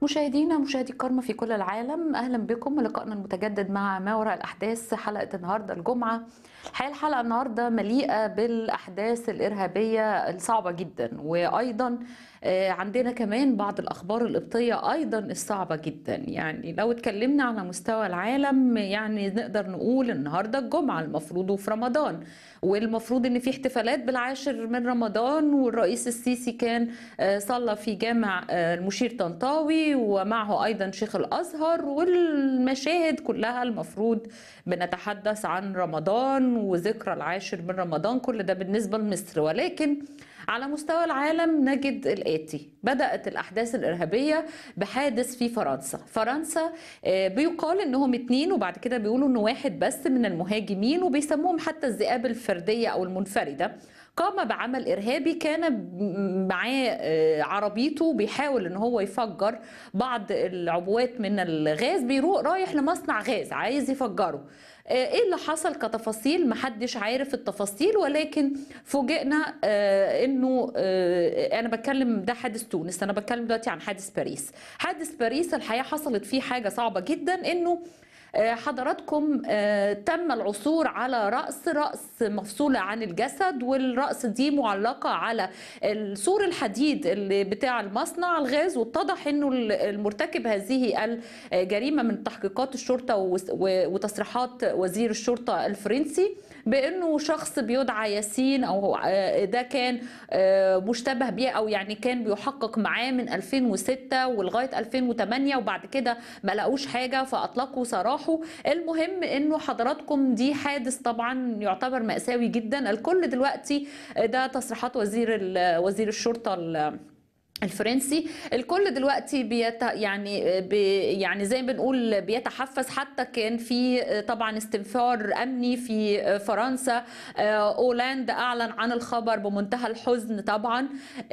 مشاهدينا مشاهدي الكرام في كل العالم اهلا بكم لقائنا المتجدد مع ما وراء الاحداث حلقه النهارده الجمعه الحقيقه الحلقه النهارده مليئه بالاحداث الارهابيه الصعبه جدا وايضا آه، عندنا كمان بعض الاخبار القبطيه ايضا الصعبه جدا يعني لو اتكلمنا على مستوى العالم يعني نقدر نقول النهارده الجمعه المفروض في رمضان والمفروض ان في احتفالات بالعاشر من رمضان والرئيس السيسي كان آه، صلى في جامع آه، المشير طنطاوي ومعه ايضا شيخ الازهر والمشاهد كلها المفروض بنتحدث عن رمضان وذكرى العاشر من رمضان كل ده بالنسبه لمصر ولكن على مستوى العالم نجد الآتي بدأت الأحداث الإرهابية بحادث في فرنسا فرنسا آه، بيقال إنهم اتنين وبعد كده بيقولوا إنه واحد بس من المهاجمين وبيسموهم حتى الذئاب الفردية أو المنفردة قام بعمل ارهابي كان ب- معاه آه، عربيته بيحاول ان هو يفجر بعض العبوات من الغاز بيروح رايح لمصنع غاز عايز يفجره آه، ايه اللي حصل كتفاصيل محدش عارف التفاصيل ولكن فوجئنا آه، انه آه، انا بتكلم ده حادث تونس انا بتكلم دلوقتي عن حادث باريس حادث باريس الحقيقه حصلت فيه حاجه صعبه جدا انه آه، حضراتكم آه، تم العثور على رأس رأس مفصولة عن الجسد والرأس دي معلقة على السور الحديد اللي بتاع المصنع الغاز واتضح انه المرتكب هذه الجريمة من تحقيقات الشرطة وس- و- وتصريحات وزير الشرطة الفرنسي بانه شخص بيدعى ياسين او آه، ده كان آه، مشتبه بيه او يعني كان بيحقق معاه من 2006 ولغايه 2008 وبعد كده ما لقوش حاجه فاطلقوا سراحه المهم انه حضراتكم دي حادث طبعا يعتبر مأساوي جدا الكل دلوقتي آه، ده تصريحات وزير ال- وزير الشرطه ال- الفرنسي الكل دلوقتي بيت يعني بي يعني زي ما بنقول بيتحفز حتى كان في طبعا استنفار امني في فرنسا اولاند اعلن عن الخبر بمنتهى الحزن طبعا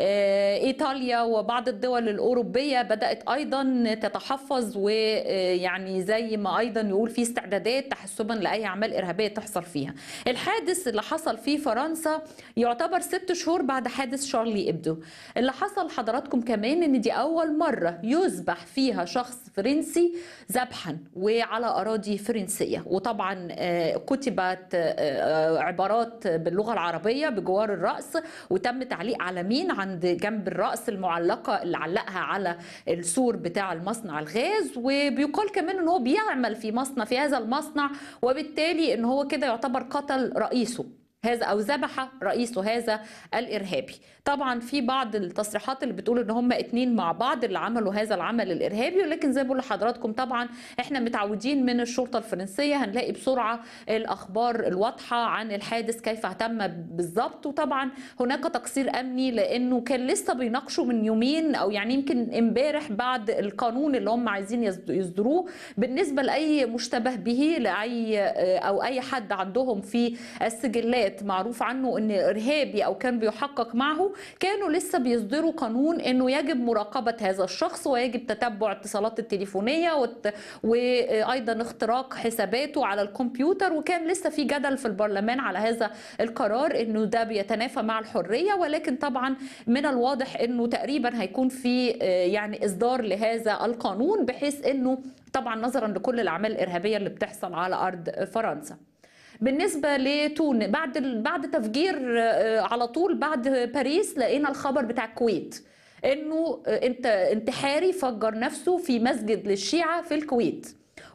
ايطاليا وبعض الدول الاوروبيه بدات ايضا تتحفظ ويعني زي ما ايضا يقول في استعدادات تحسبا لاي اعمال ارهابيه تحصل فيها الحادث اللي حصل في فرنسا يعتبر ست شهور بعد حادث شارلي ابدو اللي حصل حضراتكم كمان ان دي اول مره يذبح فيها شخص فرنسي ذبحا وعلى اراضي فرنسيه وطبعا آه، كتبت آه، عبارات باللغه العربيه بجوار الراس وتم تعليق علامين عند جنب الراس المعلقه اللي علقها على السور بتاع المصنع الغاز وبيقال كمان ان هو بيعمل في مصنع في هذا المصنع وبالتالي ان هو كده يعتبر قتل رئيسه هذا او ذبح رئيسه هذا الارهابي طبعا في بعض التصريحات اللي بتقول ان هم اتنين مع بعض اللي عملوا هذا العمل الارهابي ولكن زي ما بقول لحضراتكم طبعا احنا متعودين من الشرطه الفرنسيه هنلاقي بسرعه الاخبار الواضحه عن الحادث كيف تم بالظبط وطبعا هناك تقصير امني لانه كان لسه بيناقشوا من يومين او يعني يمكن امبارح بعد القانون اللي هم عايزين يصد- يصدروه بالنسبه لاي مشتبه به لاي او اي حد عندهم في السجلات معروف عنه ان ارهابي او كان بيحقق معه كانوا لسه بيصدروا قانون انه يجب مراقبه هذا الشخص ويجب تتبع اتصالاته التليفونيه وت- وايضا اختراق حساباته على الكمبيوتر وكان لسه في جدل في البرلمان على هذا القرار انه ده بيتنافى مع الحريه ولكن طبعا من الواضح انه تقريبا هيكون في آه، يعني اصدار لهذا القانون بحيث انه طبعا نظرا لكل الاعمال الارهابيه اللي بتحصل على ارض فرنسا بالنسبه لتونس بعد بعد تفجير آه، على طول بعد باريس لقينا الخبر بتاع الكويت انه آه، انت انتحاري فجر نفسه في مسجد للشيعه في الكويت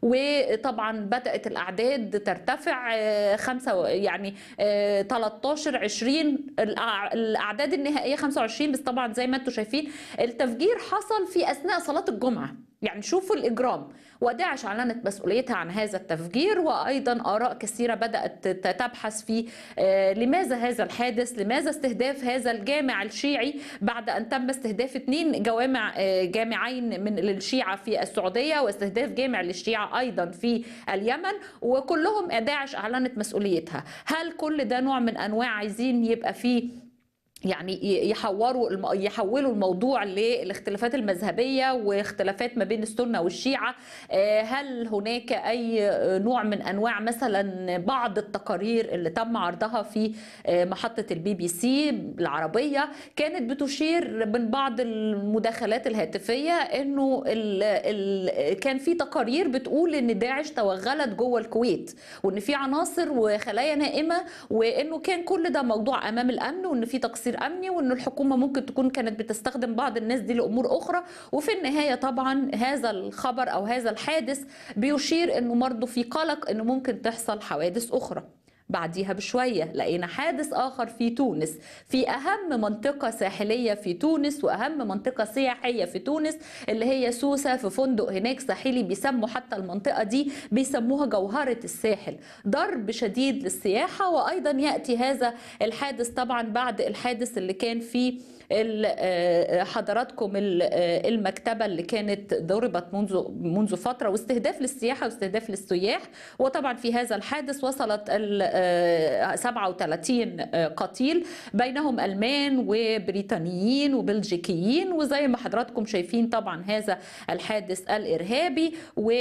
وطبعا بدات الاعداد ترتفع آه، خمسة يعني آه، 13 20 الأع- الاعداد النهائيه 25 بس طبعا زي ما انتم شايفين التفجير حصل في اثناء صلاه الجمعه يعني شوفوا الإجرام وداعش أعلنت مسؤوليتها عن هذا التفجير وأيضا آراء كثيرة بدأت تبحث في آه، لماذا هذا الحادث لماذا استهداف هذا الجامع الشيعي بعد أن تم استهداف اثنين جوامع آه، جامعين من للشيعة في السعودية واستهداف جامع للشيعة أيضا في اليمن وكلهم داعش أعلنت مسؤوليتها هل كل ده نوع من أنواع عايزين يبقى فيه يعني يحوروا الم- يحولوا الموضوع للاختلافات المذهبيه واختلافات ما بين السنه والشيعه آه، هل هناك اي نوع من انواع مثلا بعض التقارير اللي تم عرضها في آه، محطه البي بي سي العربيه كانت بتشير من بعض المداخلات الهاتفيه انه ال ال كان في تقارير بتقول ان داعش توغلت جوه الكويت وان في عناصر وخلايا نائمه وانه كان كل ده موضوع امام الامن وان في تقصير امني وان الحكومه ممكن تكون كانت بتستخدم بعض الناس دي لامور اخرى وفي النهايه طبعا هذا الخبر او هذا الحادث بيشير انه برضه في قلق انه ممكن تحصل حوادث اخرى بعديها بشوية لقينا حادث آخر في تونس في أهم منطقة ساحلية في تونس وأهم منطقة سياحية في تونس اللي هي سوسة في فندق هناك ساحلي بيسموا حتى المنطقة دي بيسموها جوهرة الساحل ضرب شديد للسياحة وأيضا يأتي هذا الحادث طبعا بعد الحادث اللي كان فيه ال- آه، حضراتكم ال- آه، المكتبة اللي كانت ضربت منذ منذ فترة واستهداف للسياحة واستهداف للسياح وطبعا في هذا الحادث وصلت ال آه، 37 آه، قتيل بينهم ألمان وبريطانيين وبلجيكيين وزي ما حضراتكم شايفين طبعا هذا الحادث الإرهابي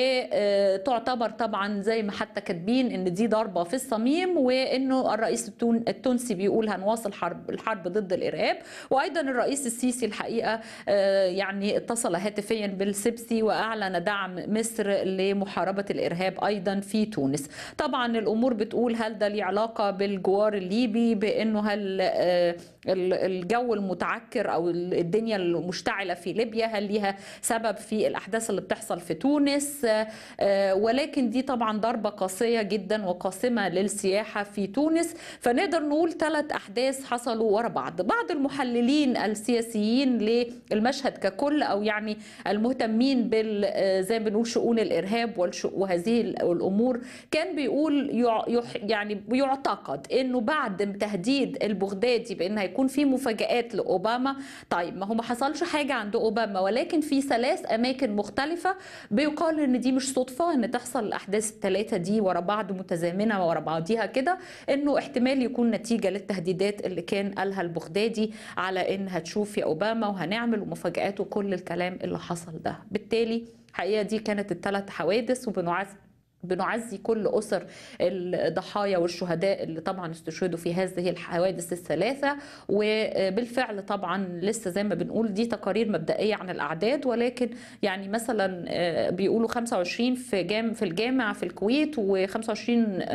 وتعتبر طبعا زي ما حتى كاتبين ان دي ضربة في الصميم وانه الرئيس التون- التونسي بيقول هنواصل حرب الحرب ضد الإرهاب وايضا الرئيس السيسي الحقيقه آه، يعني اتصل هاتفيا بالسبسي واعلن دعم مصر لمحاربه الارهاب ايضا في تونس طبعا الامور بتقول هل ده ليه علاقه بالجوار الليبي بانه هل آه، ال- الجو المتعكر او الدنيا المشتعله في ليبيا هل ليها سبب في الاحداث اللي بتحصل في تونس آه، آه، ولكن دي طبعا ضربه قاسيه جدا وقاسمه للسياحه في تونس فنقدر نقول ثلاث احداث حصلوا ورا بعض بعض المحللين السياسيين للمشهد ككل او يعني المهتمين بال آه، زي ما بنقول شؤون الارهاب والش- وهذه الامور كان بيقول يع- يح- يعني يعتقد انه بعد تهديد البغدادي بان هيكون في مفاجآت لاوباما طيب ما هو ما حصلش حاجه عند اوباما ولكن في ثلاث اماكن مختلفه بيقال ان دي مش صدفه ان تحصل الاحداث الثلاثه دي ورا بعض متزامنه ورا بعضيها كده انه احتمال يكون نتيجه للتهديدات اللي كان قالها البغدادي على ان هتشوف يا اوباما وهنعمل ومفاجآت وكل الكلام اللي حصل ده بالتالي الحقيقه دي كانت الثلاث حوادث وبنعز بنعزي كل أسر الضحايا والشهداء اللي طبعا استشهدوا في هذه الحوادث الثلاثة وبالفعل طبعا لسه زي ما بنقول دي تقارير مبدئية عن الأعداد ولكن يعني مثلا آه، بيقولوا 25 في جام في الجامع في الكويت و25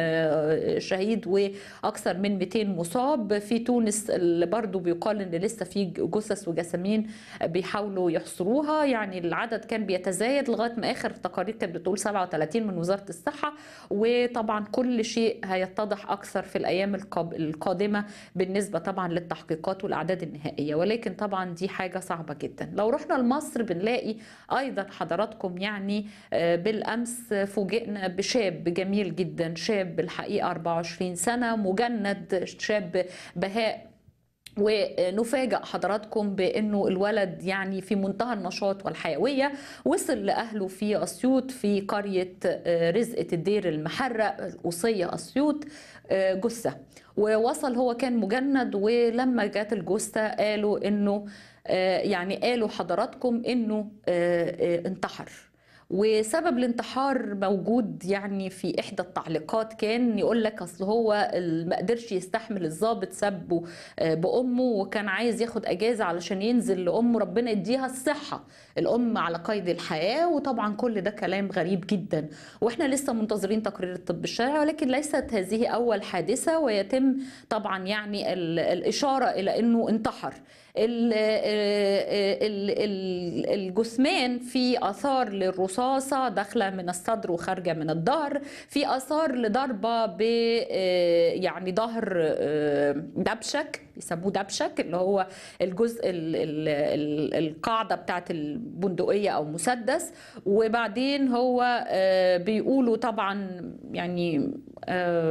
شهيد وأكثر من 200 مصاب في تونس اللي برضو بيقال إن لسه في جثث وجسامين بيحاولوا يحصروها يعني العدد كان بيتزايد لغاية ما آخر تقارير كانت بتقول 37 من وزارة الصحة وطبعا كل شيء هيتضح أكثر في الأيام القاب- القادمة بالنسبة طبعا للتحقيقات والأعداد النهائية ولكن طبعا دي حاجة صعبة جدا لو رحنا لمصر بنلاقي أيضا حضراتكم يعني آه، بالأمس فوجئنا بشاب جميل جدا شاب الحقيقة 24 سنة مجند شاب بهاء ونفاجأ حضراتكم بأنه الولد يعني في منتهى النشاط والحيوية وصل لأهله في أسيوط في قرية آه، رزقة الدير المحرق القصية أسيوط آه، جثة ووصل هو كان مجند ولما جات الجثة قالوا أنه آه، يعني قالوا حضراتكم أنه آه، آه، انتحر وسبب الانتحار موجود يعني في احدى التعليقات كان يقول لك اصل هو ال- ما قدرش يستحمل الضابط سبه آه، بامه وكان عايز ياخد اجازه علشان ينزل لامه ربنا يديها الصحه الام على قيد الحياه وطبعا كل ده كلام غريب جدا واحنا لسه منتظرين تقرير الطب الشرعي ولكن ليست هذه اول حادثه ويتم طبعا يعني ال- الاشاره الى انه انتحر ال- ال- ال- الجثمان في اثار للرصاصه داخله من الصدر وخارجه من الظهر في اثار لضربه ب يعني ظهر دبشك يسموه دبشك اللي هو الجزء ال- ال- ال- القاعده بتاعت البندقيه او مسدس وبعدين هو آه، بيقولوا طبعا يعني آه،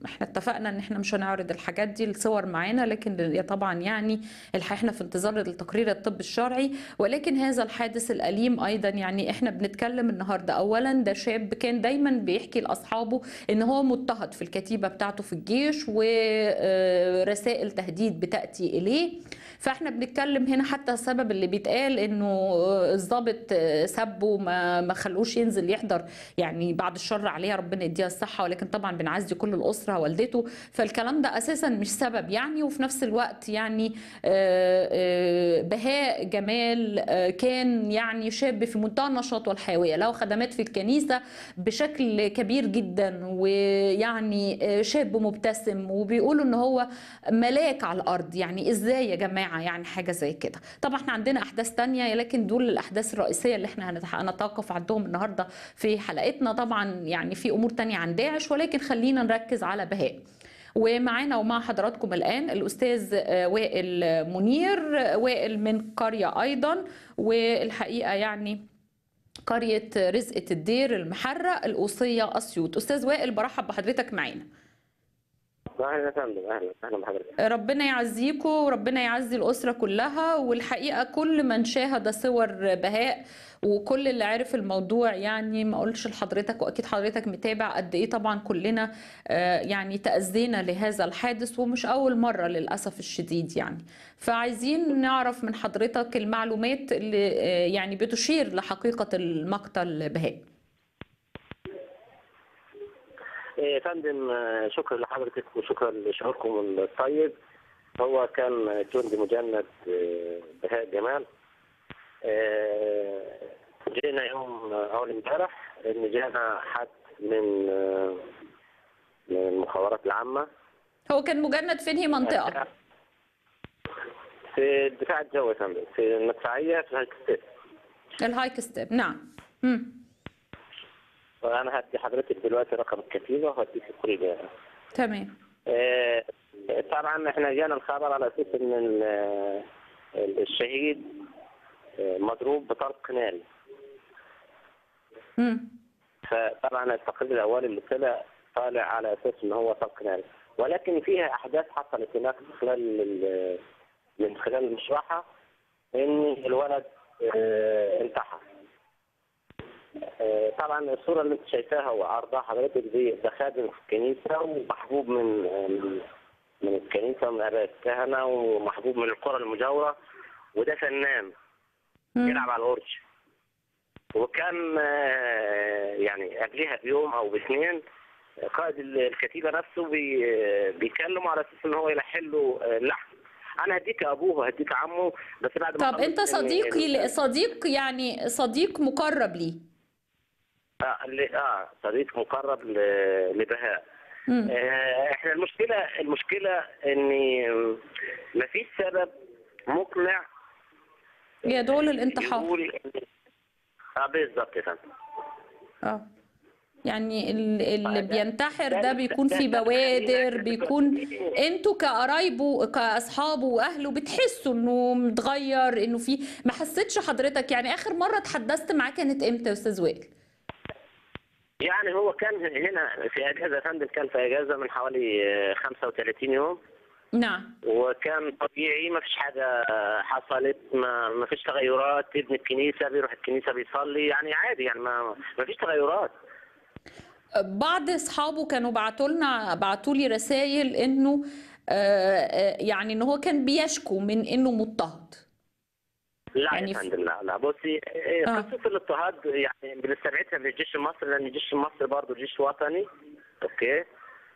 احنا اتفقنا ان احنا مش هنعرض الحاجات دي الصور معانا لكن طبعا يعني الحقيقة احنا في انتظار التقرير الطب الشرعي ولكن هذا الحادث الأليم أيضا يعني احنا بنتكلم النهاردة أولا ده شاب كان دايما بيحكي لأصحابه ان هو مضطهد في الكتيبة بتاعته في الجيش ورسائل تهديد بتأتي إليه فاحنا بنتكلم هنا حتى السبب اللي بيتقال انه الضابط سبه ما ما خلوش ينزل يحضر يعني بعد الشر عليها ربنا يديها الصحه ولكن طبعا بنعزي كل الاسره والدته فالكلام ده اساسا مش سبب يعني وفي نفس الوقت يعني بهاء جمال كان يعني شاب في منتهى النشاط والحيويه له خدمات في الكنيسه بشكل كبير جدا ويعني شاب مبتسم وبيقولوا ان هو ملاك على الارض يعني ازاي يا جماعه يعني حاجه زي كده طبعا احنا عندنا احداث تانية لكن دول الاحداث الرئيسيه اللي احنا هنتوقف عندهم النهارده في حلقتنا طبعا يعني في امور تانية عن داعش ولكن خلينا نركز على بهاء ومعانا ومع حضراتكم الآن الأستاذ وائل منير وائل من قرية أيضا والحقيقة يعني قرية رزقة الدير المحرة الأوصية أسيوط أستاذ وائل برحب بحضرتك معانا اهلا يا فندم اهلا اهلا بحضرتك ربنا يعزيكم وربنا يعزي الاسره كلها والحقيقه كل من شاهد صور بهاء وكل اللي عرف الموضوع يعني ما اقولش لحضرتك واكيد حضرتك متابع قد ايه طبعا كلنا يعني تاذينا لهذا الحادث ومش اول مره للاسف الشديد يعني فعايزين نعرف من حضرتك المعلومات اللي يعني بتشير لحقيقه المقتل بهاء يا فندم شكرا لحضرتك وشكرا لشعوركم الطيب هو كان جندي مجند بهاء جمال جينا يوم اول امبارح ان جانا حد من من المخابرات العامه هو كان مجند في انهي منطقه؟ في الدفاع الجوي يا فندم في المدفعيه في الهايك ستيب الهايك ستيب نعم مم. وانا هدي حضرتك دلوقتي رقم الكتيبه وهديك كل ده تمام آه طبعا احنا جانا الخبر على اساس ان الشهيد مضروب بطلق ناري امم فطبعا التقرير الاولي اللي طلع طالع على اساس ان هو طلق ناري ولكن فيها احداث حصلت هناك من خلال من خلال المشرحه ان الولد اه انتحر طبعا الصورة اللي انت شايفاها وعرضها حضرتك دي ده خادم في الكنيسة ومحبوب من من الكنيسة ومن آباء الكهنة ومحبوب من القرى المجاورة وده فنان يلعب على الأورج وكان يعني قبلها بيوم أو باثنين قائد الكتيبة نفسه بيكلمه على أساس إن هو يلحن له اللحن انا هديك ابوه هديك عمه بس بعد طب انت صديقي صديق يعني صديق مقرب ليه اه اه صديق مقرب لبهاء آه احنا المشكله المشكله ان ما فيش سبب مقنع يدعو للانتحار يقول اه بالظبط يا فندم اه يعني اللي بينتحر ده بيكون في بوادر بيكون انتوا كقرايبه كاصحابه واهله بتحسوا انه متغير انه في ما حسيتش حضرتك يعني اخر مره اتحدثت معاه كانت امتى يا استاذ وائل؟ يعني هو كان هنا في اجازه يا فندم كان في اجازه من حوالي 35 يوم نعم وكان طبيعي ما فيش حاجه حصلت ما, ما فيش تغيرات ابن الكنيسه بيروح الكنيسه بيصلي يعني عادي يعني ما, ما فيش تغيرات بعض اصحابه كانوا بعتوا لنا بعتوا لي رسائل انه يعني ان هو كان بيشكو من انه مضطهد لا يعني يا فندم لا لا بصي قصه آه. الاضطهاد يعني بنستبعدها من الجيش المصري لان الجيش المصري برضه جيش وطني اوكي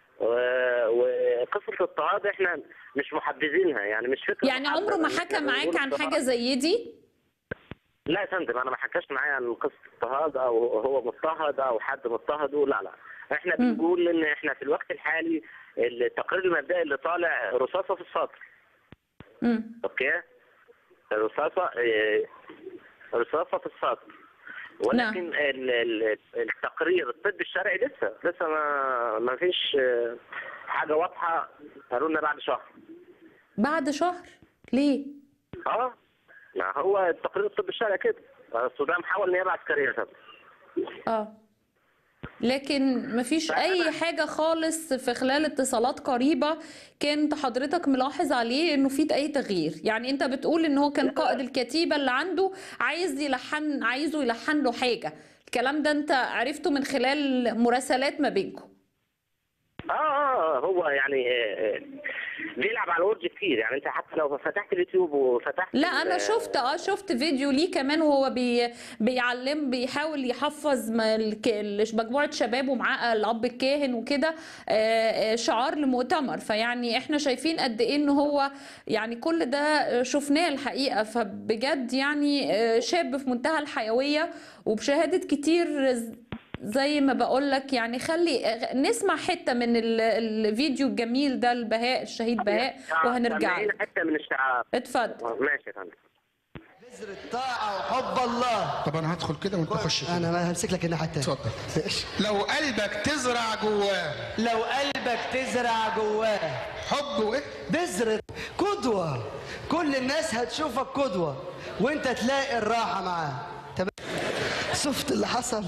وقصه الاضطهاد احنا مش محبذينها يعني مش فكره يعني عمره ما حكى معاك عن حاجه زي دي؟ لا يا فندم انا ما حكاش معايا عن قصه اضطهاد او هو مضطهد او حد مضطهده لا لا احنا م. بنقول ان احنا في الوقت الحالي التقرير المبدئي اللي طالع رصاصه في السطر م. اوكي رصاصه رصاصه في السطر ولكن نعم. التقرير الطب الشرعي لسه لسه ما ما فيش حاجه واضحه قالوا لنا بعد شهر بعد شهر ليه؟ اه ما هو التقرير الطب الشرعي كده السودان حاول نيابه عسكريه طب اه لكن مفيش اي حاجه خالص في خلال اتصالات قريبه كنت حضرتك ملاحظ عليه انه في اي تغيير يعني انت بتقول ان هو كان قائد الكتيبه اللي عنده عايز يلحن عايزه يلحن له حاجه الكلام ده انت عرفته من خلال مراسلات ما بينكم اه اه هو يعني آه، آه، بيلعب على الورد كتير يعني انت حتى لو فتحت اليوتيوب وفتحت لا انا ال- شفت اه شفت فيديو ليه كمان وهو بي بيعلم بيحاول يحفظ ما الك- ال- مجموعه شباب ومعاه الاب الكاهن وكده آه، آه، شعار لمؤتمر فيعني احنا شايفين قد ايه ان هو يعني كل ده آه، شفناه الحقيقه فبجد يعني آه، شاب في منتهى الحيويه وبشهاده كتير ز- زي ما بقول لك يعني خلي آه، نسمع حته من ال- الفيديو الجميل ده البهاء الشهيد بهاء وهنرجع سامعين له حته من الشعار اتفضل ماشي يا فندم بذر الطاعة وحب الله طب انا هدخل كده وانت خش كده أنا ما همسك لك الناحية التانية اتفضل ماشي. لو قلبك تزرع جواه لو قلبك تزرع جواه حب وايه بذرة قدوة كل الناس هتشوفك قدوة وانت تلاقي الراحة معاه تمام شفت اللي حصل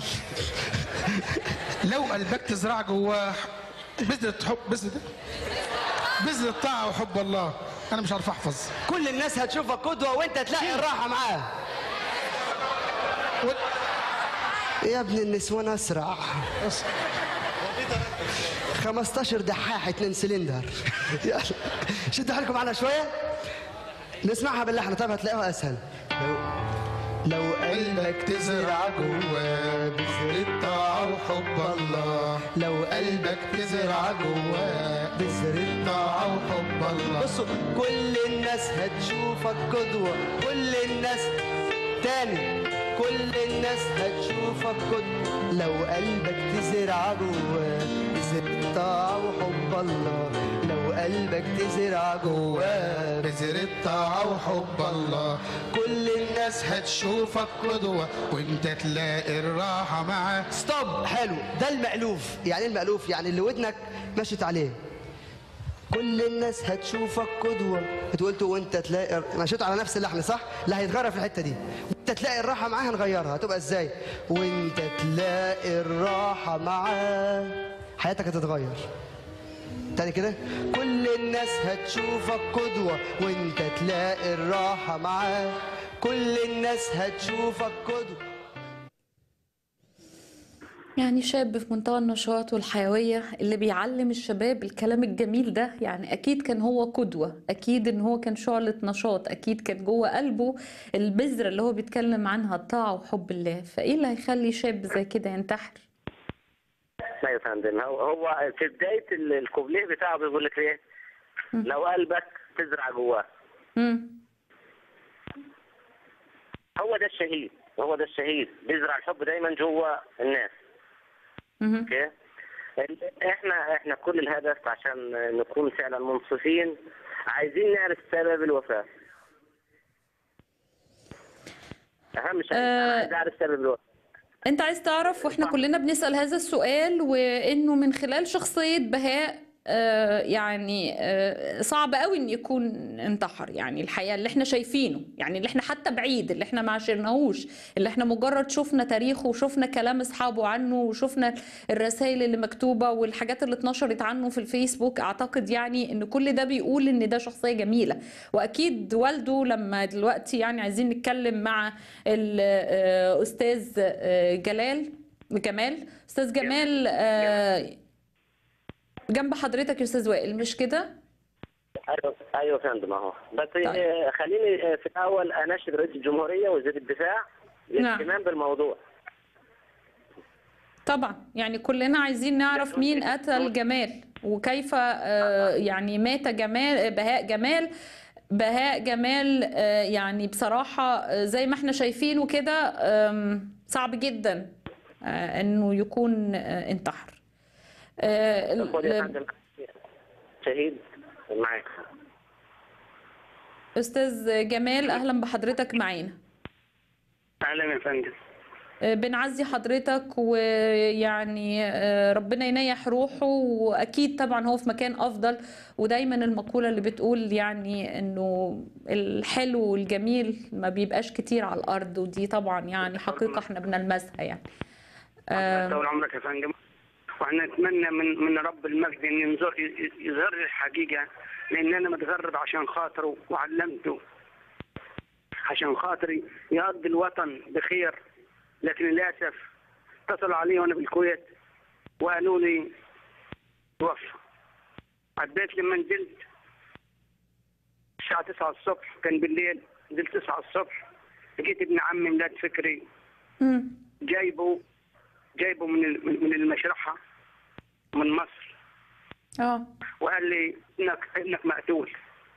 لو قلبك تزرع جواه بذرة حب بذرة بذرة طاعة وحب الله انا مش عارف احفظ كل الناس هتشوفك قدوة وانت تلاقي الراحة معاه يا ابن النسوان اسرع 15 دحاح 2 سلندر يلا شدوا حالكم معنا شويه نسمعها باللحن طب هتلاقوها اسهل لو لو قلبك تزرع جواه بذرة طاعة وحب الله لو قلبك تزرع جواه بذرة طاعة وحب الله بصوا كل الناس هتشوفك قدوة كل الناس تاني كل الناس هتشوفك قدوة لو قلبك تزرع جواه بذرة طاعة وحب الله لو قلبك تزرع جواه بذرة طاعة وحب الله كل الناس هتشوفك قدوة وانت تلاقي الراحة معاه ستوب حلو ده المألوف يعني ايه المألوف يعني اللي ودنك مشت عليه كل الناس هتشوفك قدوة قلت وانت تلاقي مشيت على نفس اللحن صح؟ لا هيتغير في الحتة دي وانت تلاقي الراحة معاه هنغيرها هتبقى ازاي؟ وانت تلاقي الراحة معاه حياتك هتتغير تاني كده كل الناس هتشوفك قدوة وانت تلاقي الراحة معاه كل الناس هتشوفك قدوة يعني شاب في منتهى النشاط والحيوية اللي بيعلم الشباب الكلام الجميل ده يعني أكيد كان هو قدوة أكيد إن هو كان شعلة نشاط أكيد كان جوه قلبه البذرة اللي هو بيتكلم عنها الطاعة وحب الله فإيه اللي هيخلي شاب زي كده ينتحر لا يا فندم هو هو في بدايه ال- الكوبليه بتاعه بيقول لك ايه لو قلبك تزرع جواه مم. هو ده الشهيد هو ده الشهيد بيزرع الحب دايما جوه الناس مهم. اوكي ال- احنا احنا كل الهدف عشان نكون فعلا منصفين عايزين نعرف سبب الوفاه اهم شيء انا آه، عايز اعرف سبب الوفاه انت عايز تعرف واحنا كلنا بنسأل هذا السؤال وانه من خلال شخصية بهاء آه، يعني آه، صعب قوي ان يكون انتحر يعني الحقيقة اللي احنا شايفينه يعني اللي احنا حتى بعيد اللي احنا ما عاشرناهوش اللي احنا مجرد شفنا تاريخه وشفنا كلام اصحابه عنه وشفنا الرسائل اللي مكتوبة والحاجات اللي اتنشرت عنه في الفيسبوك اعتقد يعني ان كل ده بيقول ان ده شخصية جميلة واكيد والده لما دلوقتي يعني عايزين نتكلم مع الاستاذ جلال جمال استاذ جمال آه، جنب حضرتك يا استاذ وائل مش كده ايوه ايوه يا فندم اهو بس طيب. آه، خليني آه، في الاول اناشد رئيس الجمهوريه وزير الدفاع نعم. الاهتمام بالموضوع طبعا يعني كلنا عايزين نعرف مين قتل جمال وكيف آه، يعني مات جمال بهاء جمال بهاء جمال آه، يعني بصراحة آه، زي ما احنا شايفينه كده آم، صعب جدا آه، انه يكون آه، انتحر آه، خد يا ال- فندم شهيد معاك استاذ جمال اهلا بحضرتك معانا اهلا يا فندم بنعزي حضرتك ويعني آه، ربنا ينيح روحه واكيد طبعا هو في مكان افضل ودايما المقوله اللي بتقول يعني انه الحلو والجميل ما بيبقاش كتير على الارض ودي طبعا يعني حقيقه احنا بنلمسها يعني آه، طول عمرك يا فندم واحنا نتمنى من من رب المجد ان ينظر يظهر لي الحقيقه لان انا متغرب عشان خاطره وعلمته عشان خاطري يقضي الوطن بخير لكن للاسف اتصلوا علي وانا بالكويت وقالوا لي توفى عديت لما نزلت الساعة 9 الصبح كان بالليل نزلت 9 الصبح لقيت ابن عمي ميلاد فكري مم. جايبه جايبه من ال- من من المشرحة من مصر اه وقال لي ابنك ابنك مقتول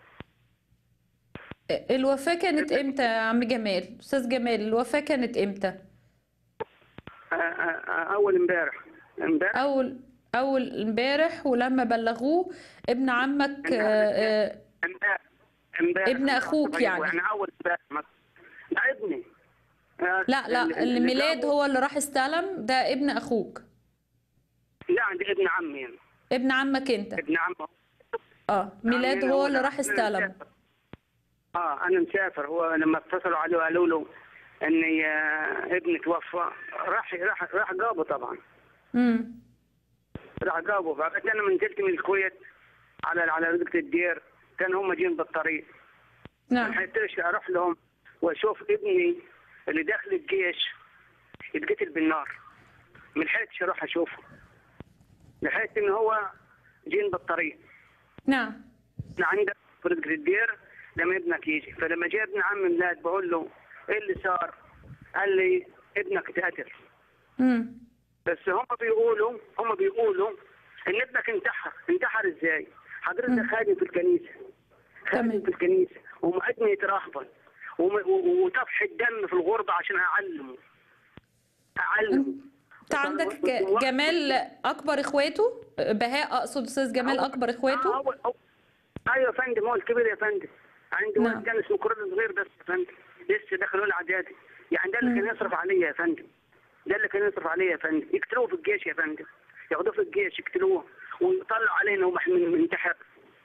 الوفاة كانت امتى يا عم جمال استاذ جمال الوفاة كانت امتى آه، آه، آه، اول امبارح امبارح اول اول امبارح ولما بلغوه ابن عمك آه، آه، امبارح امبارح ابن أخوك طيب، يعني. يعني اول امبارح ما- لا ابني آه، لا لا اللي- اللي الميلاد جابه- هو اللي راح استلم ده ابن اخوك لا عندي ابن عمي يعني. ابن عمك انت ابن عمه اه ميلاد عمي هو أنا- اللي راح أنا استلم مسافر. اه انا مسافر هو لما اتصلوا عليه وقالوا له اني آه، ابني توفى راح راح راح جابه طبعا امم راح جابه فبعد انا من نزلت من الكويت على على رزقة الدير كان هم جايين بالطريق ما نعم لحقتش اروح لهم واشوف ابني اللي داخل الجيش يتقتل بالنار ما لحقتش اروح اشوفه لحقت ان هو جايين بالطريق نعم احنا عندك في رزقة الدير لما ابنك يجي فلما جاء ابن عم ميلاد بقول له ايه اللي صار؟ قال لي ابنك اتقتل امم بس هم بيقولوا هم بيقولوا ان ابنك انتحر انتحر ازاي حضرتك خادم في الكنيسه خادم تمام. في الكنيسه ومقدم يترهبن وم- و- وطفح الدم في الغربه عشان اعلمه اعلمه انت عندك ج- جمال اكبر اخواته بهاء اقصد استاذ جمال اكبر آه، اخواته هو هو ايوه يا فندم هو الكبير يا فندم عندي نعم. ولد كان اسمه كرول صغير بس يا فندم لسه داخل اولى اعدادي يعني ده اللي كان يصرف عليا يا فندم ده اللي كان يصرف عليا يا فندم يقتلوه في الجيش يا فندم ياخدوه في الجيش يقتلوه ويطلعوا علينا هو من منتحر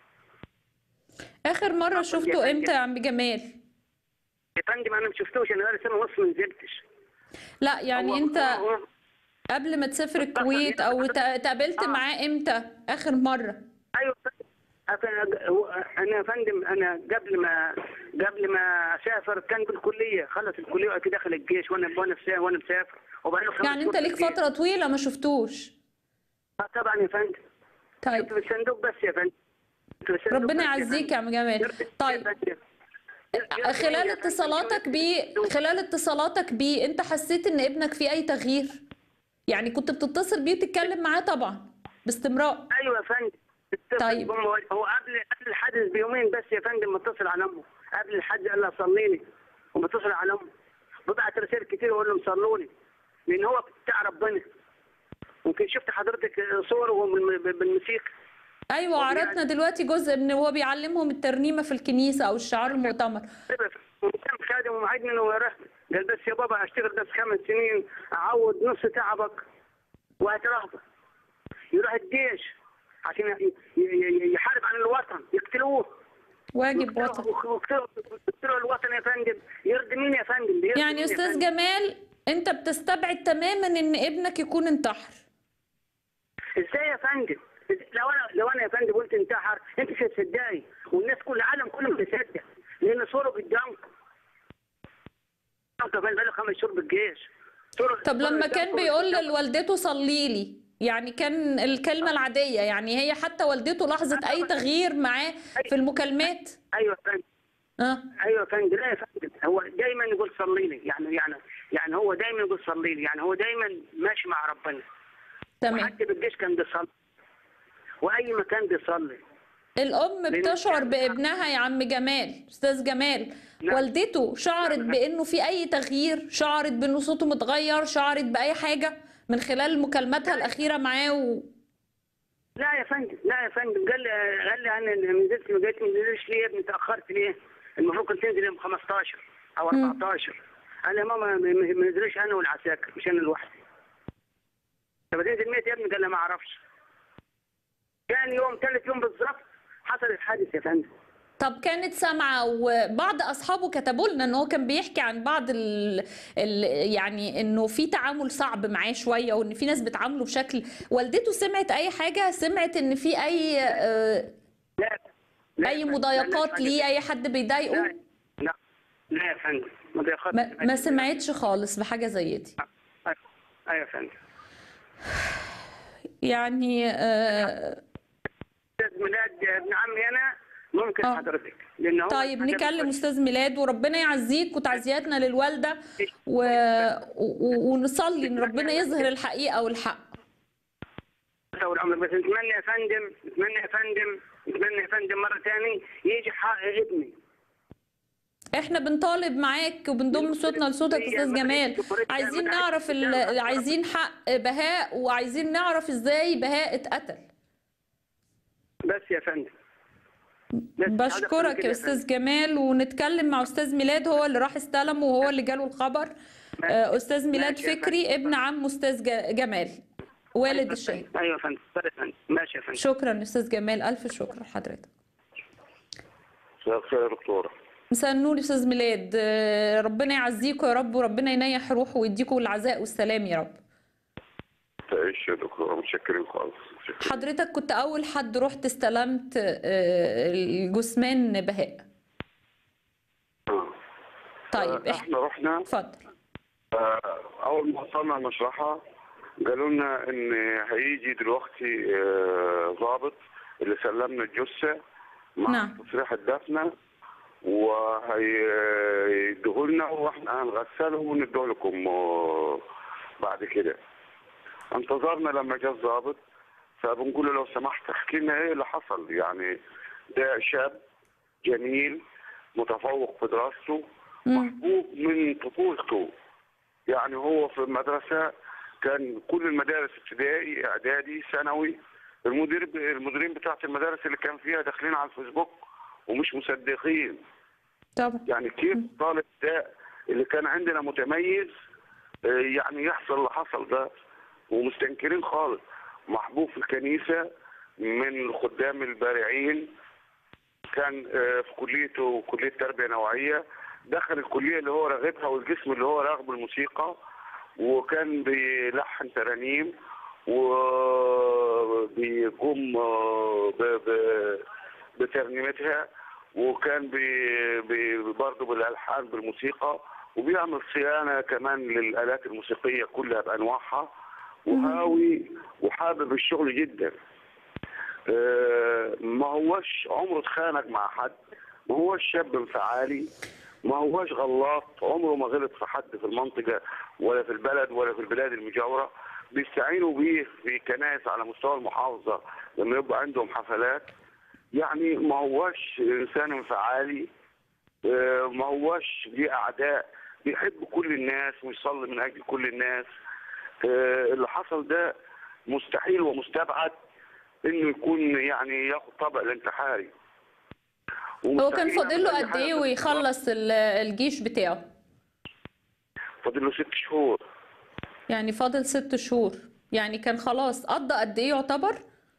اخر مره شفته امتى يا عم جمال يا فندم انا ما شفتوش انا بقالي سنه ونص ما نزلتش لا يعني هو- انت هو- قبل ما تسافر الكويت او تا- تقابلت آه. معاه امتى اخر مره ايوه أنا- هو- انا يا فندم انا قبل ما قبل ما اسافر كان بالكليه خلص الكليه وقت دخل الجيش وانا وانا مسافر وانا مسافر وبقاله خمس يعني شهور انت في ليك الجيش. فتره طويله ما شفتوش آه طبعا يا فندم كنت طيب في الصندوق بس يا فندم كنت في الصندوق ربنا بس يا يعزيك يا عم جمال فندم. طيب يا فندم. يا خلال فندم. اتصالاتك بيه خلال اتصالاتك بيه انت حسيت ان ابنك فيه اي تغيير يعني كنت بتتصل بيه وتتكلم معاه طبعا باستمرار ايوه يا فندم طيب. هو هو قبل قبل الحادث بيومين بس يا فندم متصل على امه قبل الحادث قال لها صلي لي ومتصل على امه ببعت رسائل كتير واقول لهم صلوا لي لان هو بتاع ربنا ممكن شفت حضرتك صوره وهو بالم- بالموسيقى ايوه عرضنا دلوقتي جزء من وهو بيعلمهم الترنيمه في الكنيسه او الشعار المؤتمر وكان خادم ومعدني انه وراه قال بس يا بابا اشتغل بس خمس سنين اعوض نص تعبك وهترهبك يروح الجيش عشان ي- ي- ي- يحارب عن الوطن يقتلوه واجب وطن يقتلوا يقتلوا الوطن يا فندم يرضي مين يا فندم يرضي يعني مين يا استاذ فندم؟ جمال انت بتستبعد تماما ان ابنك يكون انتحر ازاي يا فندم لو انا لو انا يا فندم قلت انتحر انت مش هتصدقني والناس كل العالم كله بيصدق لان صوره قدامكم كمان بقاله خمس شهور بالجيش صورة- طب صورة لما كان قدامكم. بيقول لوالدته صلي لي يعني كان الكلمه العاديه يعني هي حتى والدته لاحظت اي تغيير معاه في المكالمات ايوه يا فندم اه ايوه يا فندم لا يا فندم هو دايما يقول صلي لي يعني يعني يعني هو دايما يقول صلي لي يعني هو دايما ماشي مع ربنا تمام وحتى بالجيش كان بيصلي واي مكان بيصلي الام لأن بتشعر كان- بابنها يا عم جمال استاذ جمال لا. والدته شعرت لا. بانه في اي تغيير شعرت بانه صوته متغير شعرت باي حاجه من خلال مكالماتها الاخيره معاه و... لا يا فندم لا يا فندم قال لي قال لي انا نزلت ما جيت ما نزلتش ليه يا ابني تاخرت ليه؟ المفروض كنت تنزل يوم 15 او 14 قال لي يا ماما ما- ما ما نزلش انا والعساكر مش انا لوحدي طب تنزل ميت يا ابني قال لي ما اعرفش كان يوم ثالث يوم بالظبط حصل الحادث يا فندم طب كانت سامعة وبعض أصحابه كتبوا لنا إن هو كان بيحكي عن بعض ال... ال... يعني إنه في تعامل صعب معاه شوية وإن في ناس بتعامله بشكل والدته سمعت أي حاجة سمعت إن في أي آه، لا لا أي يا فندم. مضايقات لا، لا، ليه أي حد بيضايقه لا لا لا يا فندم مضايقات ما, ما سمعتش خالص بحاجة زي دي ايوه يا فندم يعني آه، استاذ ميلاد ابن عمي انا ممكن آه. حضرتك لان هو طيب حضرتك نكلم استاذ ميلاد وربنا يعزيك وتعزياتنا للوالده و... و... ونصلي ان ربنا يظهر الحقيقه والحق طول عمرك بس نتمنى يا فندم نتمنى يا فندم نتمنى يا فندم مره ثاني يجي حق ابني احنا بنطالب معاك وبنضم صوتنا لصوتك يا استاذ جمال عايزين نعرف ال... عايزين حق بهاء وعايزين نعرف ازاي بهاء اتقتل بس يا فندم بس هذا بشكرك كده يا فندم. استاذ جمال ونتكلم مع استاذ ميلاد هو اللي راح استلمه وهو اللي جاله الخبر آه، استاذ ميلاد ماشي يا فكري ابن عم استاذ ج- جمال والد الشهيد ايوه يا فندم بس يا فندم ماشي يا فندم شكرا استاذ جمال الف شكر لحضرتك مساء الخير يا دكتوره مساء النور يا استاذ ميلاد آه، ربنا يعزيكم يا رب وربنا ينيح روحه ويديكم العزاء والسلام يا رب تعيش يا دكتورة متشكرين خالص متشكرين. حضرتك كنت اول حد رحت استلمت آه، الجثمان بهاء آه. طيب آه، احنا احنا رحنا اتفضل آه، اول ما وصلنا المشرحة قالوا لنا ان هيجي دلوقتي آه، ضابط اللي سلمنا الجثة مع نعم. تصريح الدفنة وهيديه لنا واحنا هنغسله ونديه لكم آه، بعد كده انتظرنا لما جه الضابط فبنقول له لو سمحت احكي لنا ايه اللي حصل يعني ده شاب جميل متفوق في دراسته محبوب من طفولته يعني هو في المدرسة كان كل المدارس ابتدائي اعدادي ثانوي المدير المديرين بتاعت المدارس اللي كان فيها داخلين على الفيسبوك ومش مصدقين طبعا يعني كيف الطالب ده اللي كان عندنا متميز آه، يعني يحصل اللي حصل ده ومستنكرين خالص محبوب في الكنيسة من الخدام البارعين كان آه، في كليته كلية تربية نوعية دخل الكلية اللي هو راغبها والجسم اللي هو راغب الموسيقى وكان بيلحن ترانيم وبيقوم آه، ب- ب- بترنيمتها وكان بي بي برضه بالالحان بالموسيقى وبيعمل صيانه كمان للالات الموسيقيه كلها بانواعها وهاوي وحابب الشغل جدا آه، ما هوش عمره اتخانق مع حد ما هوش شاب انفعالي ما هوش غلاط عمره ما غلط في حد في المنطقة ولا في البلد ولا في البلاد المجاورة بيستعينوا بيه في كنائس على مستوى المحافظة لما يبقى عندهم حفلات يعني ما هوش إنسان انفعالي آه، ما هوش ليه أعداء بيحب كل الناس ويصلي من أجل كل الناس آه، اللي حصل ده مستحيل ومستبعد انه يكون يعني ياخد طبع الانتحاري هو كان ومستحيل فاضل له يعمل أي قد حاجة ايه في ويخلص ال- الجيش بتاعه فاضل له ست شهور يعني فاضل ست شهور يعني كان خلاص قضى قد ايه يعتبر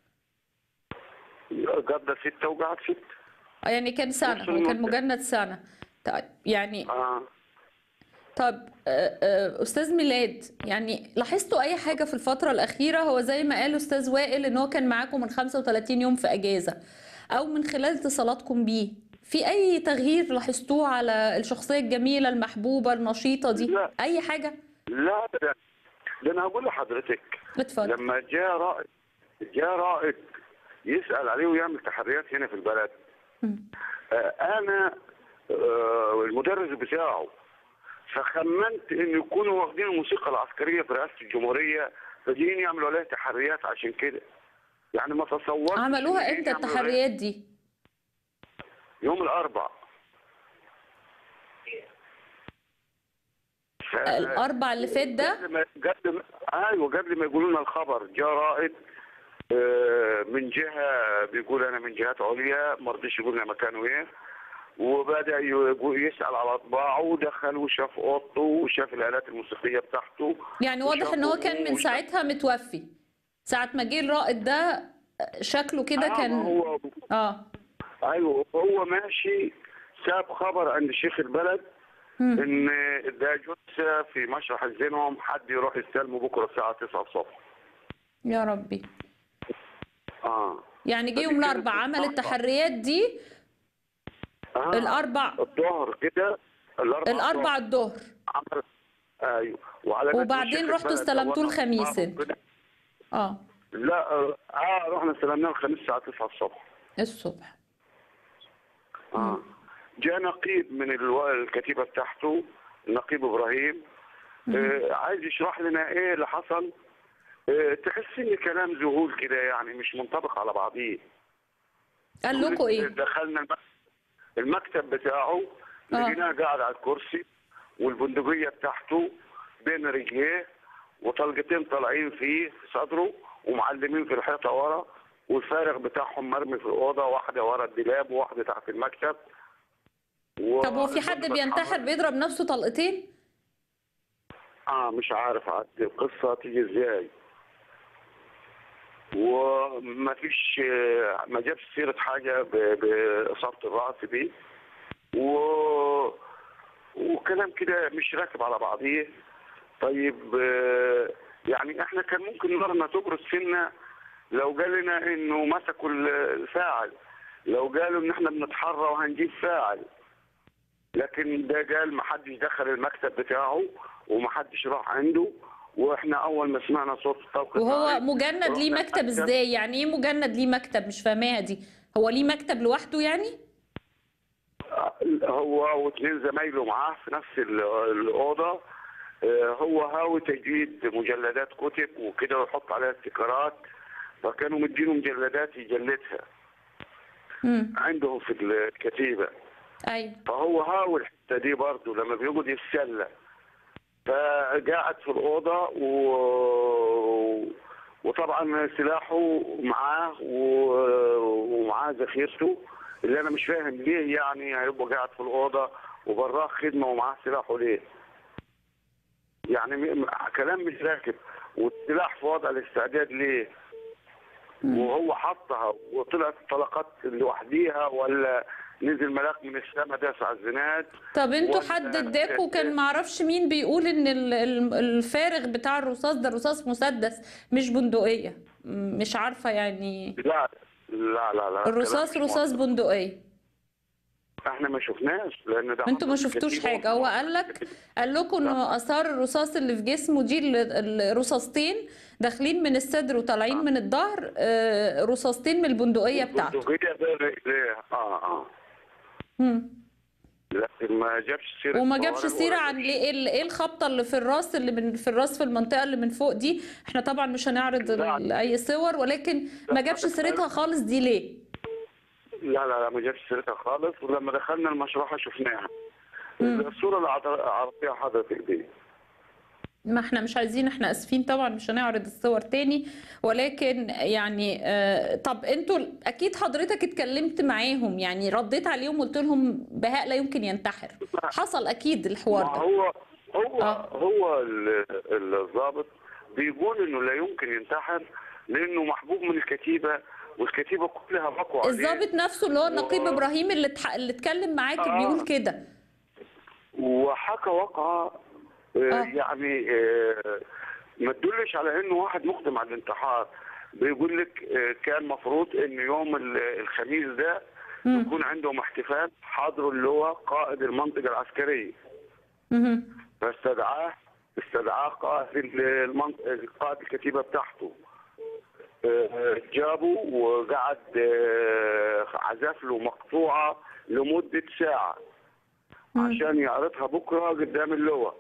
قضى ستة وقعد ستة يعني كان سنة نص هو كان المدة. مجند سنة طيب يعني آه. طب آه، آه، استاذ ميلاد يعني لاحظتوا اي حاجه في الفتره الاخيره هو زي ما قال استاذ وائل ان هو كان معاكم من 35 يوم في اجازه او من خلال اتصالاتكم بيه في اي تغيير لاحظتوه على الشخصيه الجميله المحبوبه النشيطه دي لا. اي حاجه لا ده ده انا هقول لحضرتك اتفضل لما جاء رائد جاء رائد يسأل عليه ويعمل تحريات هنا في البلد آه، انا آه، المدرس بتاعه فخمنت ان يكونوا واخدين الموسيقى العسكريه في رئاسه الجمهوريه فجايين يعملوا عليها تحريات عشان كده يعني ما تصورتش عملوها إن امتى يعملوا عليها التحريات دي يوم الاربع ف- الاربع اللي فات ده قبل ما قبل ما ايوه قبل ما يقولوا لنا الخبر جاء رائد آه، من جهه بيقول انا من جهات عليا ما رضيش يقول لنا مكانه ايه وبدا يقول- يسال على اطباعه ودخل وشاف اوضته وشاف الالات الموسيقيه بتاعته يعني واضح ان هو كان من وشاف- ساعتها متوفي ساعه ما جه الرائد ده شكله كده آه، كان ما هو اه اه ايوه هو ماشي ساب خبر عند شيخ البلد مم. ان ده جثه في مشرح الزينهم حد يروح يستلمه بكره الساعه 9 الصبح يا ربي اه يعني جه فدي يوم كانت الاربع عمل الصعبة. التحريات دي آه. الاربع الظهر كده الاربع الاربع الظهر الظهر عمل ايوه وعلى جد وبعدين شيخ رحتوا البلد استلمتوه أولا الخميس معه انت. كده. اه لا اه آه، رحنا استلمناه الخميس الساعه 9 الصبح الصبح اه جاء نقيب من الو- الكتيبه بتاعته النقيب ابراهيم آه عايز يشرح لنا ايه اللي حصل آه تحس ان كلام ذهول كده يعني مش منطبق على بعضيه قال لكم ايه دخلنا المك- المكتب بتاعه آه. لقيناه قاعد على الكرسي والبندقيه بتاعته بين رجليه وطلقتين طالعين فيه في صدره ومعلمين في الحيطه ورا والفارغ بتاعهم مرمي في الاوضه واحده ورا الدولاب وواحده تحت المكتب و... طب هو في حد بينتحر بيضرب نفسه طلقتين اه مش عارف عاد القصه تيجي ازاي وما فيش آه، ما جابش سيره حاجه ب- باصابه الراس دي و وكلام كده مش راكب على بعضيه طيب آه، يعني احنا كان ممكن نارنا تبرز فينا لو قال لنا انه مسكوا الفاعل لو قالوا ان احنا بنتحرى وهنجيب فاعل لكن ده قال ما حدش دخل المكتب بتاعه وما حدش راح عنده واحنا اول ما سمعنا صوت طلقه وهو نار، مجند ليه رحنا مكتب المكتب. ازاي يعني ايه مجند ليه مكتب مش فاهماها دي هو ليه مكتب لوحده يعني هو واثنين زمايله معاه في نفس ال- الاوضه آه، هو هاوي تجديد مجلدات كتب وكده ويحط عليها استيكرات فكانوا مدينه مجلدات يجلدها امم عندهم في الكتيبه ايوه فهو هاوي الحته دي برضه لما بيقعد يتسلى فقاعد في الاوضه و... وطبعا سلاحه معاه و... ومعاه ذخيرته اللي انا مش فاهم ليه يعني هيبقى قاعد في الاوضه وبراه خدمه ومعاه سلاحه ليه؟ يعني م... م- كلام مش راكب والسلاح في وضع الاستعداد ليه؟ وهو حطها وطلعت الطلقات لوحديها ولا نزل ملاك من السماء داس على الزناد طب انتوا ولا- حد اداكوا كان معرفش مين بيقول ان ال- ال- الفارغ بتاع الرصاص ده رصاص مسدس مش بندقية م- مش عارفة يعني لا لا لا لا الرصاص كلام مش رصاص مظبوط. بندقية احنا ما شفناش لان ده انتوا ما حصل شفتوش كتير. حاجة هو قال لك قال لكم انه اثار الرصاص اللي في جسمه دي ال- الرصاصتين داخلين من الصدر وطالعين من الظهر آه، رصاصتين من البندقية بتاعته البندقية بين رجليه اه اه مم. لكن ما جابش سيره وما طوارئ جابش سيرة ولا عن جابش- ليه ايه ال- ايه الخبطة اللي في الراس اللي من في الراس في المنطقة اللي من فوق دي احنا طبعا مش هنعرض لا. ال- اي صور ولكن ما جابش سيرتها خالص دي ليه لا لا لا ما جابش سيرتها خالص ولما دخلنا المشرحه شفناها الصوره العض- العربيه حضرتك دي ما احنا مش عايزين احنا اسفين طبعا مش هنعرض الصور تاني ولكن يعني آه طب انتوا اكيد حضرتك اتكلمت معاهم يعني رديت عليهم وقلت لهم بهاء لا يمكن ينتحر حصل اكيد الحوار ما ده هو هو آه. هو ال- الضابط بيقول انه لا يمكن ينتحر لانه محبوب من الكتيبه والكتيبه كلها بقوا عليه الضابط نفسه اللي هو النقيب و- ابراهيم اللي اتح- اللي اتكلم معاك آه. بيقول كده وحكى واقعة آه، آه. يعني آه، ما تدلش على انه واحد مقدم على الانتحار بيقول لك آه، كان مفروض ان يوم ال- الخميس ده مم. يكون عندهم احتفال حاضره اللي هو قائد المنطقة العسكرية مهم. فاستدعاه استدعاه قائد المنطقة قائد الكتيبة بتاعته آه، جابه وقعد آه، عزف له مقطوعة لمدة ساعة عشان يعرضها بكرة قدام اللواء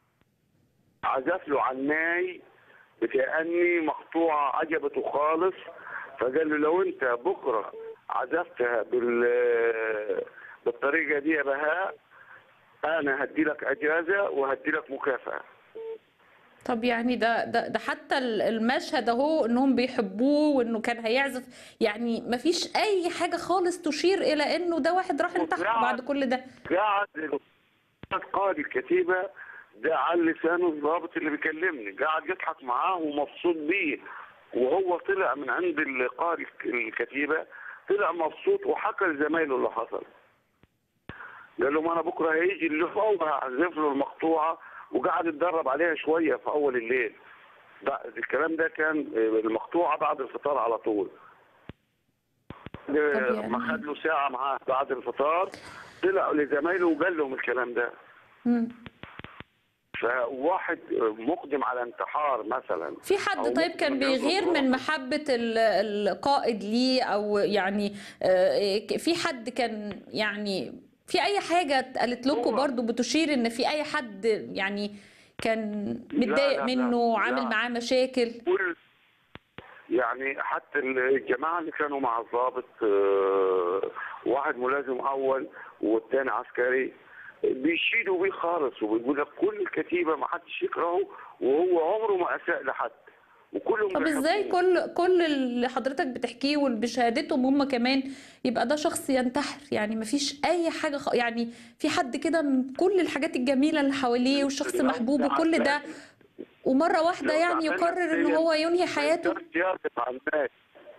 عزف له على الناي بتأني مقطوعة عجبته خالص فقال له لو انت بكرة عزفتها بال بالطريقة دي يا بهاء انا هدي لك اجازة وهدي لك مكافأة طب يعني ده ده ده حتى ال- المشهد اهو انهم بيحبوه وانه كان هيعزف يعني ما فيش اي حاجه خالص تشير الى انه ده واحد راح انتحر وقعد- بعد كل ده قاعد قائد الكتيبة ده على لسانه الضابط اللي بيكلمني قاعد يضحك معاه ومبسوط بيه وهو طلع من عند قائد الكتيبة طلع مبسوط وحكى لزمايله اللي حصل قال لهم انا بكره هيجي اللي هو هعزف له المقطوعه وقعد يتدرب عليها شويه في اول الليل بعد الكلام ده كان المقطوعه بعد الفطار على طول يعني- ما خد له ساعه معاه بعد الفطار طلع لزمايله وقال لهم الكلام ده مم. فواحد مقدم على انتحار مثلا في حد أو طيب كان ممكن بيغير يرفض من محبة ال- القائد ليه أو يعني آه، في حد كان يعني في أي حاجة قالت لكم هو- برضو بتشير إن في أي حد يعني كان لا، متضايق لا، منه لا. عامل معاه مشاكل كل يعني حتى الجماعه اللي كانوا مع الضابط آه، واحد ملازم اول والثاني عسكري بيشيدوا بيه خالص وبيقول لك كل الكتيبه ما حدش يكرهه وهو عمره ما اساء لحد وكلهم طب ازاي بيحبوه. كل كل اللي حضرتك بتحكيه وبشهادتهم هم كمان يبقى ده شخص ينتحر يعني مفيش اي حاجه خ... يعني في حد كده من كل الحاجات الجميله اللي حواليه والشخص لو محبوب وكل ده تعبان- ومره واحده لو يعني تعبان يقرر ان نفسياً هو ينهي ما حياته يقدرش يعطف على الناس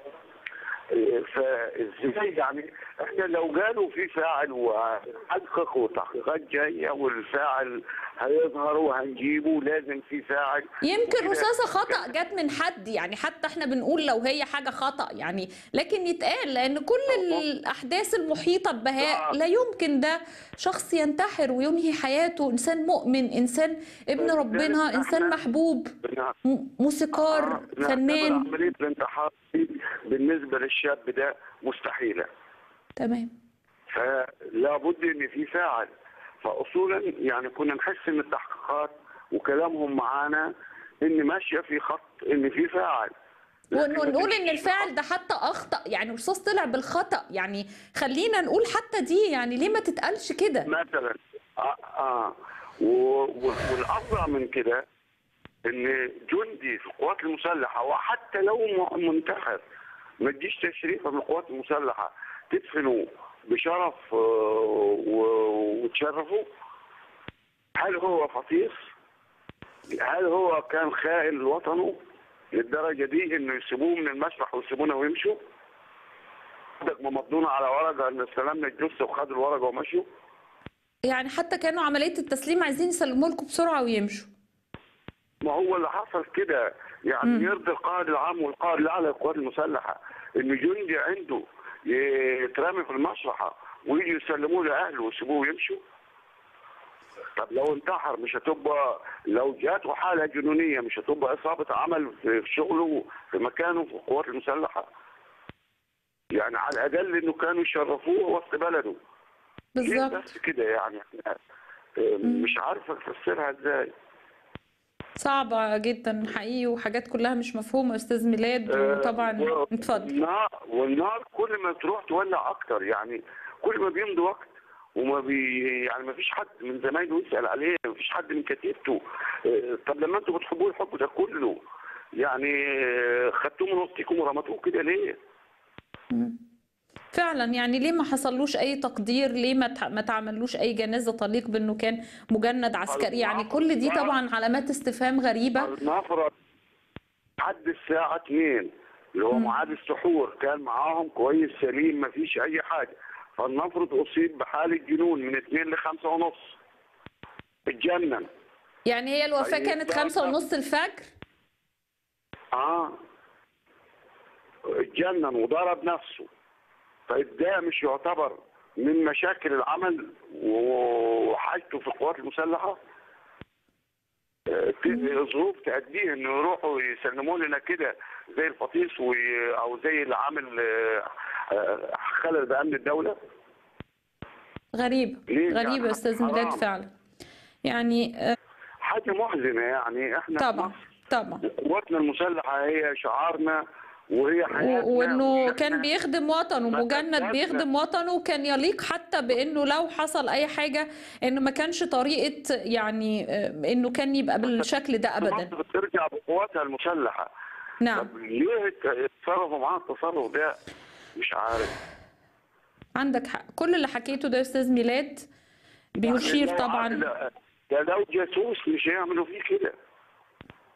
إيه، فازاي يعني احنا لو قالوا في فاعل وحقق وتحقيقات جايه والفاعل هيظهر وهنجيبه لازم في فاعل يمكن وكده. رصاصة خطأ جت من حد يعني حتى احنا بنقول لو هي حاجة خطأ يعني لكن يتقال لأن كل الأحداث المحيطة ببهاء لا يمكن ده شخص ينتحر وينهي حياته إنسان مؤمن إنسان ابن بس ربنا إحنا- إنسان محبوب بنع- م- موسيقار آه، نعتبر فنان عمليه الانتحار دي بالنسبه للشاب ده مستحيله تمام فلا بد ان في فاعل فاصولا يعني كنا نحس ان التحقيقات وكلامهم معانا ان ماشيه في خط ان في فاعل وانه لكن نقول ان مفيش الفاعل ده حتى اخطا يعني رصاص طلع بالخطا يعني خلينا نقول حتى دي يعني ليه ما تتقالش كده مثلا اه, آه. و- و- والافظع من كده ان جندي في القوات المسلحه وحتى لو م- منتحر ما تجيش تشريفه من القوات المسلحه تدفنوا بشرف آه، و- وتشرفوا هل هو فطيس؟ هل هو كان خائن لوطنه للدرجه دي انه يسيبوه من المسرح ويسيبونا ويمشوا؟ عندك ما مضونا على ورقه ان استلمنا الجثه وخدوا الورقه ومشوا؟ يعني حتى كانوا عمليه التسليم عايزين يسلموا لكم بسرعه ويمشوا ما هو اللي حصل كده يعني مم. يرضي القائد العام والقائد الاعلى للقوات المسلحه ان جندي عنده يترمي في المشرحه ويجي يسلموه لاهله ويسيبوه ويمشوا طب لو انتحر مش هتبقى لو جاته حاله جنونيه مش هتبقى اصابه عمل في في شغله في مكانه في القوات المسلحه يعني على الاقل انه كانوا يشرفوه وسط بلده ليه بالظبط بس كده يعني احنا اه، مش عارفه افسرها ازاي صعبه جدا حقيقي وحاجات كلها مش مفهومه يا استاذ ميلاد وطبعا و- اتفضل النار والنار كل ما تروح تولع اكتر يعني كل ما بيمضي وقت وما بي يعني ما فيش حد من زمايله يسال عليه ما فيش حد من كتيبته آه، طب لما انتوا بتحبوه الحب ده كله يعني آه، خدتوه من وسطكم ورمتوه كده ليه؟ فعلا يعني ليه ما حصلوش اي تقدير ليه ما تع- ما تعملوش اي جنازه تليق بانه كان مجند عسكري يعني كل دي طبعا علامات استفهام غريبه نفرض حد الساعة 2 اللي هو ميعاد السحور كان معاهم كويس سليم ما فيش أي حاجة فلنفرض أصيب بحالة جنون من 2 ل 5 ونص اتجنن يعني هي الوفاه طيب كانت بقى- خمسة ونص الفجر اه اتجنن وضرب نفسه طيب ده مش يعتبر من مشاكل العمل وحاجته في القوات المسلحة آه، ت- ظروف تأديه انه يروحوا يسلموا لنا كده زي الفطيس وي- او زي اللي عامل آه، آه، خلل بأمن الدولة غريبه ليه غريبه يعني؟ يا استاذ ميلاد حرام. فعلا يعني آه، حاجة محزنة يعني احنا في طبعا مصر طبعا قواتنا المسلحة هي شعارنا وهي حياتنا و- وانه وإحنا- كان بيخدم وطنه ما مجند تبقاش- بيخدم وطنه وكان يليق حتى بانه لو حصل اي حاجه انه ما كانش طريقه يعني آه، انه كان يبقى بالشكل ده ابدا مصر بترجع بقواتها المسلحة نعم طب ليه اتصرفوا معاه التصرف ده مش عارف عندك حق كل اللي حكيته ده يا استاذ ميلاد بيشير يعني لو طبعا عادل- ده لو جاسوس مش هيعملوا فيه كده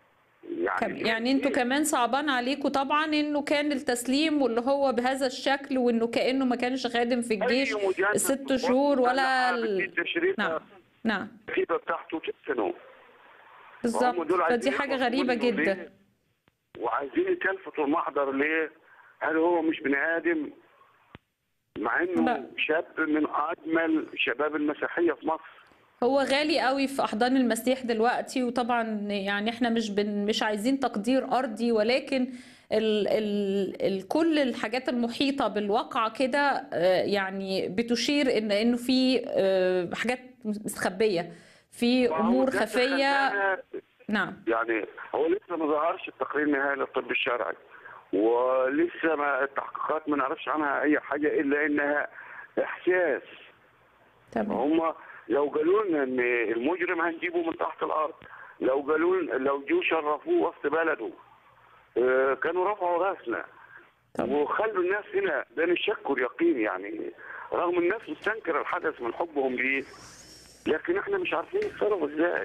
كم- يعني انتوا كمان صعبان عليكم طبعا انه كان التسليم واللي هو بهذا الشكل وانه كانه ما كانش خادم في الجيش أي مجند الست شهور ولا بدي ال... تشريف نعم نعم الكتيبة بتاعته تسنوا هم بالظبط دول فدي عايزين حاجة يخلصوا غريبة منه جدا ليه؟ وعايزين يكلفتوا المحضر ليه؟ هل هو مش بني ادم؟ مع انه لا. شاب من اجمل شباب المسيحيه في مصر هو غالي قوي في احضان المسيح دلوقتي وطبعا يعني احنا مش بن مش عايزين تقدير ارضي ولكن ال ال ال كل الحاجات المحيطه بالواقعه كده آه، يعني بتشير ان انه في آه، حاجات مستخبيه في امور ده خفيه خلانا- نعم يعني هو لسه ما ظهرش التقرير النهائي للطب الشرعي ولسه ما التحقيقات ما نعرفش عنها اي حاجه الا انها احساس تمام هم لو قالوا لنا ان المجرم هنجيبه من تحت الارض لو قالوا لنا لو جو شرفوه وسط بلده آه، كانوا رفعوا راسنا طبعا وخلوا الناس هنا بين الشك واليقين يعني رغم الناس مستنكر الحدث من حبهم ليه لكن احنا مش عارفين نتصرف ازاي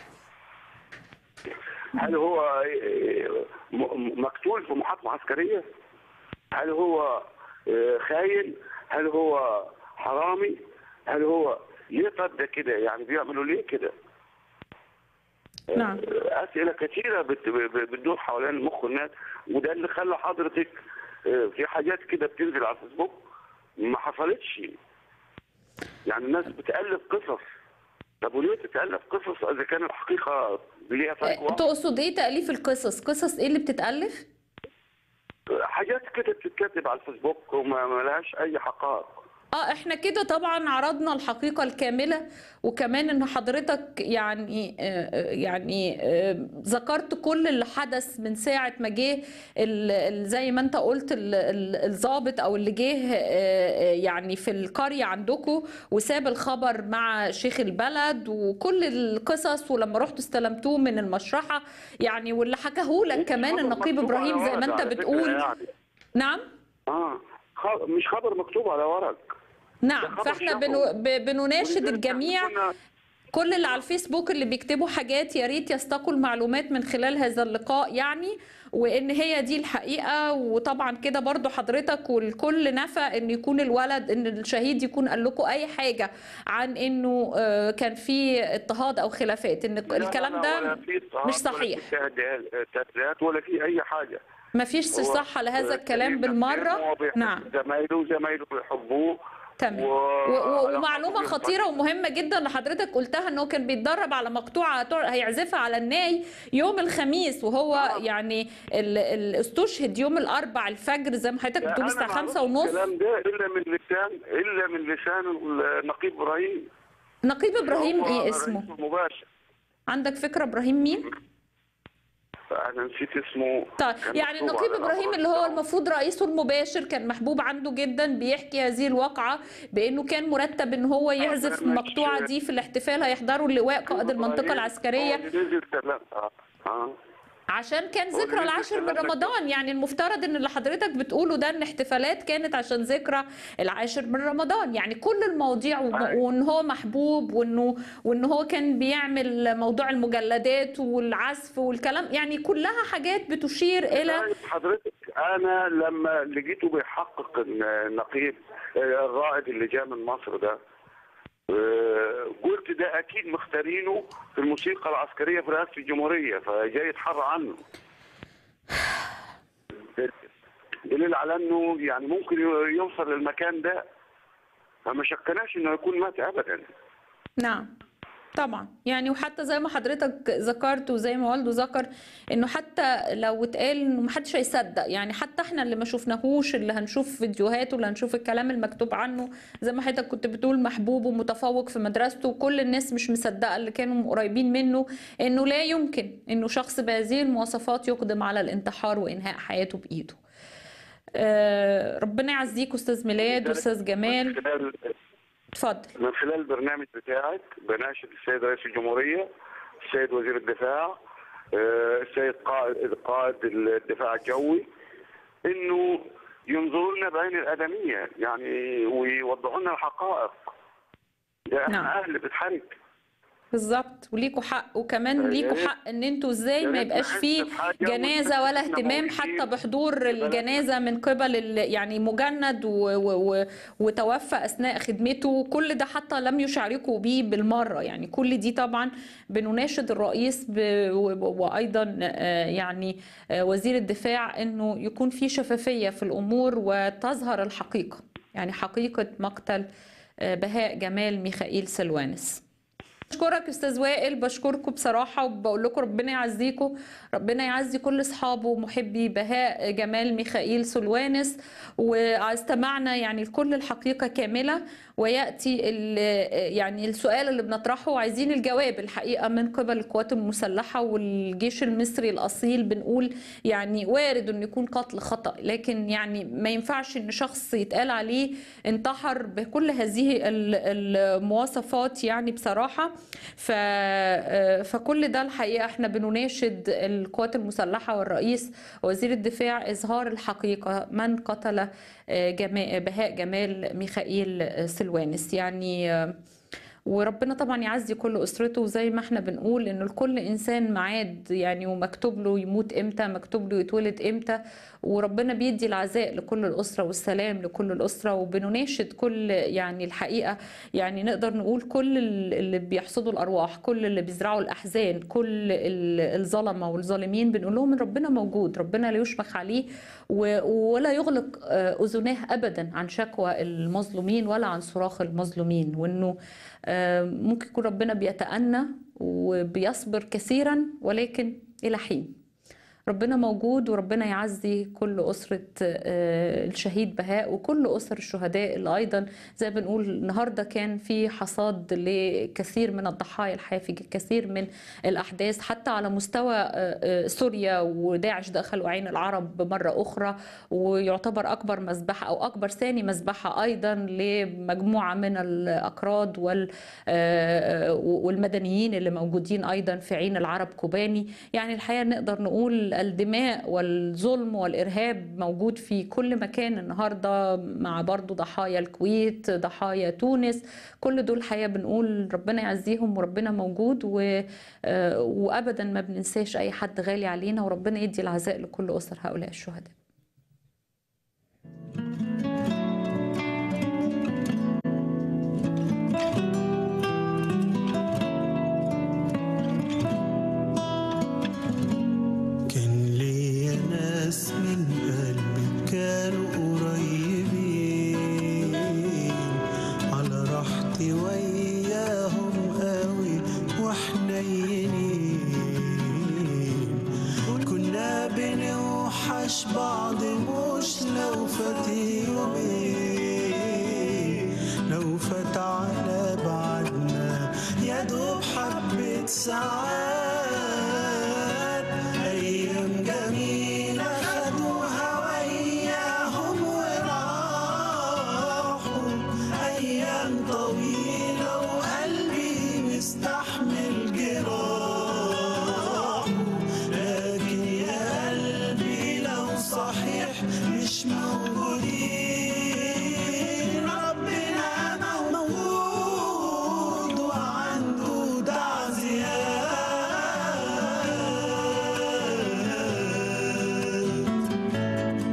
هل هو آه، م- مقتول في محاكمة عسكرية هل هو آه، خاين هل هو حرامي هل هو ليه طب ده كده يعني بيعملوا ليه كده نعم اسئله كثيره بت- ب- بتدور حوالين مخ الناس وده اللي خلى حضرتك آه، في حاجات كده بتنزل على الفيسبوك ما حصلتش يعني الناس بتالف قصص طب وليه تتالف قصص اذا كان الحقيقه ليها فرق واضح؟ تقصد ايه تاليف القصص قصص ايه اللي بتتالف حاجات كده بتتكتب على الفيسبوك وما ما لهاش اي حقائق اه احنا كده طبعا عرضنا الحقيقة الكاملة وكمان ان حضرتك يعني آه، آه، يعني آه، ذكرت كل اللي حدث من ساعة ما جه ال- ال- زي ما انت قلت ال- ال- الضابط او اللي جه آه، آه، يعني في القرية عندكم وساب الخبر مع شيخ البلد وكل القصص ولما رحتوا استلمتوه من المشرحة يعني واللي حكاهولك كمان النقيب مكتوب على ابراهيم زي ما ورق انت على فكرة بتقول يعني. نعم اه خ- مش خبر مكتوب على ورق نعم خبر فاحنا شفوي. بنو ب- بنناشد ولذلك الجميع كنا- كل اللي على الفيسبوك اللي بيكتبوا حاجات يا ريت يستقوا المعلومات من خلال هذا اللقاء يعني وان هي دي الحقيقه وطبعا كده برضو حضرتك والكل نفى ان يكون الولد ان الشهيد يكون قال لكم اي حاجه عن انه آه، كان في اضطهاد او خلافات ان لا، الكلام لا، ده ولا في اضطهاد مش ولا صحيح. في تهدئات- تهدئات ولا في اي حاجه ما فيش هو- صحه لهذا آه، الكلام كريم بالمره هو بيحب نعم زمايله وزمايله بيحبوه تمام و- و- و- على ومعلومه خاطر خطيره ومهمه جدا اللي حضرتك قلتها ان هو كان بيتدرب على مقطوعه هتع- هيعزفها على الناي يوم الخميس وهو آه. يعني ال- ال- استشهد يوم الاربع الفجر زي ما حضرتك بتقول أنا الساعه ما خمسة أعرفش ونص الكلام ده الا من لسان الا من لسان النقيب ابراهيم نقيب ابراهيم هو ايه رئيس اسمه المباشر عندك فكره ابراهيم مين انا نسيت اسمه طيب كان يعني مكتوب النقيب على ابراهيم الأبراج اللي هو بتاعه. المفروض رئيسه المباشر كان محبوب عنده جدا بيحكي هذه الواقعه بانه كان مرتب ان هو يعزف مش- المقطوعه دي في الاحتفال هيحضروا اللواء قائد المنطقه إبراهيم العسكريه هو اللي نزل كلام اه اه عشان كان هو ذكرى اللي العاشر من بيتكلم لك. رمضان يعني المفترض ان اللي حضرتك بتقوله ده ان احتفالات كانت عشان ذكرى العاشر من رمضان يعني كل المواضيع وم- أيوة. وان هو محبوب وانه وان هو كان بيعمل موضوع المجلدات والعزف والكلام يعني كلها حاجات بتشير الى طيب حضرتك انا لما لقيته بيحقق إن النقيب آه، الرائد اللي جاء من مصر ده آه، قلت ده اكيد مختارينه في الموسيقى العسكريه في رئاسه الجمهوريه فجاي يتحرى عنه دليل على انه يعني ممكن يوصل للمكان ده فما شكناش انه يكون مات ابدا نعم طبعا يعني وحتى زي ما حضرتك ذكرت وزي ما والده ذكر انه حتى لو اتقال انه محدش هيصدق يعني حتى احنا اللي ما شفناهوش اللي هنشوف فيديوهاته اللي هنشوف الكلام المكتوب عنه زي ما حضرتك كنت بتقول محبوب ومتفوق في مدرسته وكل الناس مش مصدقه اللي كانوا قريبين منه انه لا يمكن انه شخص بهذه المواصفات يقدم على الانتحار وانهاء حياته بايده. آه، ربنا يعزيك استاذ ميلاد واستاذ من جمال خلال اتفضل من خلال البرنامج بتاعك بناشد السيد رئيس الجمهورية السيد وزير الدفاع آه، السيد قائد قائد الدفاع الجوي انه ينظروا لنا بعين الادميه يعني ويوضحوا لنا الحقائق ده احنا نعم. اهل بتحرك بالظبط وليكوا حق وكمان يا ليكوا ريت- حق ان انتوا ازاي يا ما ريت يبقاش نحس فيه بحاجة جنازه ولا ونحس إننا اهتمام موجودين حتى في بحضور بلدنا. الجنازه من قبل ال- يعني مجند و و و وتوفى اثناء خدمته كل ده حتى لم يشاركوا بيه بالمره يعني كل دي طبعا بنناشد الرئيس ب و- وايضا آه، يعني آه، وزير الدفاع انه يكون في شفافيه في الامور وتظهر الحقيقه يعني حقيقه مقتل آه، بهاء جمال ميخائيل سلوانس بشكرك استاذ وائل بشكركم بصراحه وبقول لكم ربنا يعزيكم ربنا يعزي كل اصحابه ومحبي بهاء جمال ميخائيل سلوانس واستمعنا يعني لكل الحقيقه كامله وياتي ال- يعني السؤال اللي بنطرحه وعايزين الجواب الحقيقه من قبل القوات المسلحه والجيش المصري الاصيل بنقول يعني وارد انه يكون قتل خطا لكن يعني ما ينفعش ان شخص يتقال عليه انتحر بكل هذه ال- المواصفات يعني بصراحه ف فكل ده الحقيقه احنا بنناشد القوات المسلحه والرئيس وزير الدفاع اظهار الحقيقه من قتل جما- بهاء جمال ميخائيل سلوانس يعني وربنا طبعا يعزي كل اسرته وزي ما احنا بنقول ان لكل انسان ميعاد يعني ومكتوب له يموت امتى مكتوب له يتولد امتى وربنا بيدي العزاء لكل الاسره والسلام لكل الاسره وبنناشد كل يعني الحقيقه يعني نقدر نقول كل اللي بيحصدوا الارواح كل اللي بيزرعوا الاحزان كل ال- الظلمه والظالمين بنقول لهم ان ربنا موجود ربنا لا يشفق عليه و- ولا يغلق آه، اذناه ابدا عن شكوى المظلومين ولا عن صراخ المظلومين وانه آه، ممكن يكون ربنا بيتأنى وبيصبر كثيرا ولكن إلى حين ربنا موجود وربنا يعزي كل أسرة آه، الشهيد بهاء وكل أسر الشهداء اللي أيضا زي ما بنقول النهاردة كان في حصاد لكثير من الضحايا الحياة في كثير من الأحداث حتى على مستوى آه، آه، سوريا وداعش دخلوا عين العرب مرة أخرى ويعتبر أكبر مذبحة أو أكبر ثاني مذبحة أيضا لمجموعة من الأكراد وال آه، والمدنيين اللي موجودين أيضا في عين العرب كوباني يعني الحقيقة نقدر نقول الدماء والظلم والإرهاب موجود في كل مكان النهاردة مع برضو ضحايا الكويت ضحايا تونس كل دول الحقيقة بنقول ربنا يعزيهم وربنا موجود و... آه، وأبدا ما بننساش أي حد غالي علينا وربنا يدي العزاء لكل أسر هؤلاء الشهداء كان ليا ناس من قلبي كانوا قريبين على راحتي وياهم قوي وحنينين كنا بنوحش بعض مش لو فات يومين لو فات على بعدنا يا دوب حبة ساعات أيام جميلة خدوها وياهم وراحوا أيام طويلة وقلبي مستحمل جراحه لكن يا قلبي لو صحيح مش موجودين ربنا موجود وعنده تعزيات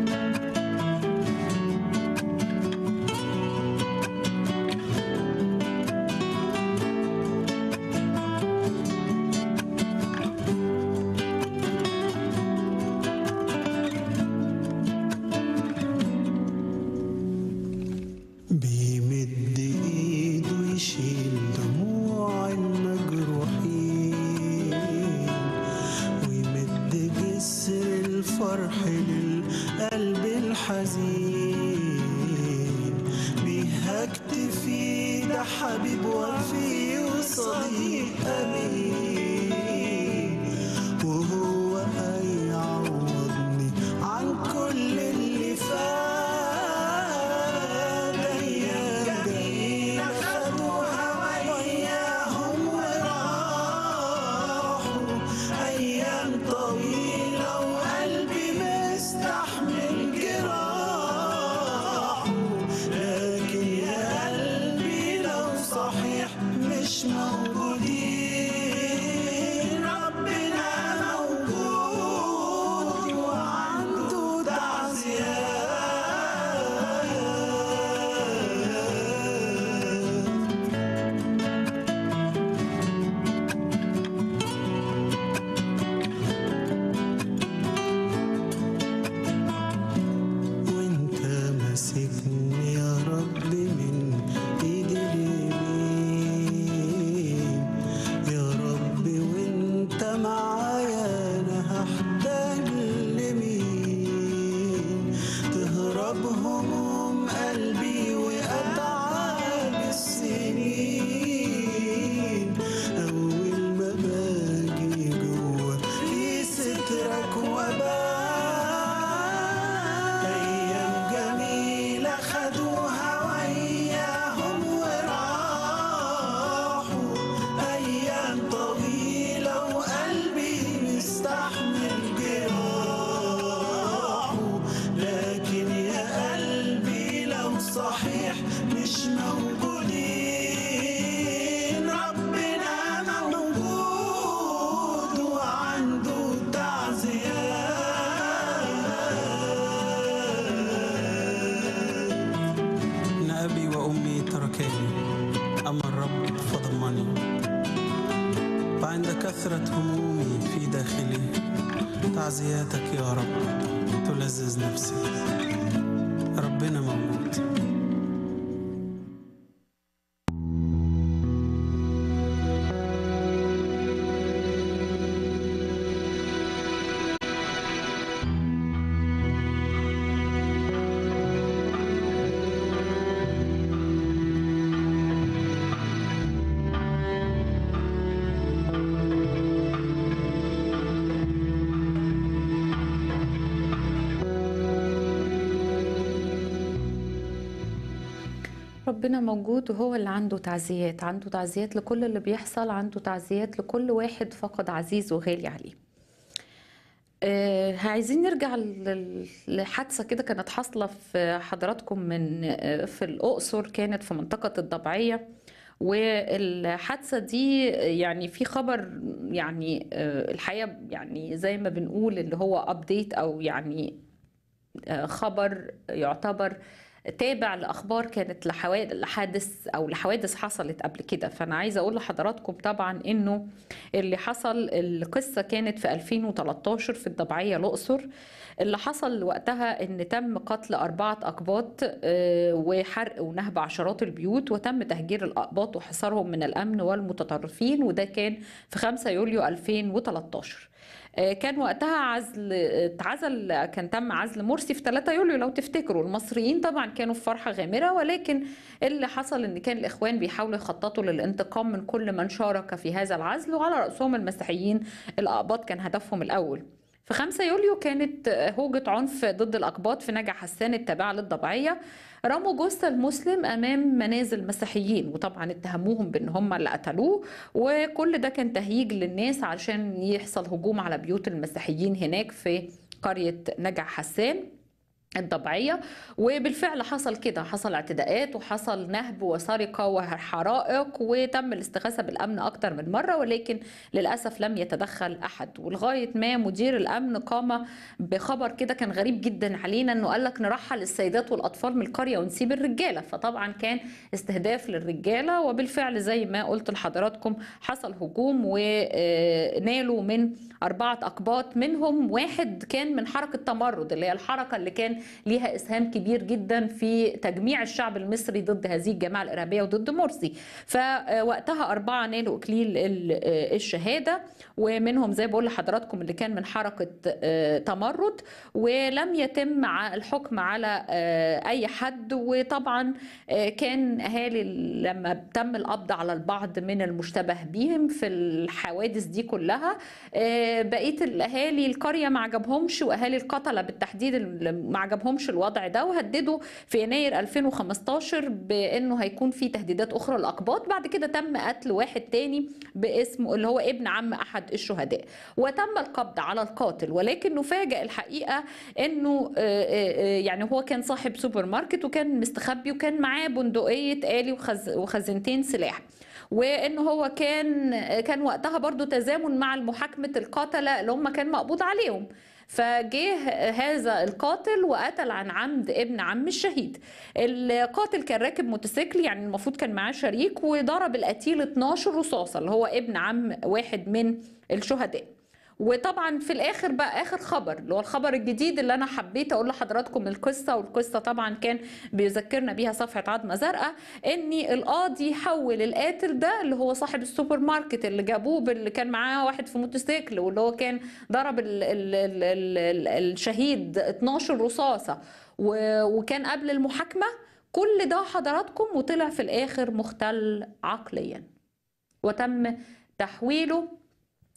بيمد ايده يشيل دموع المجروحين ويمد جسر الفرح للقلب الحزين بيهكتفي ده حبيب وفي وصديق امين وهو هيعوضني عن كل اللي فات ايام جميله خدوها وياهم وراحوا ايام طويله وقلبي مستحمل جراحه لكن يا قلبي لو صحيح مش موجودين خدوها وياهم وراحوا أيام طويلة وقلبي مستحمل جراحه لكن يا قلبي لو صحيح مش موجودين ربنا موجود وعنده تعزيات إن أبي وأمي تركاني أما الرب فضمني وعند كثرة همومي في داخلي تعزياتك يا رب تلذذ نفسي ربنا موجود ربنا موجود وهو اللي عنده تعزيات عنده تعزيات لكل اللي بيحصل عنده تعزيات لكل واحد فقد عزيز وغالي عليه آه، عايزين نرجع لل- لحادثة كده كانت حاصلة في حضراتكم من آه، في الأقصر كانت في منطقة الضبعية والحادثة دي يعني في خبر يعني آه، الحقيقة يعني زي ما بنقول اللي هو أبديت أو يعني آه، خبر يعتبر تابع لاخبار كانت لحوا- لحادث او لحوادث حصلت قبل كده فانا عايزه اقول لحضراتكم طبعا انه اللي حصل القصه كانت في 2013 في الضبعيه الاقصر اللي حصل وقتها ان تم قتل اربعه اقباط آه، وحرق ونهب عشرات البيوت وتم تهجير الاقباط وحصارهم من الامن والمتطرفين وده كان في 5 يوليو 2013 آه، كان وقتها عزل اتعزل كان تم عزل مرسي في 3 يوليو لو تفتكروا المصريين طبعا كانوا في فرحة غامرة ولكن اللي حصل ان كان الاخوان بيحاولوا يخططوا للانتقام من كل من شارك في هذا العزل وعلى رأسهم المسيحيين الأقباط كان هدفهم الأول في 5 يوليو كانت هوجة عنف ضد الأقباط في نجع حسان التابعة للضبعية رموا جثة المسلم أمام منازل مسيحيين وطبعا اتهموهم بأن هم اللي قتلوه وكل ده كان تهييج للناس علشان يحصل هجوم على بيوت المسيحيين هناك في قرية نجع حسان الضبعية وبالفعل حصل كده حصل اعتداءات وحصل نهب وسرقة وحرائق وتم الاستغاثة بالأمن أكتر من مرة ولكن للأسف لم يتدخل أحد ولغاية ما مدير الأمن قام بخبر كده كان غريب جدا علينا أنه قال لك نرحل السيدات والأطفال من القرية ونسيب الرجالة فطبعا كان استهداف للرجالة وبالفعل زي ما قلت لحضراتكم حصل هجوم ونالوا من أربعة أقباط منهم واحد كان من حركة تمرد اللي هي الحركة اللي كان ليها إسهام كبير جدا في تجميع الشعب المصري ضد هذه الجماعة الإرهابية وضد مرسي فوقتها أربعة نالوا إكليل ال- الشهادة ومنهم زي بقول لحضراتكم اللي كان من حركة آه، تمرد ولم يتم ع- الحكم على آه، أي حد وطبعا آه، كان أهالي لما تم القبض على البعض من المشتبه بهم في الحوادث دي كلها آه، بقيه الاهالي القريه ما عجبهمش واهالي القتله بالتحديد اللي ما عجبهمش الوضع ده وهددوا في يناير 2015 بانه هيكون في تهديدات اخرى للاقباط بعد كده تم قتل واحد تاني باسمه اللي هو ابن عم احد الشهداء وتم القبض على القاتل ولكن نفاجئ الحقيقه انه آه، آه، آه، يعني هو كان صاحب سوبر ماركت وكان مستخبي وكان معاه بندقيه آلي وخز وخزنتين سلاح وان هو كان كان وقتها برضو تزامن مع محاكمه القتله اللي هم كان مقبوض عليهم فجه هذا القاتل وقتل عن عمد ابن عم الشهيد القاتل كان راكب موتوسيكل يعني المفروض كان معاه شريك وضرب القتيل 12 رصاصه اللي هو ابن عم واحد من الشهداء وطبعا في الاخر بقى اخر خبر اللي هو الخبر الجديد اللي انا حبيت اقول لحضراتكم القصه والقصه طبعا كان بيذكرنا بيها صفحه عظمه زرقاء ان القاضي حول القاتل ده اللي هو صاحب السوبر ماركت اللي جابوه اللي كان معاه واحد في موتوسيكل واللي هو كان ضرب ال ال ال ال ال الشهيد 12 رصاصه و- وكان قبل المحاكمه كل ده حضراتكم وطلع في الاخر مختل عقليا وتم تحويله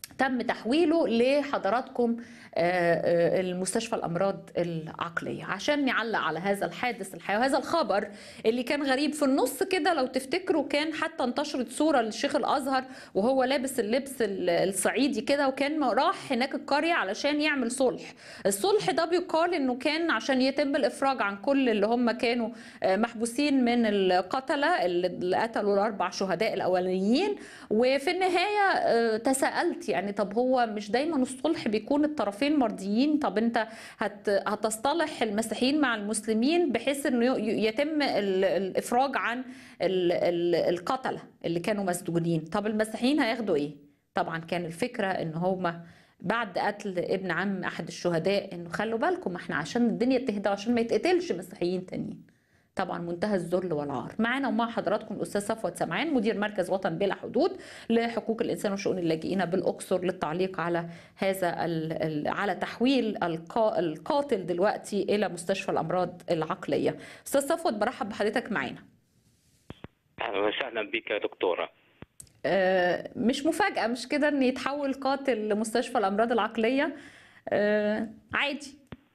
تم تحويله لحضراتكم آه، آه، المستشفى الامراض العقليه عشان نعلق على هذا الحادث الحقيقي وهذا الخبر اللي كان غريب في النص كده لو تفتكروا كان حتى انتشرت صوره للشيخ الازهر وهو لابس اللبس ال- الصعيدي كده وكان راح هناك القريه علشان يعمل صلح الصلح ده بيقال انه كان عشان يتم الافراج عن كل اللي هم كانوا آه، محبوسين من القتله اللي قتلوا الاربع شهداء الاولانيين وفي النهايه آه، تساءلت يعني طب هو مش دايما الصلح بيكون الطرفين مرضيين طب انت هت هتصطلح المسيحيين مع المسلمين بحيث انه ي- يتم ال- الافراج عن ال- ال- القتله اللي كانوا مسجونين طب المسيحيين هياخدوا ايه طبعا كان الفكره ان هما بعد قتل ابن عم احد الشهداء انه خلوا بالكم احنا عشان الدنيا تهدى وعشان ما يتقتلش مسيحيين تانيين طبعا منتهى الذل والعار معانا ومع حضراتكم الاستاذ صفوت سمعان مدير مركز وطن بلا حدود لحقوق الانسان وشؤون اللاجئين بالاقصر للتعليق على هذا ال- ال- على تحويل القا- القاتل دلوقتي الى مستشفى الامراض العقليه استاذ صفوت برحب بحضرتك معانا اهلا وسهلا بك يا دكتوره آه، مش مفاجاه مش كده ان يتحول قاتل لمستشفى الامراض العقليه آه، عادي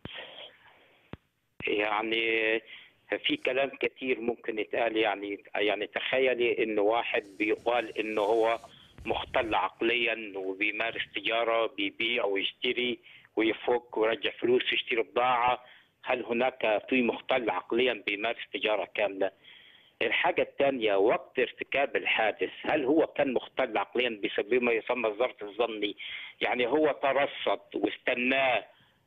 يعني في كلام كثير ممكن يتقال يعني يعني تخيلي انه واحد بيقال انه هو مختل عقليا وبيمارس تجاره بيبيع ويشتري ويفك ويرجع فلوس يشتري بضاعه هل هناك في مختل عقليا بيمارس تجاره كامله؟ الحاجة الثانية وقت ارتكاب الحادث هل هو كان مختل عقليا بسبب ما يسمى الظرف الظني يعني هو ترصد واستناه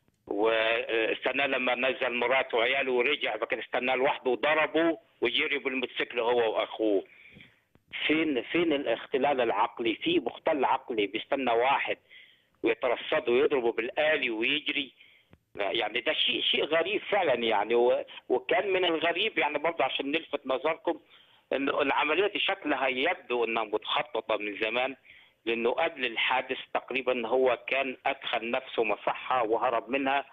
واستناه لما نزل مراته وعياله ورجع فكان استناه لوحده وضربه وجري بالموتوسيكل هو واخوه فين فين الاختلال العقلي في مختل عقلي بيستنى واحد ويترصده ويضربه بالآلي ويجري يعني ده شيء شيء غريب فعلا يعني و- وكان من الغريب يعني برضه عشان نلفت نظركم ان العمليه دي شكلها يبدو انها متخططه من زمان لانه قبل الحادث تقريبا هو كان ادخل نفسه مصحه وهرب منها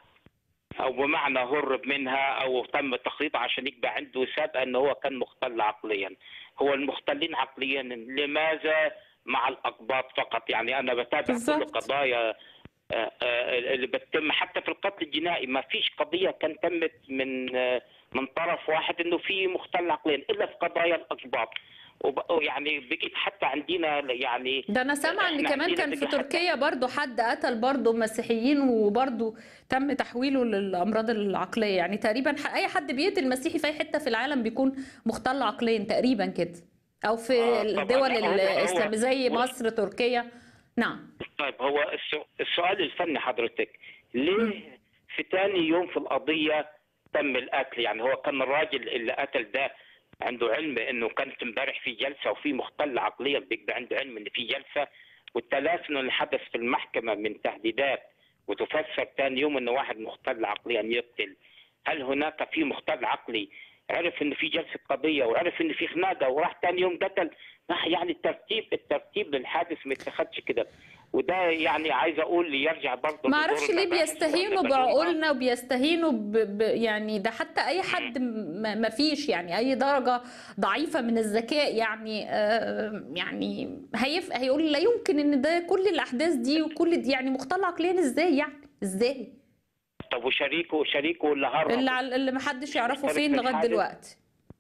او بمعنى هرب منها او تم تخطيطه عشان يبقى عنده سابقه ان هو كان مختل عقليا هو المختلين عقليا لماذا مع الاقباط فقط يعني انا بتابع كل بالظبط. قضايا آه، آه، اللي بتتم حتى في القتل الجنائي ما فيش قضيه كان تمت من آه، من طرف واحد انه في مختل عقليا الا في قضايا الاقباط وب- يعني بقيت حتى عندنا يعني ده انا سامعه ان إحنا كمان عندنا كان في بقى حتى- تركيا برضو حد قتل برضو مسيحيين وبرضو تم تحويله للامراض العقليه يعني تقريبا ح- اي حد بيقتل مسيحي في اي حته في العالم بيكون مختل عقليا تقريبا كده او في آه، طبعاً. الدول هو- هو- الاسلاميه زي هو- مصر تركيا نعم طيب هو السو- السؤال الفني حضرتك ليه في تاني يوم في القضية تم القتل يعني هو كان الراجل اللي قتل ده عنده علم انه كانت امبارح في جلسة وفي مختل عقليا بيبقى عنده علم ان في جلسة والتلافن اللي حدث في المحكمة من تهديدات وتفسر تاني يوم انه واحد مختل عقليا يقتل هل هناك في مختل عقلي عرف ان في جلسه قضيه وعرف ان في خناقه وراح تاني يوم قتل لا، يعني الترتيب الترتيب للحادث ما يتخذش كده وده يعني عايز اقول يرجع برضه ما لدور اعرفش ليه المباحث بيستهينوا والمبادئ. بعقولنا وبيستهينوا ب... ب... يعني ده حتى اي حد م- ما فيش يعني اي درجه ضعيفه من الذكاء يعني آه يعني هيف... هيقول لا يمكن ان ده كل الاحداث دي وكل دي يعني مختل عقليا ازاي يعني ازاي طب وشريكه شريكه اللي هرب اللي على- اللي محدش يعرفه مشترك فين في لغايه الحادث. دلوقتي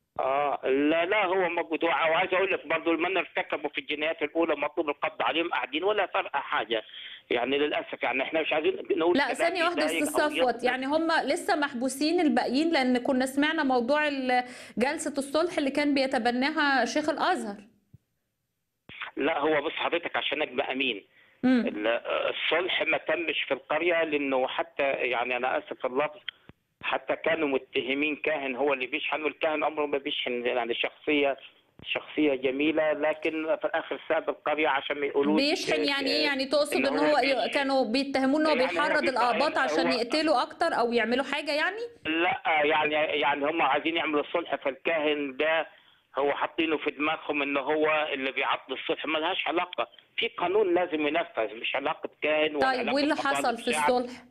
اه لا لا هو موجود وعايز اقول لك برضه من ارتكبوا في الجنايات الاولى مطلوب القبض عليهم قاعدين ولا فرق حاجه يعني للاسف يعني احنا مش عايزين نقول لا كلام ثانية واحدة يضايق استاذ أو صفوت يغضب. يعني هم لسه محبوسين الباقيين لان كنا سمعنا موضوع ال- جلسة الصلح اللي كان بيتبناها شيخ الازهر لا هو بص حضرتك عشان ابقى امين مم. ال- الصلح ما تمش في القريه لانه حتى يعني انا اسف في اللفظ حتى كانوا متهمين كاهن هو اللي بيشحن والكاهن عمره ما بيشحن يعني شخصيه شخصيه جميله لكن في الاخر ساب القريه عشان ما يقولوش بيشحن يعني ايه يعني تقصد إن ان هو هو بيشحن. كانوا بيتهموه ان هو يعني هو بيحرض بيتهم- الاقباط عشان هو- يقتلوا اكتر او يعملوا حاجة يعني لا يعني يعني هم عايزين يعملوا الصلح فالكاهن ده هو حاطينه في دماغهم ان هو اللي بيعطل الصلح ما لهاش علاقه في قانون لازم ينفذ مش علاقه كاهن ولا طيب علاقة وايه اللي قضاء حصل في الشعب. الصلح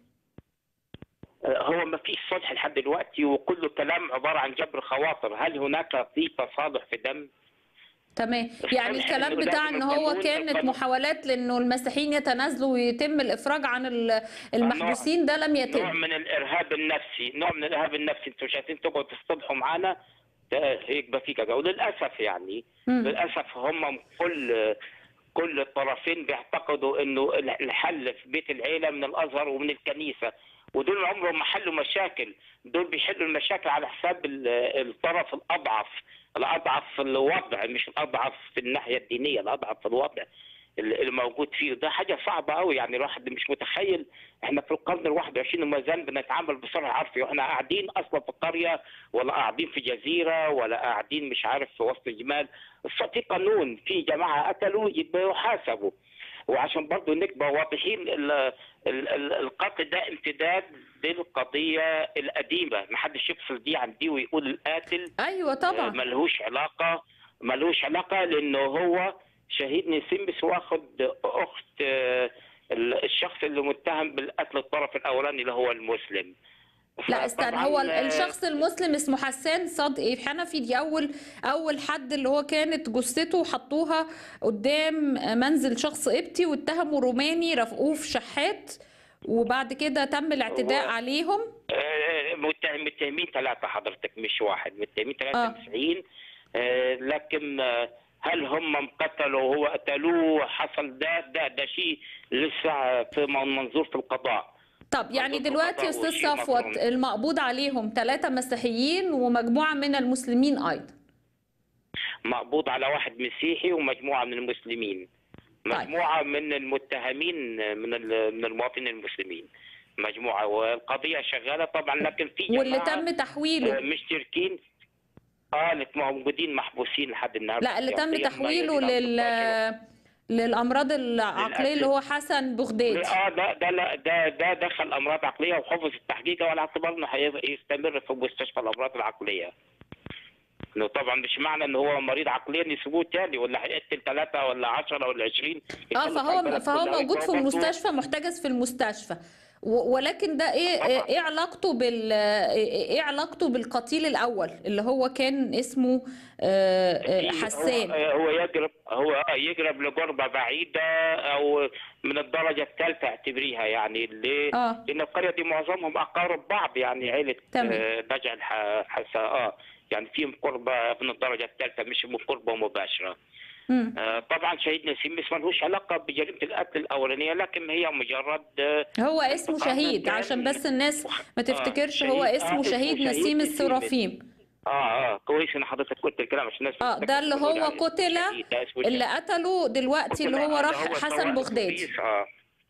هو ما فيش صلح لحد دلوقتي وكله كلام عباره عن جبر خواطر هل هناك في تصالح في دم تمام يعني الصلح الكلام إنه بتاع لازم ان هو القانون- كانت القانون- محاولات لانه المسيحيين يتنازلوا ويتم الافراج عن ال- المحبوسين ده لم نوع يتم من الارهاب النفسي نوع من الارهاب النفسي انتوا مش عايزين تقعدوا تصطلحوا معانا ده يبقى في كذا وللاسف يعني مم. للاسف هم كل كل الطرفين بيعتقدوا انه الحل في بيت العيله من الازهر ومن الكنيسه ودول عمرهم ما حلوا مشاكل دول بيحلوا المشاكل على حساب ال- الطرف الاضعف الاضعف في الوضع مش الاضعف في الناحيه الدينيه الاضعف في الوضع اللي الموجود فيه ده حاجه صعبه قوي يعني الواحد مش متخيل احنا في القرن ال 21 وما زال بنتعامل بصرع عرفي واحنا قاعدين اصلا في قريه ولا قاعدين في جزيره ولا قاعدين مش عارف في وسط جمال في قانون في جماعه قتلوا يبقى يحاسبوا وعشان برضه نبقى واضحين ال- ال- ال- القتل ده امتداد للقضيه القديمه ما حدش يفصل دي عن دي ويقول القاتل ايوه طبعا ملهوش علاقه ملهوش علاقه لانه هو شهيد نسيم بس واخد اخت آه، ال- الشخص اللي متهم بالقتل الطرف الاولاني اللي هو المسلم لا استنى فطبعاً، هو ال- آه، الشخص المسلم اسمه حسان صدقي حنفي دي اول اول حد اللي هو كانت جثته حطوها قدام منزل شخص قبطي واتهموا روماني رافقوه في شحات وبعد كده تم الاعتداء هو- عليهم آه، متهم متهمين ثلاثة حضرتك مش واحد متهمين آه. 93 آه، لكن آه، هل هم قتلوا وهو قتلوه حصل ده ده ده شيء لسه في منظور في القضاء طب يعني منظور دلوقتي يا القضاء استاذ والشيء صفوت مفروض. المقبوض عليهم ثلاثة مسيحيين ومجموعة من المسلمين ايضا مقبوض على واحد مسيحي ومجموعة من المسلمين مجموعة من المتهمين من ال- من المواطنين المسلمين مجموعة والقضية شغالة طبعا لكن في واللي جماعة تم تحويله آه، مشتركين اه اللي موجودين محبوسين لحد النهارده لا اللي تم احتياطياً تحويله ما يزيد عن لل 16. للامراض العقليه اللي هو حسن بغدادي اه ده ده لا ده ده دخل امراض عقليه وحفظ التحقيق على اعتبار انه هيبقى يستمر في مستشفى الامراض العقليه. انه طبعا مش معنى ان هو مريض عقليا يسيبوه تاني ولا هيقتل ثلاثه ولا 10 ولا 20 اه فهو فهو موجود في المستشفى محتجز في المستشفى و- ولكن ده ايه ايه إيه علاقته بال ايه إيه علاقته بالقتيل الاول اللي هو كان اسمه آه، آه، حسان هو, هو يجرب هو آه يجرب لغربه بعيده او من الدرجه الثالثه اعتبريها يعني ليه؟ اه لان القريه دي معظمهم اقارب بعض يعني عيله تمام. آه، نجع الح- حسا اه يعني فيهم قربه من الدرجه الثالثه مش من قربه مباشره. مم. آه، طبعا شهيد نسيم مش ملهوش علاقه بجريمه القتل الاولانيه لكن هي مجرد آه، هو اسمه انتقام شهيد كان- عشان بس الناس ما تفتكرش آه، هو شهيد- اسمه آه، شهيد اسمه نسيم شهيد السرافيم اه اه كويس ان حضرتك قلت الكلام عشان الناس اه ده اللي بتقول هو عليه قتل شهيد، ده اسمه اللي شهيد. قتله دلوقتي اللي هو ده راح هو حسن سواق بغدادي أتوبيس، اه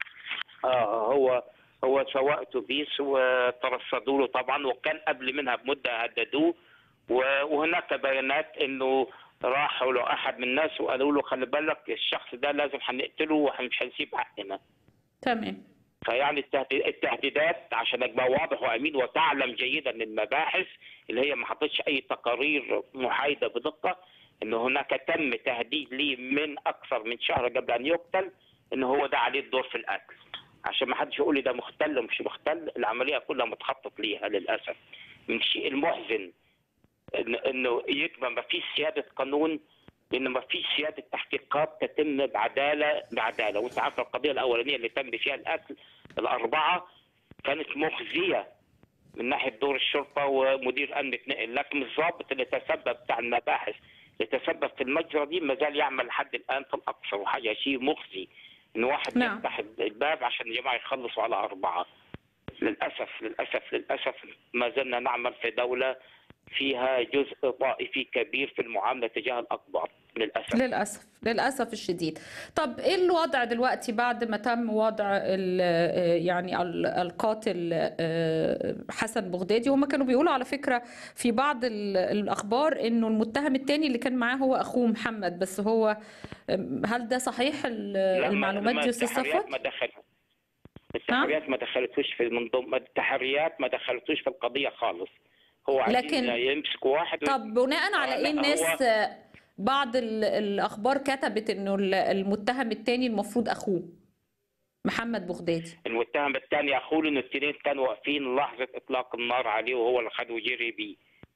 اه هو هو سواق اتوبيس وترصدوا له طبعا وكان قبل منها بمده هددوه و- وهناك بيانات انه راحوا له احد من الناس وقالوا له خلي بالك الشخص ده لازم هنقتله ومش هنسيب حقنا تمام فيعني التهدي- التهديدات عشان ابقى واضح وامين وتعلم جيدا المباحث اللي هي ما حطتش اي تقارير محايده بدقه ان هناك تم تهديد لي من اكثر من شهر قبل ان يقتل ان هو ده عليه الدور في القتل عشان ما حدش يقول لي ده مختل ومش مختل العمليه كلها متخطط ليها للاسف من الشيء المحزن إن انه يبقى ما فيش سياده قانون لان ما فيش سياده تحقيقات تتم بعداله بعداله وانت عارف القضيه الاولانيه اللي تم فيها القتل الاربعه كانت مخزيه من ناحيه دور الشرطه ومدير امن اتنقل لكن الضابط اللي تسبب بتاع المباحث اللي تسبب في المجزره دي ما زال يعمل لحد الان في الاقصى وحاجه شيء مخزي ان واحد نعم. يفتح الباب عشان الجماعه يخلصوا على اربعه للاسف للاسف للاسف ما زلنا نعمل في دوله فيها جزء طائفي كبير في المعامله تجاه الاقباط للاسف للأسف للأسف الشديد طب إيه الوضع دلوقتي بعد ما تم وضع ال- يعني ال- القاتل آه، حسن بغدادي هم كانوا بيقولوا على فكرة في بعض ال- الأخبار إنه المتهم التاني اللي كان معاه هو أخوه محمد بس هو آم، هل ده صحيح ال- لا، ما- المعلومات ما دي يا أستاذ التحريات صفوت؟ ما دخلت التحريات ما دخلتوش في المنظومه التحريات ما دخلتوش في القضيه خالص هو عايزين لكن- يمسكوا واحد طب بناء على آه، إيه لا، الناس هو- آه، بعض ال- الأخبار كتبت إنه ال- المتهم التاني المفروض أخوه محمد بغدادي المتهم الثاني اخوه ان الاثنين كانوا واقفين لحظه اطلاق النار عليه وهو اللي خده وجري بيه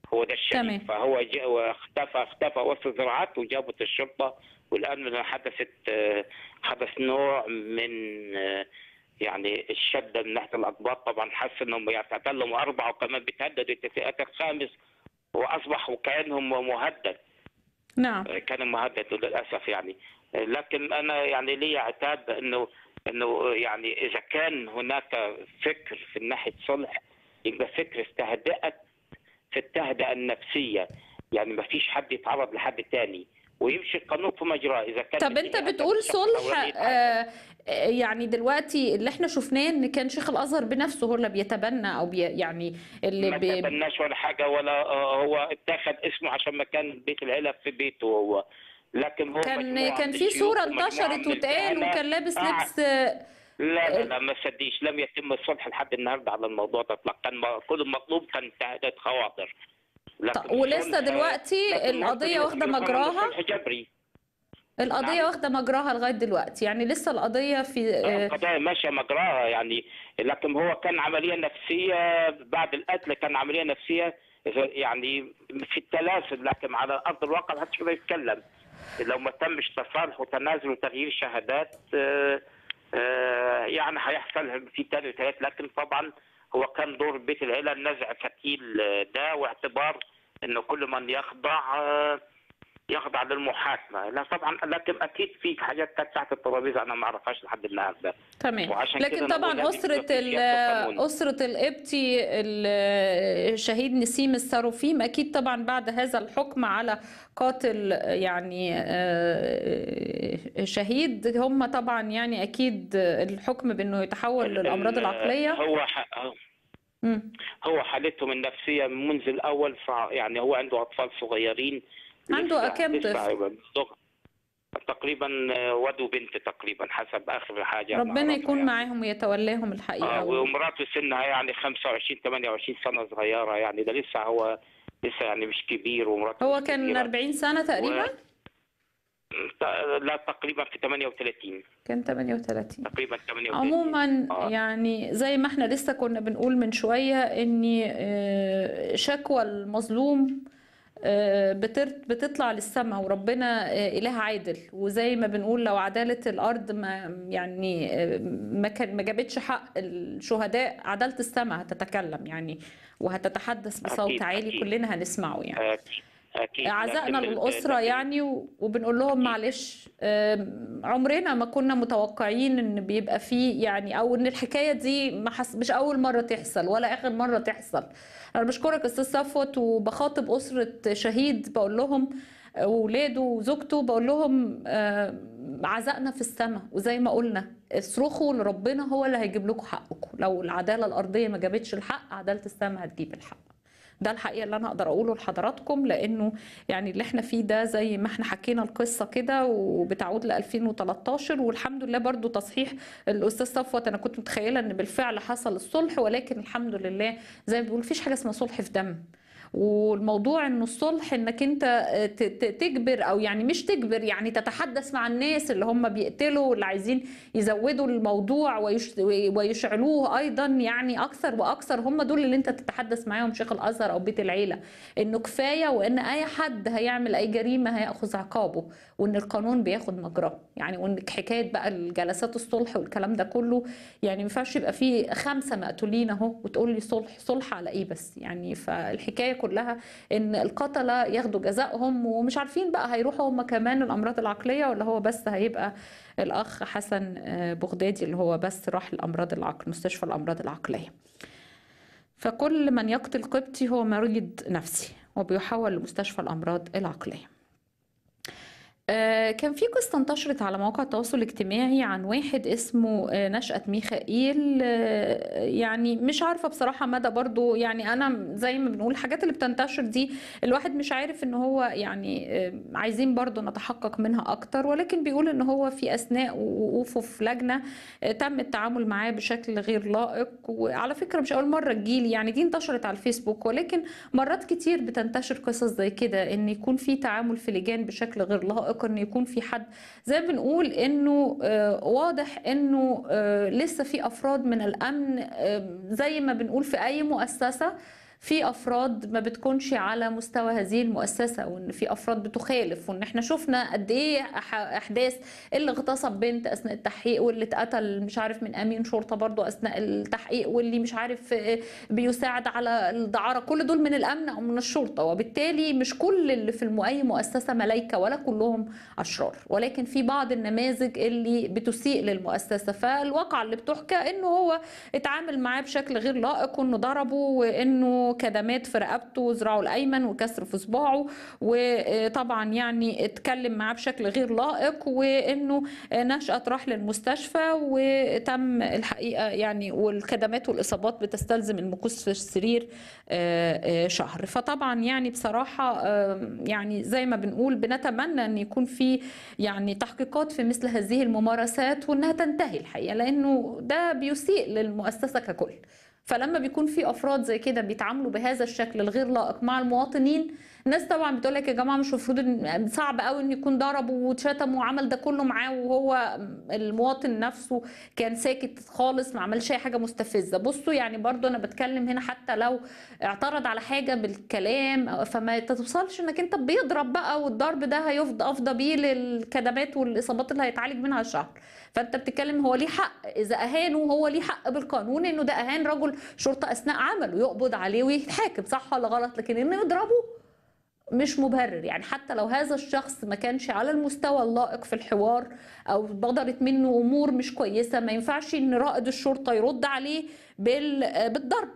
هو ده الشيء تمام. فهو جاء واختفى اختفى وسط الزراعات وجابت الشرطه والان حدثت آه، حدث نوع من آه، يعني الشده من ناحيه الاقباط طبعا حس انهم يتكلموا اربعه وكمان بتهددوا اتفاقات الخامس واصبحوا كانهم مهدد نعم كان مهدد للاسف يعني لكن انا يعني لي عتاب انه انه يعني اذا كان هناك فكر في ناحيه صلح يبقى فكر استهدأت في التهدئه النفسيه يعني ما فيش حد يتعرض لحد تاني ويمشي القانون في مجراه اذا كان طب انت بتقول صلح آه، آه، يعني دلوقتي اللي احنا شفناه ان كان شيخ الازهر بنفسه هو اللي بيتبنى او بي يعني اللي ما بي تبناش ولا حاجه ولا آه، هو اتاخد اسمه عشان مكان بيت العيله في بيته هو لكن هو كان مجموعة كان من في الشيوخ صورة ومجموعة انتشرت من واتقال الكهنة وكان لابس قعد- لبس آه، لا لا لا ما صدقش لم يتم الصلح لحد النهارده على الموضوع ده اطلاقا كان م- كل المطلوب كان تهدئه خواطر لكن طب ولسه الصلح- دلوقتي لكن القضية ممكن واخدة يكون مجراها الصلح جبري القضية نعم. واخدة مجراها لغاية دلوقتي يعني لسه القضية في آه، القضايا ماشيه مجراها يعني لكن هو كان عمليه نفسيه بعد القتل كان عمليه نفسيه يعني في التلاسل لكن على ارض الواقع ما حدش يقدر يتكلم لو ما تمش تصالح وتنازل وتغيير شهادات آه، آه، يعني هيحصل في تاني وتالت لكن طبعا هو كان دور بيت العيله نزع فتيل آه، ده واعتبار انه كل من يخضع آه، يخضع للمحاكمه لا طبعا لكن اكيد في حاجات كانت تحت الترابيزه انا ما اعرفهاش لحد النهارده تمام وعشان لكن كده أنا طبعا بقول أسرة لازم يبقى في ال- سياسة قانون. أسرة القبطي ال- الشهيد نسيم الساروفيم أكيد طبعا بعد هذا الحكم على قاتل يعني آه، شهيد هم طبعا يعني أكيد الحكم بأنه يتحول للأمراض ال- العقلية هو ح- مم. هو حالتهم النفسيه منذ الاول فع- يعني هو عنده اطفال صغيرين عنده لسه- كام لسه طفل؟ صغ- تقريبا آه، ولد وبنت تقريبا حسب اخر حاجه ربنا نعرفها يكون يعني. معاهم ويتولاهم الحقيقة آه ومراته سنها يعني 25 28 سنه صغيره يعني ده لسه هو لسه يعني مش كبير ومراته هو مش كان كبيرة. 40 سنة تقريبا ت- لا تقريبا في 38 كان 38 تقريبا 38 عموما آه. يعني زي ما احنا لسه كنا بنقول من شوية ان آه، شكوى المظلوم آه، بتر- بتطلع للسماء وربنا آه، إله عادل وزي ما بنقول لو عدالة الأرض ما يعني آه، ما كان ما جابتش حق الشهداء عدالة السماء هتتكلم يعني وهتتحدث بصوت أكيد، عالي أكيد. كلنا هنسمعه يعني اكيد اكيد عزائنا لكن- للأسرة لكن- يعني و- وبنقول لهم معلش آم، عمرنا ما كنا متوقعين ان بيبقى فيه يعني او ان الحكاية دي ما حس مش اول مرة تحصل ولا اخر مرة تحصل انا بشكرك استاذ صفوت وبخاطب أسرة شهيد بقول لهم آه، وولاده وزوجته بقول لهم آه، عزائنا في السماء وزي ما قلنا اصرخوا لربنا هو اللي هيجيب لكم حقكم لو العدالة الأرضية ما جابتش الحق عدالة السماء هتجيب الحق ده الحقيقه اللي انا اقدر اقوله لحضراتكم لانه يعني اللي احنا فيه ده زي ما احنا حكينا القصه كده وبتعود ل 2013 والحمد لله برضو تصحيح الاستاذ صفوت انا كنت متخيله ان بالفعل حصل الصلح ولكن الحمد لله زي ما بيقول مفيش حاجه اسمها صلح في دم والموضوع انه الصلح انك انت ت- ت- تجبر او يعني مش تجبر يعني تتحدث مع الناس اللي هم بيقتلوا اللي عايزين يزودوا الموضوع ويش ويشعلوه ايضا يعني اكثر واكثر هم دول اللي انت تتحدث معاهم شيخ الازهر او بيت العيله انه كفايه وان اي حد هيعمل اي جريمه هياخذ عقابه وان القانون بياخد مجراه يعني وان حكايه بقى الجلسات الصلح والكلام ده كله يعني ما ينفعش يبقى فيه خمسه مقتولين اهو وتقول لي صلح صلح على ايه بس يعني فالحكايه كلها ان القتله ياخدوا جزائهم ومش عارفين بقى هيروحوا هم كمان الامراض العقليه ولا هو بس هيبقى الاخ حسن آه، بغدادي اللي هو بس راح الامراض العقل مستشفى الامراض العقليه فكل من يقتل قبطي هو مريض نفسي وبيحول لمستشفى الامراض العقليه آه، كان في قصة انتشرت على مواقع التواصل الاجتماعي عن واحد اسمه آه، نشأة ميخائيل آه، يعني مش عارفة بصراحة مدى برضو يعني أنا زي ما بنقول الحاجات اللي بتنتشر دي الواحد مش عارف إن هو يعني آه، عايزين برضو نتحقق منها أكتر ولكن بيقول إن هو في أثناء وقوفه في لجنة آه، تم التعامل معاه بشكل غير لائق وعلى فكرة مش أول مرة تجيلي يعني دي انتشرت على الفيسبوك ولكن مرات كتير بتنتشر قصص زي كده ان يكون في تعامل في لجان بشكل غير لائق ان يكون في حد زي ما بنقول انه آه، واضح انه آه، لسه في افراد من الامن آه، زي ما بنقول في اي مؤسسة في افراد ما بتكونش على مستوى هذه المؤسسه وان في افراد بتخالف وان احنا شفنا قد ايه أح- احداث اللي اغتصب بنت اثناء التحقيق واللي اتقتل مش عارف من امين شرطه برضو اثناء التحقيق واللي مش عارف آه، بيساعد على الدعاره كل دول من الامن او من الشرطه وبالتالي مش كل اللي في الم- اي مؤسسه ملائكه ولا كلهم اشرار ولكن في بعض النماذج اللي بتسيء للمؤسسه فالواقع اللي بتحكى انه هو اتعامل معاه بشكل غير لائق وانه ضربه وانه كدمات في رقبته وذراعه الايمن وكسر في صباعه وطبعا يعني اتكلم معاه بشكل غير لائق وانه نشأت راح للمستشفى وتم الحقيقه يعني والكدمات والاصابات بتستلزم المكوث في السرير آه، آه، شهر فطبعا يعني بصراحه آه، يعني زي ما بنقول بنتمنى ان يكون في يعني تحقيقات في مثل هذه الممارسات وانها تنتهي الحقيقه لانه ده بيسيء للمؤسسه ككل فلما بيكون في افراد زي كده بيتعاملوا بهذا الشكل الغير لائق مع المواطنين الناس طبعا بتقول لك يا جماعه مش المفروض إن- صعب قوي ان يكون ضرب واتشتم وعمل ده كله معاه وهو المواطن نفسه كان ساكت خالص ما عملش اي حاجه مستفزه بصوا يعني برضو انا بتكلم هنا حتى لو اعترض على حاجه بالكلام فما توصلش انك انت بيضرب بقى والضرب ده هيفضى افضى بيه للكدمات والاصابات اللي هيتعالج منها الشهر فانت بتتكلم هو ليه حق اذا اهانه هو ليه حق بالقانون انه ده اهان رجل شرطه اثناء عمله يقبض عليه ويتحاكم صح ولا غلط لكن انه يضربه مش مبرر يعني حتى لو هذا الشخص ما كانش على المستوى اللائق في الحوار او بدرت منه امور مش كويسه ما ينفعش ان رائد الشرطه يرد عليه بال- بالضرب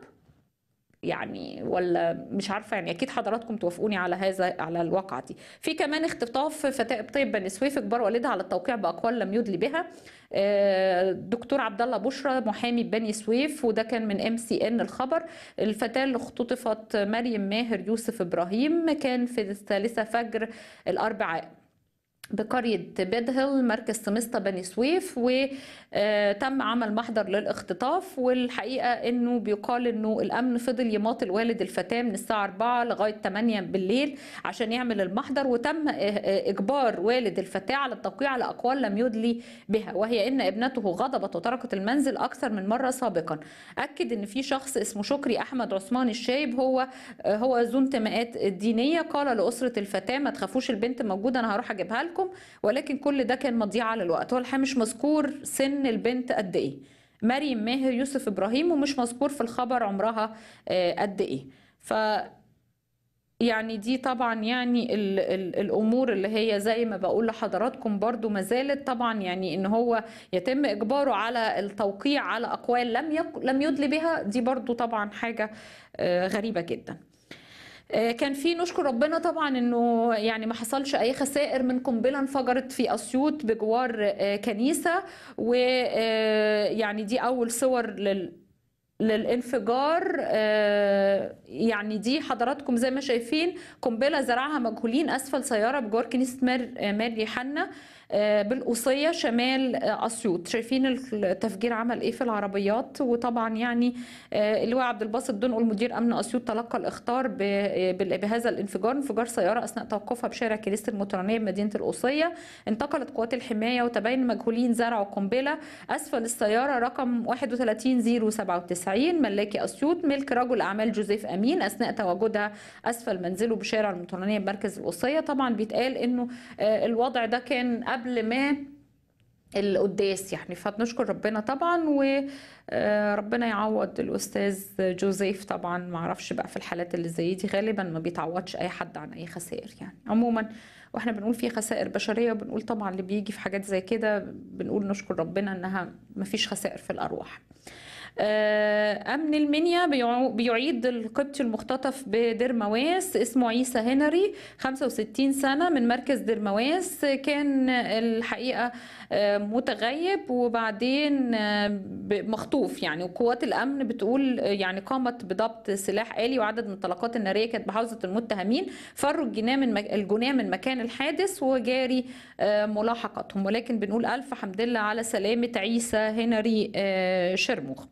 يعني ولا مش عارفه يعني اكيد حضراتكم توافقوني على هذا على الواقعه دي في كمان اختطاف فتاه طيب بني سويف اجبار والدها على التوقيع باقوال لم يدلي بها آه، دكتور عبد الله بشرى محامي بني سويف وده كان من ام سي ان الخبر الفتاه اللي اختطفت مريم ماهر يوسف ابراهيم كان في الثالثه فجر الاربعاء بقرية بدهل مركز سمسطة بني سويف وتم عمل محضر للاختطاف والحقيقة انه بيقال انه الامن فضل يماطل والد الفتاة من الساعة 4 لغاية 8 بالليل عشان يعمل المحضر وتم اجبار والد الفتاة على التوقيع على اقوال لم يدلي بها وهي ان ابنته غضبت وتركت المنزل اكثر من مرة سابقا اكد ان في شخص اسمه شكري احمد عثمان الشايب هو هو ذو انتماءات دينية قال لأسرة الفتاة ما تخافوش البنت موجودة انا هروح اجيبها لكم ولكن كل ده كان مضيعة للوقت هو الحقيقة مش مذكور سن البنت قد ايه مريم ماهر يوسف ابراهيم ومش مذكور في الخبر عمرها آه، قد ايه ف يعني دي طبعا يعني ال ال الامور اللي هي زي ما بقول لحضراتكم برضو ما زالت طبعا يعني ان هو يتم اجباره على التوقيع على اقوال لم يك لم يدلي بها دي برضو طبعا حاجه آه، غريبه جدا آه، كان في نشكر ربنا طبعا انه يعني ما حصلش اي خسائر من قنبله انفجرت في اسيوط بجوار آه، كنيسه ويعني دي اول صور لل للانفجار آه، يعني دي حضراتكم زي ما شايفين قنبله زرعها مجهولين اسفل سياره بجوار كنيسه مار آه، ماري حنا آه، بالقصيه شمال آه، اسيوط شايفين التفجير عمل ايه في العربيات وطبعا يعني آه، اللواء عبد الباسط دنقل مدير امن اسيوط تلقى الاخطار ب- بال- بهذا الانفجار انفجار سياره اثناء توقفها بشارع كنيسه المطرانيه بمدينه القصيه انتقلت قوات الحمايه وتبين مجهولين زرعوا قنبله اسفل السياره رقم 31097 ملاكي اسيوط ملك رجل اعمال جوزيف امين اثناء تواجدها اسفل منزله بشارع المطرانيه بمركز القصيه طبعا بيتقال انه آه، الوضع ده كان قبل ما القداس يعني فبنشكر ربنا طبعا وربنا يعوض الاستاذ جوزيف طبعا ما اعرفش بقى في الحالات اللي زي دي غالبا ما بيتعوضش اي حد عن اي خسائر يعني عموما واحنا بنقول في خسائر بشريه وبنقول طبعا اللي بيجي في حاجات زي كده بنقول نشكر ربنا انها ما فيش خسائر في الارواح آه، أمن المنيا بيعو- بيعيد القبطي المختطف بدرمواس اسمه عيسى هنري 65 سنة من مركز درمواس كان الحقيقة آه، متغيب وبعدين آه، ب- مخطوف يعني وقوات الأمن بتقول آه، يعني قامت بضبط سلاح آلي وعدد من الطلقات النارية كانت بحوزة المتهمين فروا الجناه من مك- الجناه من مكان الحادث وجاري آه، ملاحقتهم ولكن بنقول ألف حمد لله على سلامة عيسى هنري آه، شرموخ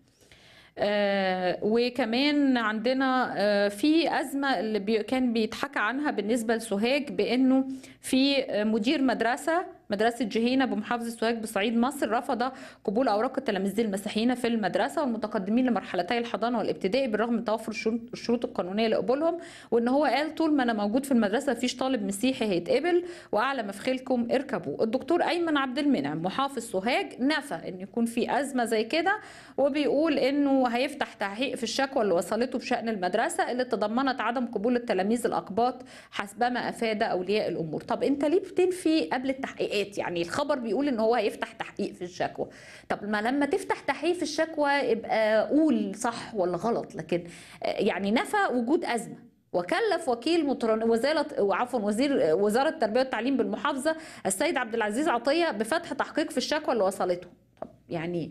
آه، وكمان عندنا آه، في أزمة اللي بي كان بيتحكى عنها بالنسبة لسوهاج بأنه في آه، مدير مدرسة مدرسة جهينة بمحافظة سوهاج بصعيد مصر رفض قبول أوراق التلاميذ المسيحيين في المدرسة والمتقدمين لمرحلتي الحضانة والابتدائي بالرغم من توفر الشروط- الشروط القانونية لقبولهم وإن هو قال طول ما أنا موجود في المدرسة مفيش طالب مسيحي هيتقبل وأعلى مفخلكم اركبوا الدكتور أيمن عبد المنعم محافظ سوهاج نفى إن يكون في أزمة زي كده وبيقول إنه هيفتح تحقيق في الشكوى اللي وصلته بشأن المدرسة اللي تضمنت عدم قبول التلاميذ الأقباط حسبما أفاد أولياء الأمور طب أنت ليه بتنفي قبل التحقيقات يعني الخبر بيقول إن هو هيفتح تحقيق في الشكوى طب ما لما تفتح تحقيق في الشكوى يبقى قول صح ولا غلط لكن آه، يعني نفى وجود أزمة وكلف وكيل مترن- وزارة وعفوا وزير وزارة التربية والتعليم بالمحافظة السيد عبد العزيز عطية بفتح تحقيق في الشكوى اللي وصلته طب يعني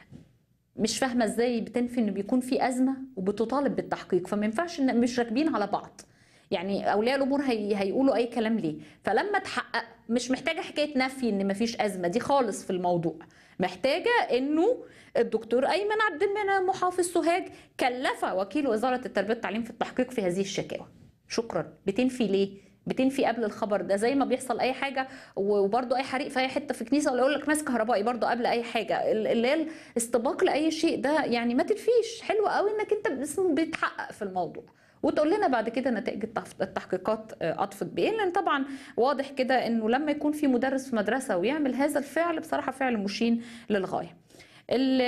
مش فاهمه ازاي بتنفي ان بيكون في ازمه وبتطالب بالتحقيق فما ينفعش ان مش راكبين على بعض يعني اولياء الامور هي هيقولوا اي كلام ليه فلما تحقق مش محتاجه حكايه نفي ان مفيش ازمه دي خالص في الموضوع محتاجه انه الدكتور ايمن عبد المنعم محافظ سوهاج كلف وكيل وزاره التربيه والتعليم في التحقيق في هذه الشكاوى شكرا بتنفي ليه بتنفي قبل الخبر ده زي ما بيحصل اي حاجه وبرده اي حريق في اي حته في كنيسه ولا يقول لك ماس كهربائي برده قبل اي حاجه اللي هي الاستباق لاي شيء ده يعني ما تنفيش حلو قوي انك انت بس بتحقق في الموضوع وتقول لنا بعد كده نتائج التف- التحقيقات آه، اطفت بايه لان طبعا واضح كده انه لما يكون في مدرس في مدرسه ويعمل هذا الفعل بصراحه فعل مشين للغايه ال-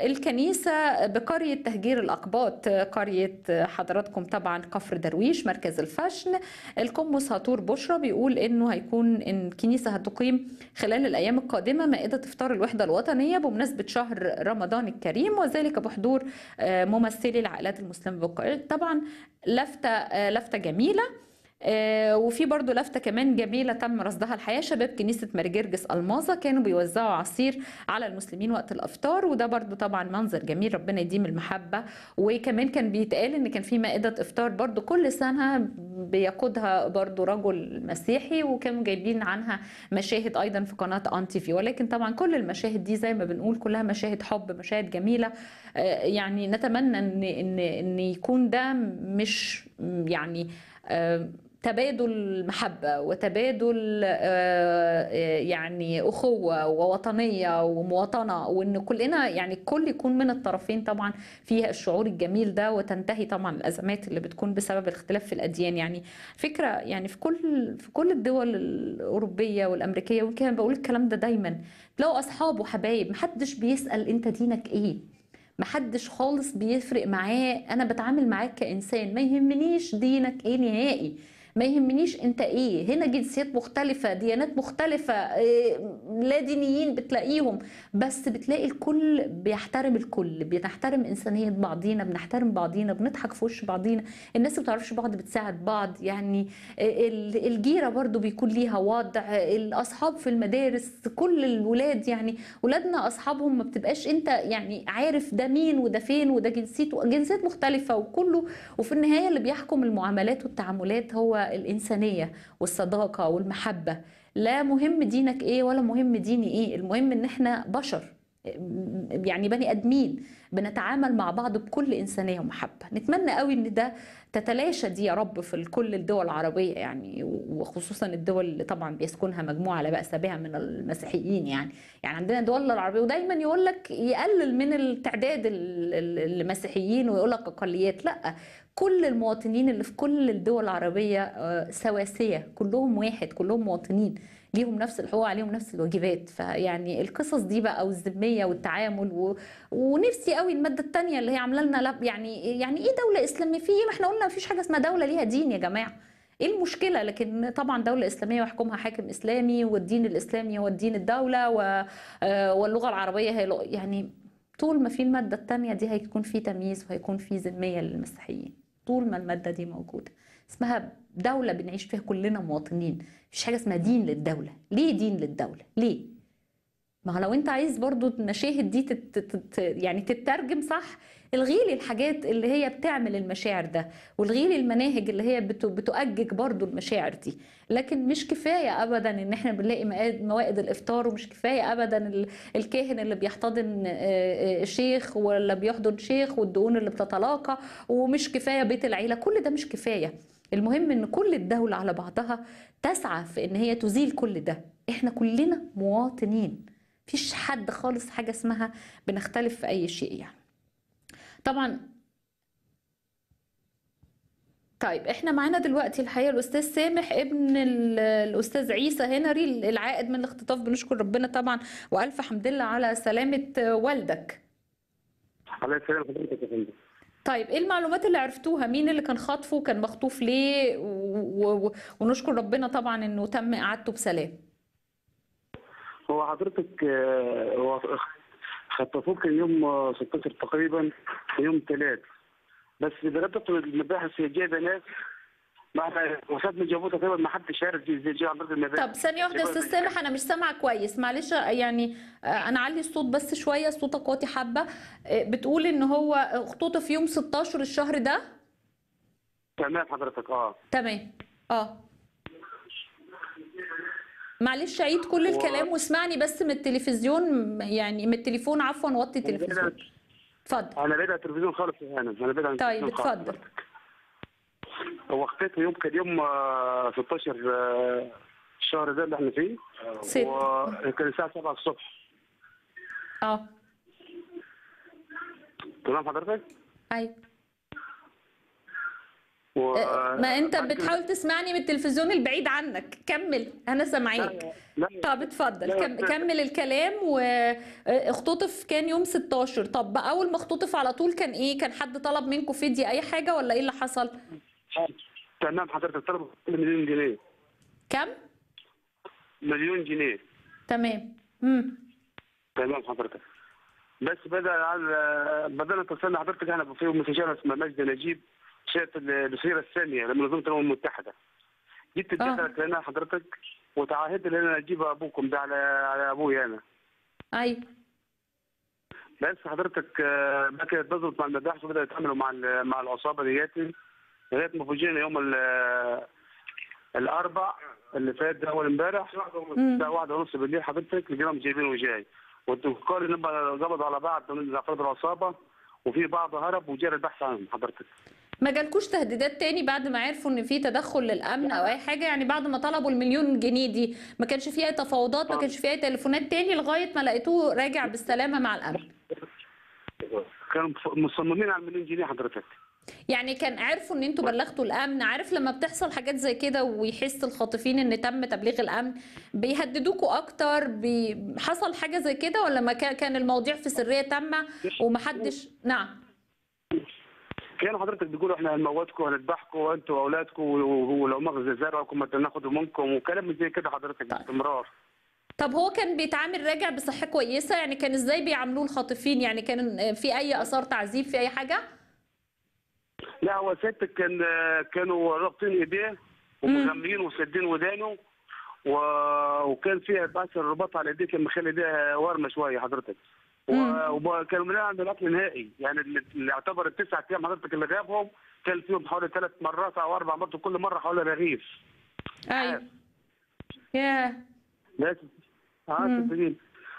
الكنيسة بقرية تهجير الأقباط قرية حضراتكم طبعا كفر درويش مركز الفشن القمص هاتور بشرى بيقول إنه هيكون إن الكنيسة هتقيم خلال الأيام القادمة مائدة إفطار الوحدة الوطنية بمناسبة شهر رمضان الكريم وذلك بحضور آه، ممثلي العائلات المسلمة بالقرية طبعا لفتة آه، لفتة جميلة آه، وفي برضو لفتة كمان جميلة تم رصدها الحقيقة شباب كنيسة مرجرجس ألماظة كانوا بيوزعوا عصير على المسلمين وقت الأفطار وده برضو طبعا منظر جميل ربنا يديم المحبة وكمان كان بيتقال إن كان في مائدة إفطار برضو كل سنة بيقودها برضو رجل مسيحي وكانوا جايبين عنها مشاهد أيضا في قناة أن تي في ولكن طبعا كل المشاهد دي زي ما بنقول كلها مشاهد حب مشاهد جميلة آه، يعني نتمنى إن إن إن يكون ده مش يعني آه، تبادل محبة وتبادل آه، آه، يعني أخوة ووطنية ومواطنة وإن كلنا يعني الكل يكون من الطرفين طبعا فيها الشعور الجميل ده وتنتهي طبعا الأزمات اللي بتكون بسبب الاختلاف في الأديان يعني فكرة يعني في كل في كل الدول الأوروبية والأمريكية ويمكن بقول الكلام ده دايما تلاقوا أصحاب وحبايب محدش بيسأل أنت دينك إيه محدش خالص بيفرق معاه انا بتعامل معاك كانسان ما يهمنيش دينك ايه نهائي ما يهمنيش انت ايه هنا جنسيات مختلفة ديانات مختلفة إيه، لا دينيين بتلاقيهم بس بتلاقي الكل بيحترم الكل بنحترم انسانية بعضينا بنحترم بعضينا بنضحك في وش بعضينا الناس اللي بتعرفش بعض بتساعد بعض يعني ال- الجيرة برضو بيكون ليها وضع الاصحاب في المدارس كل الولاد يعني ولادنا اصحابهم ما بتبقاش انت يعني عارف ده مين وده فين وده جنسيته جنسيات مختلفة وكله وفي النهاية اللي بيحكم المعاملات والتعاملات هو الإنسانية والصداقة والمحبة لا مهم دينك ايه ولا مهم ديني ايه المهم ان احنا بشر يعني بني ادمين بنتعامل مع بعض بكل انسانيه ومحبه نتمنى قوي ان ده تتلاشى دي يا رب في كل الدول العربيه يعني وخصوصا الدول اللي طبعا بيسكنها مجموعه لا باس بها من المسيحيين يعني يعني عندنا الدول العربيه ودايما يقول لك يقلل من التعداد ال- ال- المسيحيين ويقول لك اقليات لا كل المواطنين اللي في كل الدول العربيه آه، سواسيه كلهم واحد كلهم مواطنين ليهم نفس الحقوق عليهم نفس الواجبات فيعني القصص دي بقى والذميه والتعامل و... ونفسي قوي الماده الثانيه اللي هي عامله لنا لب- يعني يعني ايه دوله اسلاميه في ايه ما احنا قلنا مفيش حاجه اسمها دوله ليها دين يا جماعه ايه المشكله لكن طبعا دوله اسلاميه ويحكمها حاكم اسلامي والدين الاسلامي هو الدين الدوله و... آه، واللغه العربيه هي لغة- يعني طول ما في الماده الثانيه دي هيكون في تمييز وهيكون في ذميه للمسيحيين طول ما الماده دي موجوده اسمها دولة بنعيش فيها كلنا مواطنين مفيش حاجة اسمها دين للدولة ليه دين للدولة ليه ما هو لو انت عايز برضو المشاهد دي تت تت يعني تترجم صح الغي لي الحاجات اللي هي بتعمل المشاعر ده والغي لي المناهج اللي هي بت- بتؤجج برضو المشاعر دي لكن مش كفايه ابدا ان احنا بنلاقي موائد- موائد الافطار ومش كفايه ابدا ال- الكاهن اللي بيحتضن آه، آه، شيخ ولا بيحضن شيخ والدقون اللي بتتلاقى ومش كفايه بيت العيله كل ده مش كفايه المهم ان كل الدولة على بعضها تسعى في ان هي تزيل كل ده احنا كلنا مواطنين مفيش حد خالص حاجة اسمها بنختلف في اي شيء يعني طبعا طيب احنا معانا دلوقتي الحقيقه الاستاذ سامح ابن ال- الاستاذ عيسى هنري العائد من الاختطاف بنشكر ربنا طبعا والف حمد لله على سلامه والدك الله يسلمك حضرتك يا فندم طيب ايه المعلومات اللي عرفتوها مين اللي كان خاطفه كان مخطوف ليه و... و... ونشكر ربنا طبعا انه تم اعادته بسلام هو حضرتك آه، هو خطفوه كان يوم آه، 16 تقريبا يوم ثلاث بس بربط المباحث هي جايبه ناس ما احنا وفات من جابوه تقريبا ما حدش عارف دي ازاي جاي عباره المباحث طب ثانيه واحده يا استاذ سامح انا مش سامعه كويس معلش يعني آه، انا علي الصوت بس شويه صوتك واطي حبه آه، بتقول ان هو اختطف يوم 16 الشهر ده تمام حضرتك اه تمام اه معلش عيد كل الكلام واسمعني بس من التلفزيون يعني من التليفون عفوا وطي التلفزيون اتفضل انا بعيد عن التلفزيون خالص يا هانم انا بعيد عن طيب التلفزيون خالص. اتفضل هو اختفى يوم كان يوم آه، 16 آه، الشهر ده اللي احنا فيه ست. وكان الساعه 7 الصبح اه تمام حضرتك؟ ايوه و... ما انت بتحاول تسمعني من التلفزيون البعيد عنك كمل انا سامعيك طب اتفضل لا، كم لا. كمل الكلام واختطف كان يوم 16 طب بقى اول ما اختطف على طول كان ايه كان حد طلب منكم فدية اي حاجة ولا ايه اللي حصل تمام حضرتك طلب مليون جنيه كم مليون جنيه تمام امم تمام حضرتك بس بدا على بدانا اتصلنا حضرتك انا في مستشار اسمه مجدي نجيب شهاده البصيره الثانيه لمنظمه الامم المتحده جيت اتدخلت لنا حضرتك وتعهدت ان انا اجيب ابوكم ده على على ابوي انا ايوه بس حضرتك آه، بدات تظبط مع المباحث وبدات يتعاملوا مع ال- مع العصابه دياتي لغايه ما فوجئنا يوم ال- الاربع اللي فات ده اول امبارح الساعه واحدة ونص بالليل حضرتك لقيناهم جايبينه وجاي والتذكار ان هم قبضوا على بعض من افراد العصابه وفي بعض هرب وجرى البحث عنهم حضرتك ما جالكوش تهديدات تاني بعد ما عرفوا ان في تدخل للامن او اي حاجه يعني بعد ما طلبوا المليون جنيه دي ما كانش فيها تفاوضات ما كانش فيها تليفونات تاني لغايه ما لقيتوه راجع بالسلامه مع الامن كانوا مصممين على المليون جنيه حضرتك يعني كان عرفوا ان انتوا بلغتوا الامن عارف لما بتحصل حاجات زي كده ويحس الخاطفين ان تم تبليغ الامن بيهددوكوا اكتر بي... حصل حاجه زي كده ولا ما كان كان المواضيع في سريه تامه ومحدش نعم كانوا حضرتك بيقولوا احنا هنموتكم وهنذبحكم وانتوا واولادكم ولو مغزى زرعكم ما ناخده منكم وكلام زي كده حضرتك باستمرار طب هو كان بيتعامل راجع بصحه كويسه يعني كان ازاي بيعاملوه الخاطفين يعني كان في اي اثار تعذيب في اي حاجه لا هو سيادتك كان كانوا رابطين ايديه ومغميين وسدين ودانه و... وكان فيها بس الرباط على ايديه كان مخلي ايديها وارمه شويه حضرتك و- وكانوا منها عند الاكل نهائي يعني اللي اللي يعتبر التسع ايام حضرتك اللي غابهم كان فيهم حوالي ثلاث مرات او اربع مرات وكل مره حوالي رغيف ايوه ياه بس اه صدقين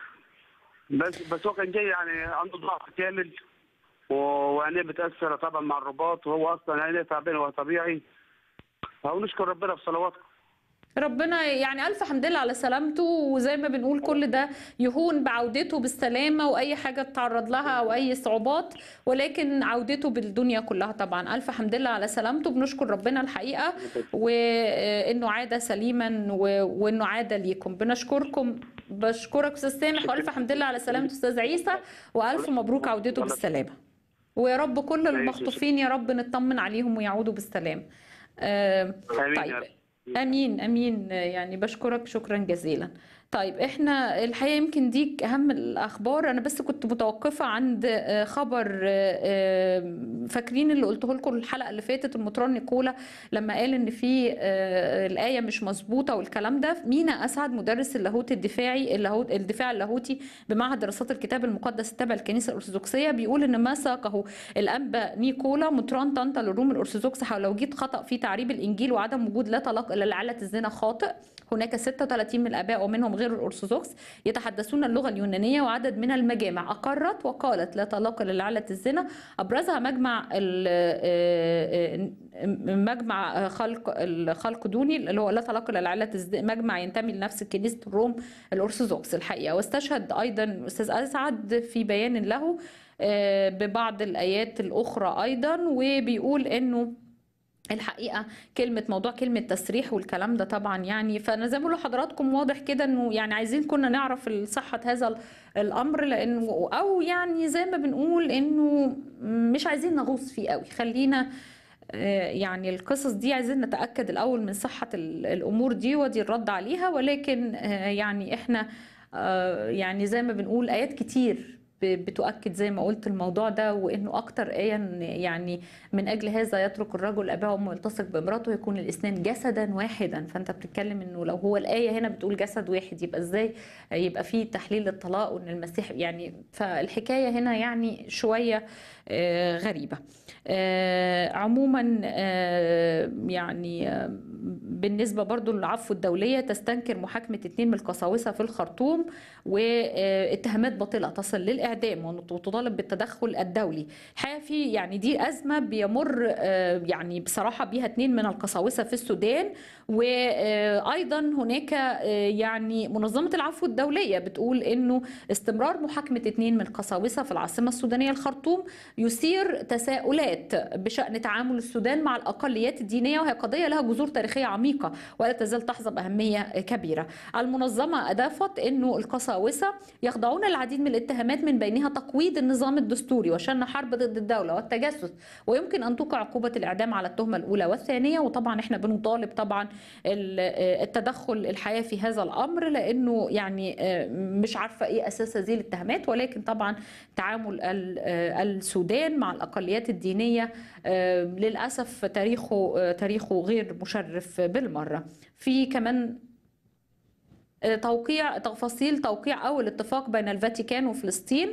بس بس هو كان جاي يعني عنده ضعف كامل و- وعينيه متاثره طبعا مع الرباط وهو اصلا عينيه تعبان وهو طبيعي فهو نشكر ربنا بصلواتكم ربنا يعني ألف حمد لله على سلامته وزي ما بنقول كل ده يهون بعودته بالسلامة وأي حاجة تعرض لها أو أي صعوبات ولكن عودته بالدنيا كلها طبعا ألف حمد لله على سلامته بنشكر ربنا الحقيقة وإنه عاد سليما و- وإنه عاد ليكم بنشكركم بشكرك أستاذ سامح وألف حمد لله على سلامة أستاذ عيسى وألف مبروك عودته بالسلامة ويا رب كل المخطوفين يا رب نطمن عليهم ويعودوا بالسلام آه، آمين يا طيب رب. امين امين يعني بشكرك شكرا جزيلا طيب احنا الحقيقه يمكن دي اهم الاخبار انا بس كنت متوقفه عند آه، خبر آه، آه، فاكرين اللي قلته لكم الحلقه اللي فاتت المطران نيكولا لما قال ان في آه، الايه مش مظبوطه والكلام ده مينا اسعد مدرس اللاهوت الدفاعي اللاهوت الدفاع اللاهوتي بمعهد دراسات الكتاب المقدس التابع للكنيسه الارثوذكسيه بيقول ان ما ساقه الانبا نيكولا مطران طنطا للروم الارثوذكس حول وجود خطا في تعريب الانجيل وعدم وجود لا طلاق الا لعله الزنا خاطئ هناك 36 من الاباء ومنهم غير غير الأرثوذكس يتحدثون اللغة اليونانية وعدد من المجامع أقرت وقالت لا طلاق للعلة الزنا أبرزها مجمع ال- آه، آه، مجمع خلق الخلق دوني اللي هو لا طلاق للعلة الزنا مجمع ينتمي لنفس كنيسة الروم الأرثوذكس الحقيقة واستشهد أيضا أستاذ أسعد في بيان له آه، ببعض الآيات الأخرى أيضا وبيقول إنه الحقيقه كلمه موضوع كلمه تسريح والكلام ده طبعا يعني فانا زي ما بقول لحضراتكم واضح كده انه يعني عايزين كنا نعرف صحه هذا ال- الامر لانه او يعني زي ما بنقول انه مش عايزين نغوص فيه قوي خلينا آه، يعني القصص دي عايزين نتاكد الاول من صحه ال- الامور دي ودي الرد عليها ولكن آه، يعني احنا آه، يعني زي ما بنقول ايات كتير ب- بتؤكد زي ما قلت الموضوع ده وانه اكتر ايه إن يعني من اجل هذا يترك الرجل اباه وامه يلتصق بامراته يكون الاثنان جسدا واحدا فانت بتتكلم انه لو هو الايه هنا بتقول جسد واحد يبقى ازاي يبقى في تحليل للطلاق وان المسيح يعني فالحكايه هنا يعني شويه آه، غريبه آه، عموما آه، يعني آه، بالنسبه برضو للعفو الدوليه تستنكر محاكمه اثنين من القساوسه في الخرطوم واتهامات باطله تصل للاعدام وتطالب بالتدخل الدولي الحقيقه في يعني دي ازمه بيمر آه، يعني بصراحه بيها اثنين من القساوسه في السودان وايضا هناك آه، يعني منظمه العفو الدوليه بتقول انه استمرار محاكمه اثنين من القساوسه في العاصمه السودانيه الخرطوم يثير تساؤلات بشان تعامل السودان مع الاقليات الدينيه وهي قضيه لها جذور تاريخيه عميقه ولا تزال تحظى باهميه كبيره. المنظمه اضافت انه القساوسه يخضعون للعديد من الاتهامات من بينها تقويض النظام الدستوري وشن حرب ضد الدوله والتجسس ويمكن ان توقع عقوبه الاعدام على التهمه الاولى والثانيه وطبعا احنا بنطالب طبعا ال- التدخل الحياه في هذا الامر لانه يعني آه، مش عارفه ايه اساس هذه الاتهامات ولكن طبعا تعامل ال- آه، السودان مع الاقليات الدينيه آه، للاسف تاريخه آه، تاريخه غير مشرف بالمره في كمان توقيع تفاصيل توقيع اول اتفاق بين الفاتيكان وفلسطين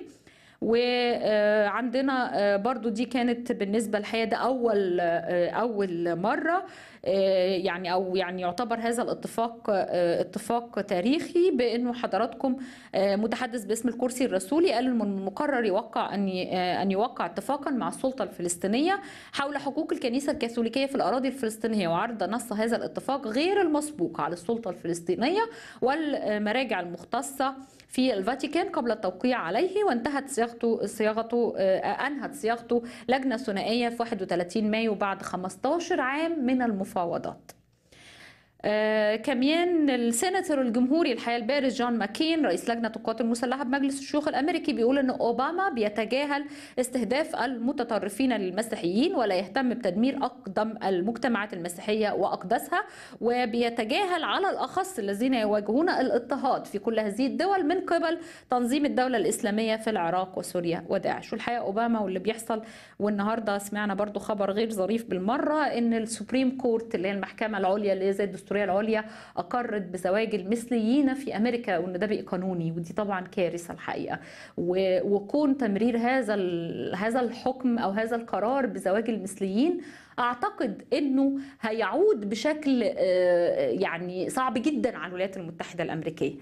وعندنا برضو دي كانت بالنسبه الحقيقه ده اول آه، اول مره آه، يعني او يعني يعتبر هذا الاتفاق آه، اتفاق تاريخي بانه حضراتكم آه، متحدث باسم الكرسي الرسولي قال انه من المقرر يوقع ان ي- آه، ان يوقع اتفاقا مع السلطه الفلسطينيه حول حقوق الكنيسه الكاثوليكيه في الاراضي الفلسطينيه وعرض نص هذا الاتفاق غير المسبوق على السلطه الفلسطينيه والمراجع المختصه في الفاتيكان قبل التوقيع عليه وانتهت صياغته صياغته آه، انهت صياغته لجنه ثنائيه في 31 مايو بعد 15 عام من المفاوضات. آه كمان السيناتور الجمهوري الحقيقه البارز جون ماكين رئيس لجنه القوات المسلحه بمجلس الشيوخ الامريكي بيقول ان اوباما بيتجاهل استهداف المتطرفين للمسيحيين ولا يهتم بتدمير اقدم المجتمعات المسيحيه واقدسها وبيتجاهل على الاخص الذين يواجهون الاضطهاد في كل هذه الدول من قبل تنظيم الدوله الاسلاميه في العراق وسوريا وداعش والحقيقه اوباما واللي بيحصل والنهارده سمعنا برضو خبر غير ظريف بالمره ان السوبريم كورت اللي هي المحكمه العليا اللي هي زي الدستوريه العليا اقرت بزواج المثليين في امريكا وان ده بقى قانوني ودي طبعا كارثه الحقيقه و- وكون تمرير هذا ال- هذا الحكم او هذا القرار بزواج المثليين اعتقد انه هيعود بشكل آه، يعني صعب جدا على الولايات المتحده الامريكيه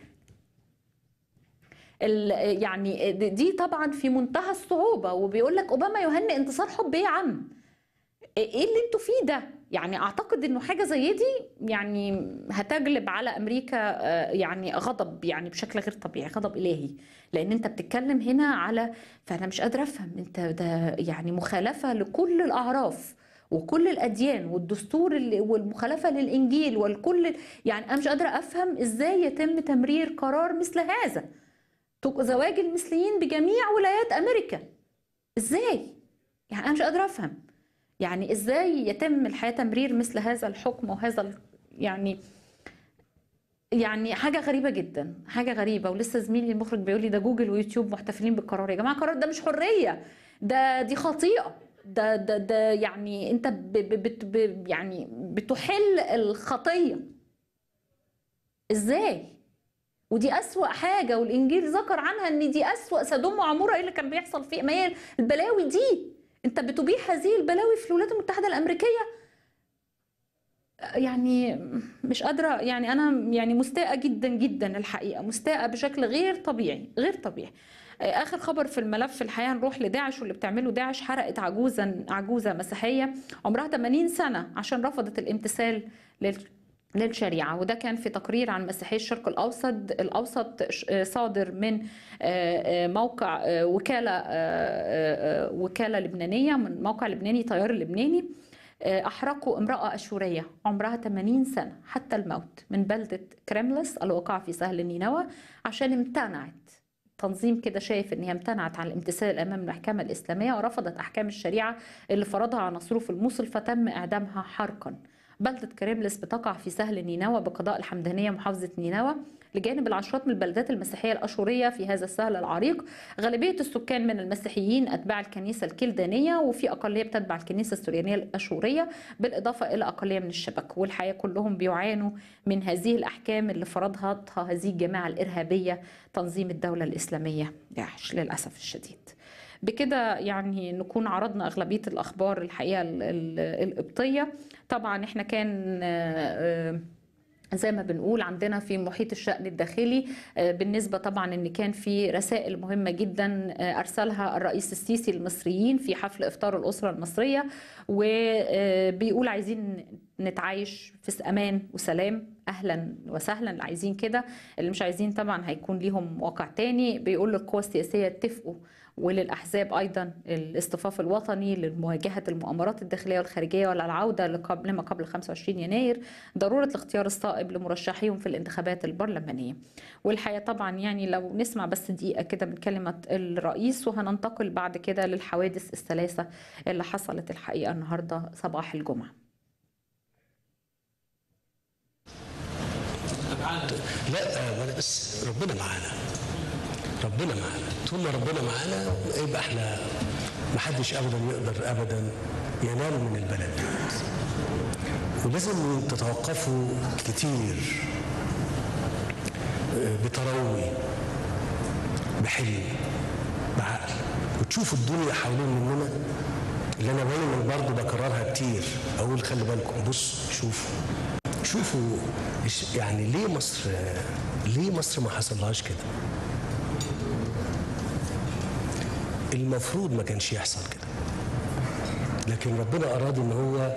ال- يعني دي طبعا في منتهى الصعوبه وبيقول لك اوباما يهنئ انتصار حب ايه يا عم ايه اللي انتوا فيه ده يعني اعتقد انه حاجه زي دي يعني هتجلب على امريكا آه، يعني غضب يعني بشكل غير طبيعي غضب الهي لان انت بتتكلم هنا على فانا مش قادره افهم انت ده يعني مخالفه لكل الاعراف وكل الاديان والدستور اللي والمخالفه للانجيل والكل يعني انا مش قادره افهم ازاي يتم تمرير قرار مثل هذا تق- زواج المثليين بجميع ولايات امريكا ازاي يعني انا مش قادره افهم يعني ازاي يتم الحياه تمرير مثل هذا الحكم وهذا ال- يعني يعني حاجه غريبه جدا حاجه غريبه ولسه زميلي المخرج بيقول لي ده جوجل ويوتيوب محتفلين بالقرار يا جماعه القرار ده مش حريه ده دي خطيئه ده ده ده يعني انت ب ب بت ب يعني بتحل الخطيه ازاي ودي أسوأ حاجة والإنجيل ذكر عنها إن دي أسوأ سدوم وعمورة إيه اللي كان بيحصل فيه ما هي البلاوي دي أنت بتبيح هذه البلاوي في الولايات المتحدة الأمريكية يعني مش قادرة يعني أنا يعني مستاءة جدا جدا الحقيقة مستاءة بشكل غير طبيعي غير طبيعي آخر خبر في الملف الحقيقة نروح لداعش واللي بتعمله داعش حرقت عجوزا عجوزة مسيحية عمرها 80 سنة عشان رفضت الامتثال لل للشريعة وده كان في تقرير عن مسيحي الشرق الأوسط الأوسط صادر من موقع وكالة وكالة لبنانية من موقع لبناني طيار اللبناني أحرقوا امرأة أشورية عمرها 80 سنة حتى الموت من بلدة كريملس الواقعة في سهل نينوى عشان امتنعت تنظيم كده شايف ان هي امتنعت عن الامتثال امام المحكمه الاسلاميه ورفضت احكام الشريعه اللي فرضها عناصره في الموصل فتم اعدامها حرقا. بلدة كريملس بتقع في سهل نينوى بقضاء الحمدانية محافظة نينوى لجانب العشرات من البلدات المسيحية الأشورية في هذا السهل العريق غالبية السكان من المسيحيين أتباع الكنيسة الكلدانية وفي أقلية بتتبع الكنيسة السريانية الأشورية بالإضافة إلى أقلية من الشبك والحقيقة كلهم بيعانوا من هذه الأحكام اللي فرضها هذه الجماعة الإرهابية تنظيم الدولة الإسلامية داعش للأسف الشديد بكده يعني نكون عرضنا أغلبية الأخبار الحقيقة القبطية طبعا احنا كان زي ما بنقول عندنا في محيط الشأن الداخلي بالنسبة طبعا ان كان في رسائل مهمة جدا ارسلها الرئيس السيسي للمصريين في حفل افطار الاسرة المصرية وبيقول عايزين نتعايش في امان وسلام اهلا وسهلا اللي عايزين كده اللي مش عايزين طبعا هيكون ليهم واقع تاني بيقول للقوى السياسية اتفقوا وللأحزاب أيضا الاصطفاف الوطني لمواجهة المؤامرات الداخلية والخارجية والعودة لما قبل 25 يناير ضرورة الاختيار الصائب لمرشحيهم في الانتخابات البرلمانية والحقيقة طبعا يعني لو نسمع بس دقيقة كده من كلمة الرئيس وهننتقل بعد كده للحوادث الثلاثة اللي حصلت الحقيقة النهاردة صباح الجمعة لا ولا بس ربنا معانا ربنا معانا طول ما ربنا معانا يبقى احنا محدش ابدا يقدر ابدا ينال من البلد دي ولازم تتوقفوا كتير بتروي بحلم بعقل وتشوفوا الدنيا حوالين مننا اللي انا دايما برضه بكررها كتير اقول خلي بالكم بصوا شوفوا شوفوا يعني ليه مصر ليه مصر ما حصلهاش كده المفروض ما كانش يحصل كده لكن ربنا اراد ان هو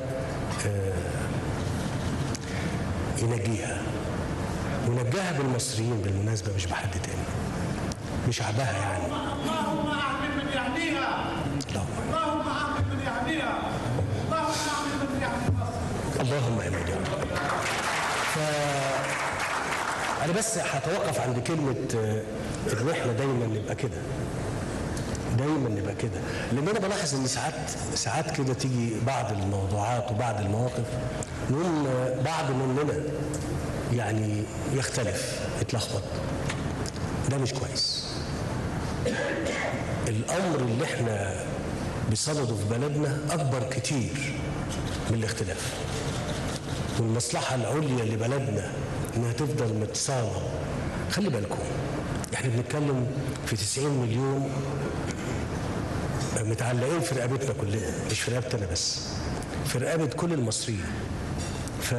ينجيها ونجاها بالمصريين بالمناسبه مش بحد تاني بشعبها يعني اللهم اعمل من يعنيها اللهم اعمل من يعنيها اللهم اعمل من يعني مصر اللهم امين يا رب ف انا بس هتوقف عند كلمه ان احنا دايما نبقى كده دايما نبقى كده لان انا بلاحظ ان ساعات ساعات كده تيجي بعض الموضوعات وبعض المواقف نقول بعض مننا يعني يختلف يتلخبط ده مش كويس الامر اللي احنا بصدده في بلدنا اكبر كتير من الاختلاف والمصلحه العليا لبلدنا انها تفضل متصانه خلي بالكم احنا بنتكلم في 90 مليون متعلقين في رقبتنا كلنا مش في رقبتي انا بس في رقبه كل المصريين ف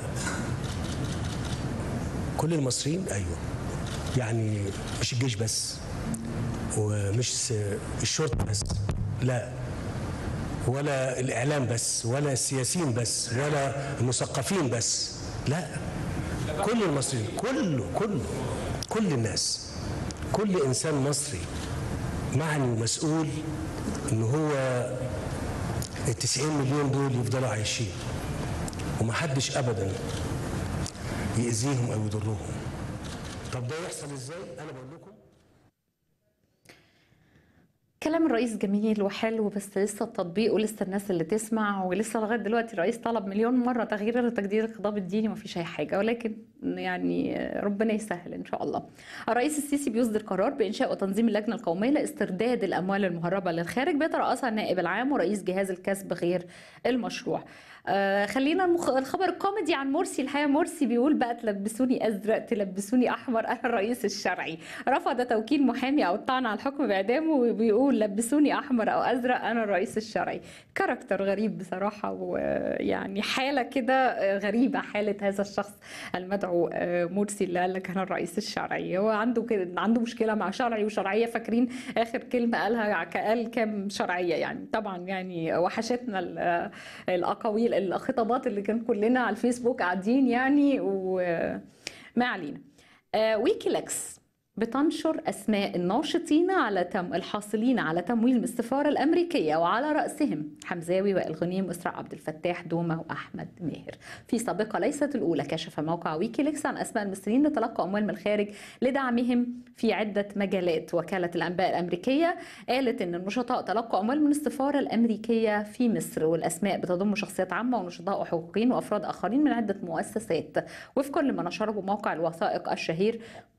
كل المصريين ايوه يعني مش الجيش بس ومش الشرطه بس لا ولا الاعلام بس ولا السياسيين بس ولا المثقفين بس لا كل المصريين كله كله كل الناس كل انسان مصري معني ومسؤول ان هو ال 90 مليون دول يفضلوا عايشين ومحدش ابدا يأذيهم او يضرهم طب ده يحصل ازاي انا بقول لكم كلام الرئيس جميل وحلو بس لسه التطبيق ولسه الناس اللي تسمع ولسه لغايه دلوقتي الرئيس طلب مليون مره تغيير تجديد الخطاب الديني ما فيش اي حاجه ولكن يعني ربنا يسهل ان شاء الله. الرئيس السيسي بيصدر قرار بانشاء وتنظيم اللجنه القوميه لاسترداد الاموال المهربه للخارج بيترأسها النائب العام ورئيس جهاز الكسب غير المشروع. آه خلينا المخ... الخبر الكوميدي عن مرسي الحقيقه مرسي بيقول بقى تلبسوني ازرق تلبسوني احمر انا الرئيس الشرعي رفض توكيل محامي او الطعن على الحكم باعدامه وبيقول لبسوني احمر او ازرق انا الرئيس الشرعي كاركتر غريب بصراحه ويعني حاله كده غريبه حاله هذا الشخص المدعو آه، مرسي اللي قال لك انا الرئيس الشرعي هو عنده كده عنده مشكله مع شرعي وشرعيه فاكرين اخر كلمه قالها قال كام شرعيه يعني طبعا يعني وحشتنا ال- الاقاويل الخطابات اللي كان كلنا على الفيسبوك قاعدين يعني وما علينا آه، ويكيليكس بتنشر اسماء الناشطين على تم الحاصلين على تمويل من السفاره الامريكيه وعلى راسهم حمزاوي وائل غنيم واسراء عبد الفتاح دومه واحمد ماهر. في سابقه ليست الاولى كشف موقع ويكيليكس عن اسماء المصريين اللي تلقوا اموال من الخارج لدعمهم في عده مجالات. وكاله الانباء الامريكيه قالت ان النشطاء تلقوا اموال من السفاره الامريكيه في مصر والاسماء بتضم شخصيات عامه ونشطاء وحقوقيين وافراد اخرين من عده مؤسسات وفقا لما نشره موقع الوثائق الشهير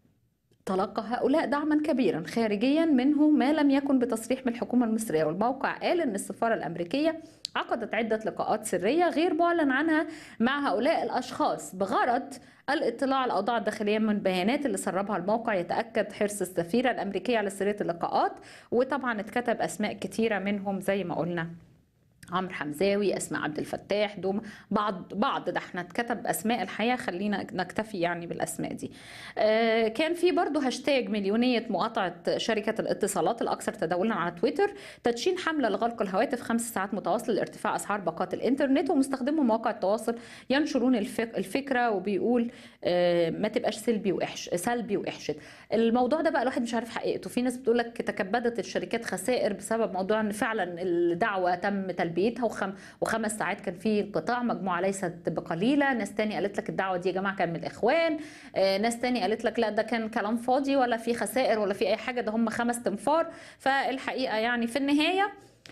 تلقى هؤلاء دعما كبيرا خارجيا منه ما لم يكن بتصريح من الحكومة المصرية والموقع قال أن السفارة الأمريكية عقدت عدة لقاءات سرية غير معلن عنها مع هؤلاء الأشخاص بغرض الاطلاع على الأوضاع الداخلية من البيانات اللي سربها الموقع يتأكد حرص السفيرة الأمريكية على سرية اللقاءات وطبعا اتكتب أسماء كتيرة منهم زي ما قلنا عمرو حمزاوي اسماء عبد الفتاح دوم بعض بعض ده احنا اتكتب اسماء الحقيقه خلينا نكتفي يعني بالاسماء دي آه كان في برضه هاشتاج مليونيه مقاطعه شركه الاتصالات الاكثر تداولا على تويتر تدشين حمله لغلق الهواتف خمس ساعات متواصله لارتفاع اسعار باقات الانترنت ومستخدمو مواقع التواصل ينشرون الفك الفكره وبيقول آه ما تبقاش سلبي وإحش سلبي واحشد الموضوع ده بقى الواحد مش عارف حقيقته في ناس بتقول لك تكبدت الشركات خسائر بسبب موضوع ان فعلا الدعوه تم تلبيتها وخم وخمس ساعات كان في انقطاع مجموعه ليست بقليله ناس تاني قالت لك الدعوه دي يا جماعه كان من الاخوان آه ناس تاني قالت لك لا ده كان كلام فاضي ولا في خسائر ولا في اي حاجه ده هم خمس تنفار فالحقيقه يعني في النهايه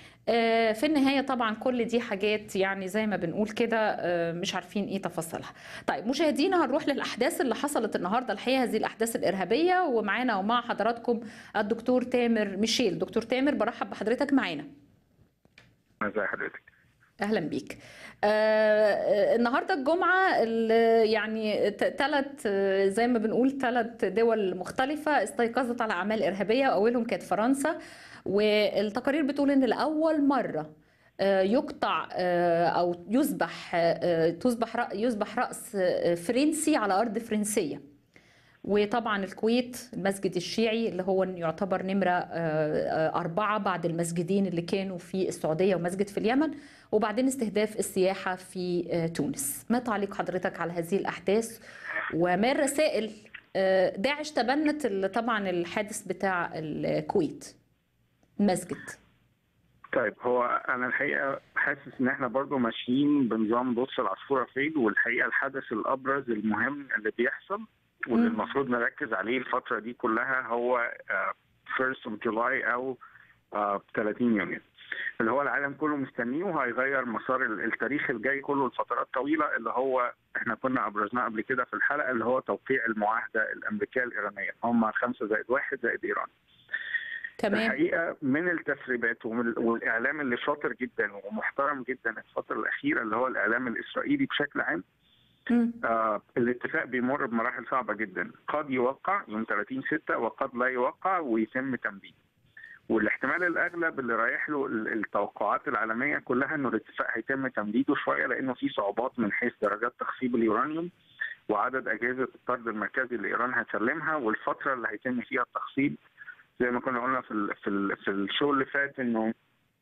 في النهاية طبعا كل دي حاجات يعني زي ما بنقول كده مش عارفين ايه تفاصيلها طيب مشاهدينا هنروح للأحداث اللي حصلت النهاردة الحقيقة هذه الأحداث الإرهابية ومعانا ومع حضراتكم الدكتور تامر ميشيل دكتور تامر برحب بحضرتك معانا ازي حضرتك اهلا بيك آه النهارده الجمعه يعني ثلاث زي ما بنقول ثلاث دول مختلفه استيقظت على اعمال ارهابيه واولهم كانت فرنسا والتقارير بتقول ان لاول مره يقطع او يذبح تصبح يذبح راس فرنسي على ارض فرنسيه وطبعا الكويت المسجد الشيعي اللي هو يعتبر نمرة أربعة بعد المسجدين اللي كانوا في السعودية ومسجد في اليمن وبعدين استهداف السياحة في تونس ما تعليق حضرتك على هذه الأحداث وما الرسائل داعش تبنت طبعا الحادث بتاع الكويت المسجد طيب هو انا الحقيقه حاسس ان احنا برضو ماشيين بنظام بص العصفوره فين والحقيقه الحدث الابرز المهم اللي بيحصل واللي المفروض نركز عليه الفتره دي كلها هو فيرست اوف جولاي او 30 يونيو اللي هو العالم كله مستنيه وهيغير مسار التاريخ الجاي كله لفترات طويله اللي هو احنا كنا ابرزناه قبل كده في الحلقه اللي هو توقيع المعاهده الامريكيه الايرانيه هم خمسه زائد واحد زائد ايران تمام الحقيقه من التسريبات والاعلام اللي شاطر جدا ومحترم جدا الفتره الاخيره اللي هو الاعلام الاسرائيلي بشكل عام آه الاتفاق بيمر بمراحل صعبه جدا قد يوقع يوم 30 6 وقد لا يوقع ويتم تمديد والاحتمال الاغلب اللي رايح له التوقعات العالميه كلها انه الاتفاق هيتم تمديده شويه لانه في صعوبات من حيث درجات تخصيب اليورانيوم وعدد اجهزه الطرد المركزي اللي ايران هتسلمها والفتره اللي هيتم فيها التخصيب زي ما كنا قلنا في ال في ال في الشو اللي فات انه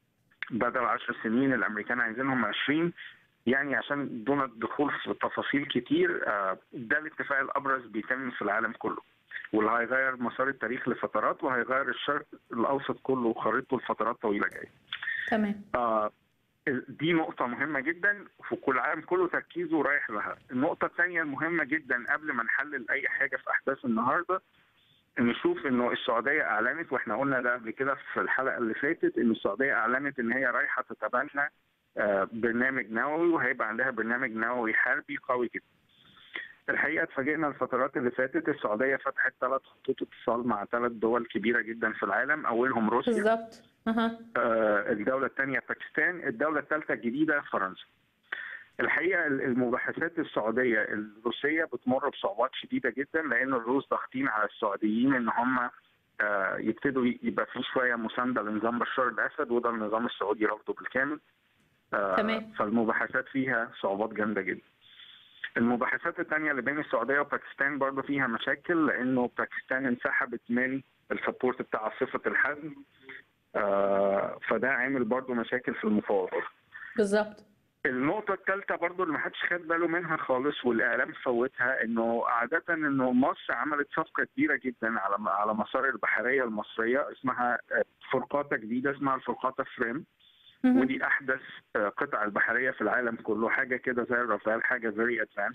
بدل 10 سنين الامريكان عايزينهم 20 يعني عشان دون الدخول في تفاصيل كتير ده الاتفاق الابرز بيتم في العالم كله واللي هيغير مسار التاريخ لفترات وهيغير الشرق الاوسط كله وخريطته لفترات طويله جايه. تمام. آه دي نقطة مهمة جدا وكل العالم كله تركيزه رايح لها. النقطة الثانية المهمة جدا قبل ما نحلل أي حاجة في أحداث النهاردة نشوف انه السعوديه اعلنت واحنا قلنا ده قبل كده في الحلقه اللي فاتت ان السعوديه اعلنت ان هي رايحه تتبنى برنامج نووي وهيبقى عندها برنامج نووي حربي قوي جدا. الحقيقه اتفاجئنا الفترات اللي فاتت السعوديه فتحت ثلاث خطوط اتصال مع ثلاث دول كبيره جدا في العالم اولهم روسيا بالظبط آه الدوله الثانيه باكستان الدوله الثالثه الجديده فرنسا. الحقيقه المباحثات السعوديه الروسيه بتمر بصعوبات شديده جدا لان الروس ضاغطين على السعوديين ان هم آه، يبتدوا يبقى في شويه مسانده لنظام بشار الاسد وده النظام السعودي رافضه بالكامل آه، تمام. فالمباحثات فيها صعوبات جامده جدا المباحثات الثانيه اللي بين السعوديه وباكستان برضه فيها مشاكل لانه باكستان انسحبت من السبورت بتاع صفه الحزم آه، فده عامل برضه مشاكل في المفاوضات بالظبط النقطة الثالثة برضو اللي محدش خد باله منها خالص والإعلام فوتها إنه عادة إنه مصر عملت صفقة كبيرة جدا على على مسار البحرية المصرية اسمها آه، فرقاطة جديدة اسمها الفرقاطة فريم ودي أحدث آه، قطع البحرية في العالم كله حاجة كده زي الرافال حاجة فيري أدفانس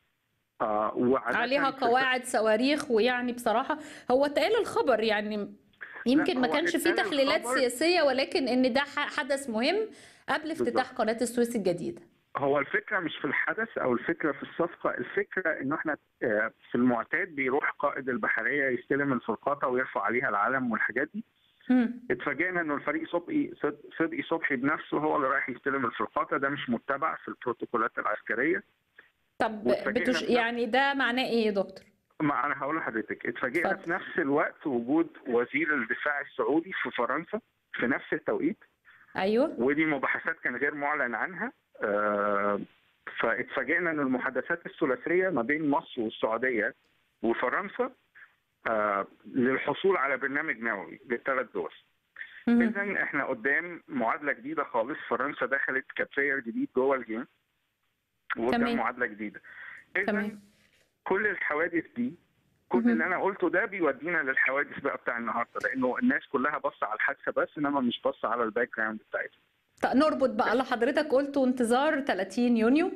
عليها قواعد صواريخ ويعني بصراحة هو اتقال الخبر يعني يمكن ما هو كانش فيه اتقال تحليلات الخبر- سياسية ولكن ان ده ح- حدث مهم قبل افتتاح بالظبط. قناة السويس الجديدة هو الفكرة مش في الحدث أو الفكرة في الصفقة الفكرة إنه إحنا آه، في المعتاد بيروح قائد البحرية يستلم الفرقاطة ويرفع عليها العلم والحاجات دي اتفاجئنا انه الفريق صبحي صد- صدقي صبحي بنفسه هو اللي رايح يستلم الفرقاطه ده مش متبع في البروتوكولات العسكريه طب واتفاجئنا بتش... في- يعني ده معناه ايه يا دكتور؟ ما انا هقول لحضرتك اتفاجئنا اتفضل. في نفس الوقت وجود وزير الدفاع السعودي في فرنسا في نفس التوقيت ايوه ودي مباحثات كان غير معلن عنها آه، فاتفاجئنا ان المحادثات الثلاثيه ما بين مصر والسعوديه وفرنسا آه، للحصول على برنامج نووي للثلاث دول اذا احنا قدام معادله جديده خالص فرنسا دخلت كبلاير جديد جوه الجيم وقدام تمام. معادله جديده اذا تمام. كل الحوادث دي كل اللي انا قلته ده بيودينا للحوادث بقى بتاع النهارده لانه الناس كلها باصه على الحادثه بس انما مش باصه على الباك جراوند بتاعتها طب نربط بقى اللي حضرتك قلته انتظار 30 يونيو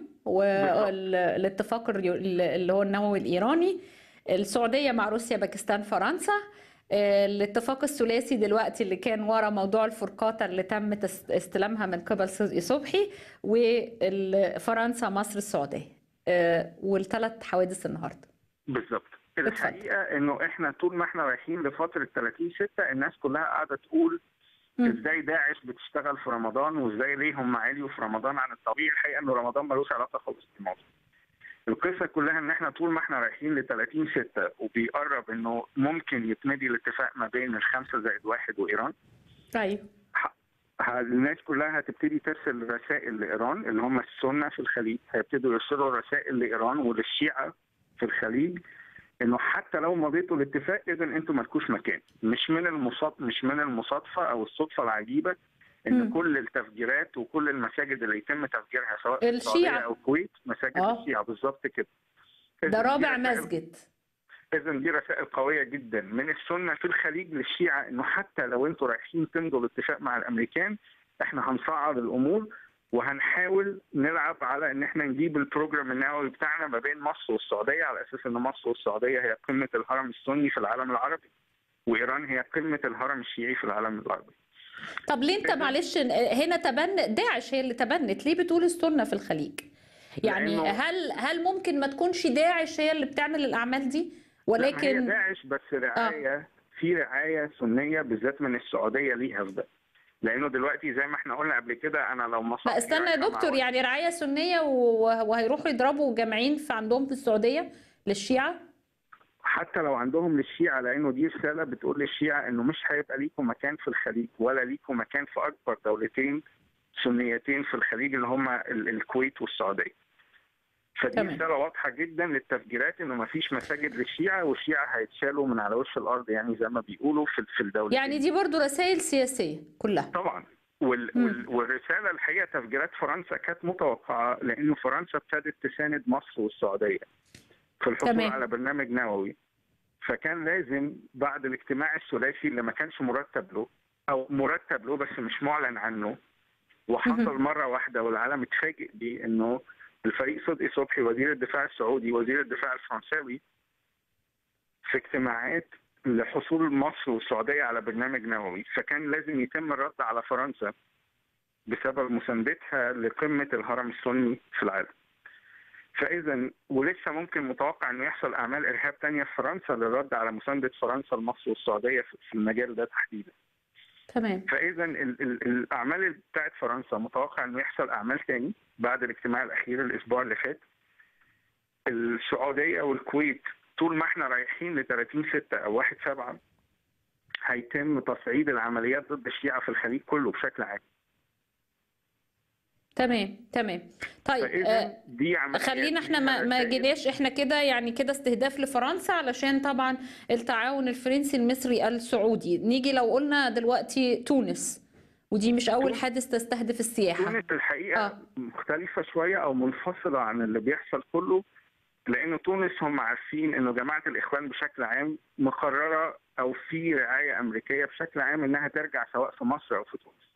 والاتفاق الريو- اللي هو النووي الإيراني السعودية مع روسيا باكستان فرنسا آه، الاتفاق الثلاثي دلوقتي اللي كان ورا موضوع الفرقاطة اللي تم تس- استلامها من قبل صدقي صبحي وفرنسا مصر السعودية آه، والثلاث حوادث النهارده بالظبط الحقيقه انه احنا طول ما احنا رايحين لفتره 30 6 الناس كلها قاعده تقول ازاي داعش بتشتغل في رمضان وازاي ليه هم عاليوا في رمضان عن الطبيعي الحقيقه انه رمضان ملوش علاقه خالص بالموضوع القصه كلها ان احنا طول ما احنا رايحين ل 30 6 وبيقرب انه ممكن يتمدي الاتفاق ما بين الخمسه زائد واحد وايران ايوه ه- الناس كلها هتبتدي ترسل رسائل لايران اللي هم السنه في الخليج هيبتدوا يرسلوا رسائل لايران وللشيعه في الخليج انه حتى لو مضيتوا الاتفاق اذا انتم مالكوش مكان مش من المصاد مش من المصادفه او الصدفه العجيبه ان مم. كل التفجيرات وكل المساجد اللي يتم تفجيرها سواء في السعوديه الشيعة. او الكويت مساجد آه. الشيعه بالظبط كده ده إذن دي رابع رسائل- مسجد اذا دي رسائل قويه جدا من السنه في الخليج للشيعه انه حتى لو انتوا رايحين تمضوا الاتفاق مع الامريكان احنا هنصعد الامور وهنحاول نلعب على ان احنا نجيب البروجرام النووي بتاعنا ما بين مصر والسعوديه على اساس ان مصر والسعوديه هي قمه الهرم السني في العالم العربي وايران هي قمه الهرم الشيعي في العالم العربي طب ليه انت معلش هنا تبنت داعش هي اللي تبنت ليه بتقول السنة في الخليج يعني لأنه- هل هل ممكن ما تكونش داعش هي اللي بتعمل الأعمال دي لا، ما هي ولكن داعش بس رعايه في رعايه سنيه بالذات من السعوديه ليها في ده لانه دلوقتي زي ما احنا قلنا قبل كده انا لو مصر لا استنى يا دكتور يعني رعاية سنية و- وهيروحوا يضربوا جامعين في عندهم في السعودية للشيعة حتى لو عندهم للشيعة لأنه دي رسالة بتقول للشيعة إنه مش هيبقى ليكم مكان في الخليج ولا ليكم مكان في أكبر دولتين سنيتين في الخليج اللي هما ال- الكويت والسعودية. فدي تمام. رسالة واضحة جدا للتفجيرات إنه مفيش مساجد للشيعة والشيعة هيتشالوا من على وش الأرض يعني زي ما بيقولوا في في الدولة. يعني دي برضو رسائل سياسية كلها طبعا وال... وال... والرسالة الحقيقة تفجيرات فرنسا كانت متوقعة لأنه فرنسا ابتدت تساند مصر والسعودية في الحصول تمام. على برنامج نووي فكان لازم بعد الاجتماع الثلاثي اللي ما كانش مرتب له أو مرتب له بس مش معلن عنه وحصل مهم. مرة واحدة والعالم اتفاجئ بيه إنه الفريق صدقي صبحي وزير الدفاع السعودي وزير الدفاع الفرنساوي في اجتماعات لحصول مصر والسعوديه على برنامج نووي فكان لازم يتم الرد على فرنسا بسبب مساندتها لقمه الهرم السني في العالم. فاذا ولسه ممكن متوقع انه يحصل اعمال ارهاب تانية في فرنسا للرد على مسانده فرنسا لمصر والسعوديه في في المجال ده تحديدا. تمام فاذا ال- ال- الاعمال بتاعت فرنسا متوقع انه يحصل اعمال تاني بعد الاجتماع الاخير الاسبوع اللي فات السعوديه والكويت طول ما احنا رايحين ل 30 6 او 1 7 هيتم تصعيد العمليات ضد الشيعه في الخليج كله بشكل عام تمام تمام طيب آه، دي عمليات خلينا احنا ما ما جيناش احنا كده يعني كده استهداف لفرنسا علشان طبعا التعاون الفرنسي المصري السعودي نيجي لو قلنا دلوقتي تونس ودي مش اول حادث تستهدف السياحه تونس الحقيقه آه. مختلفه شويه او منفصله عن اللي بيحصل كله لان تونس هم عارفين انه جماعه الاخوان بشكل عام مقرره او في رعايه امريكيه بشكل عام انها ترجع سواء في مصر او في تونس.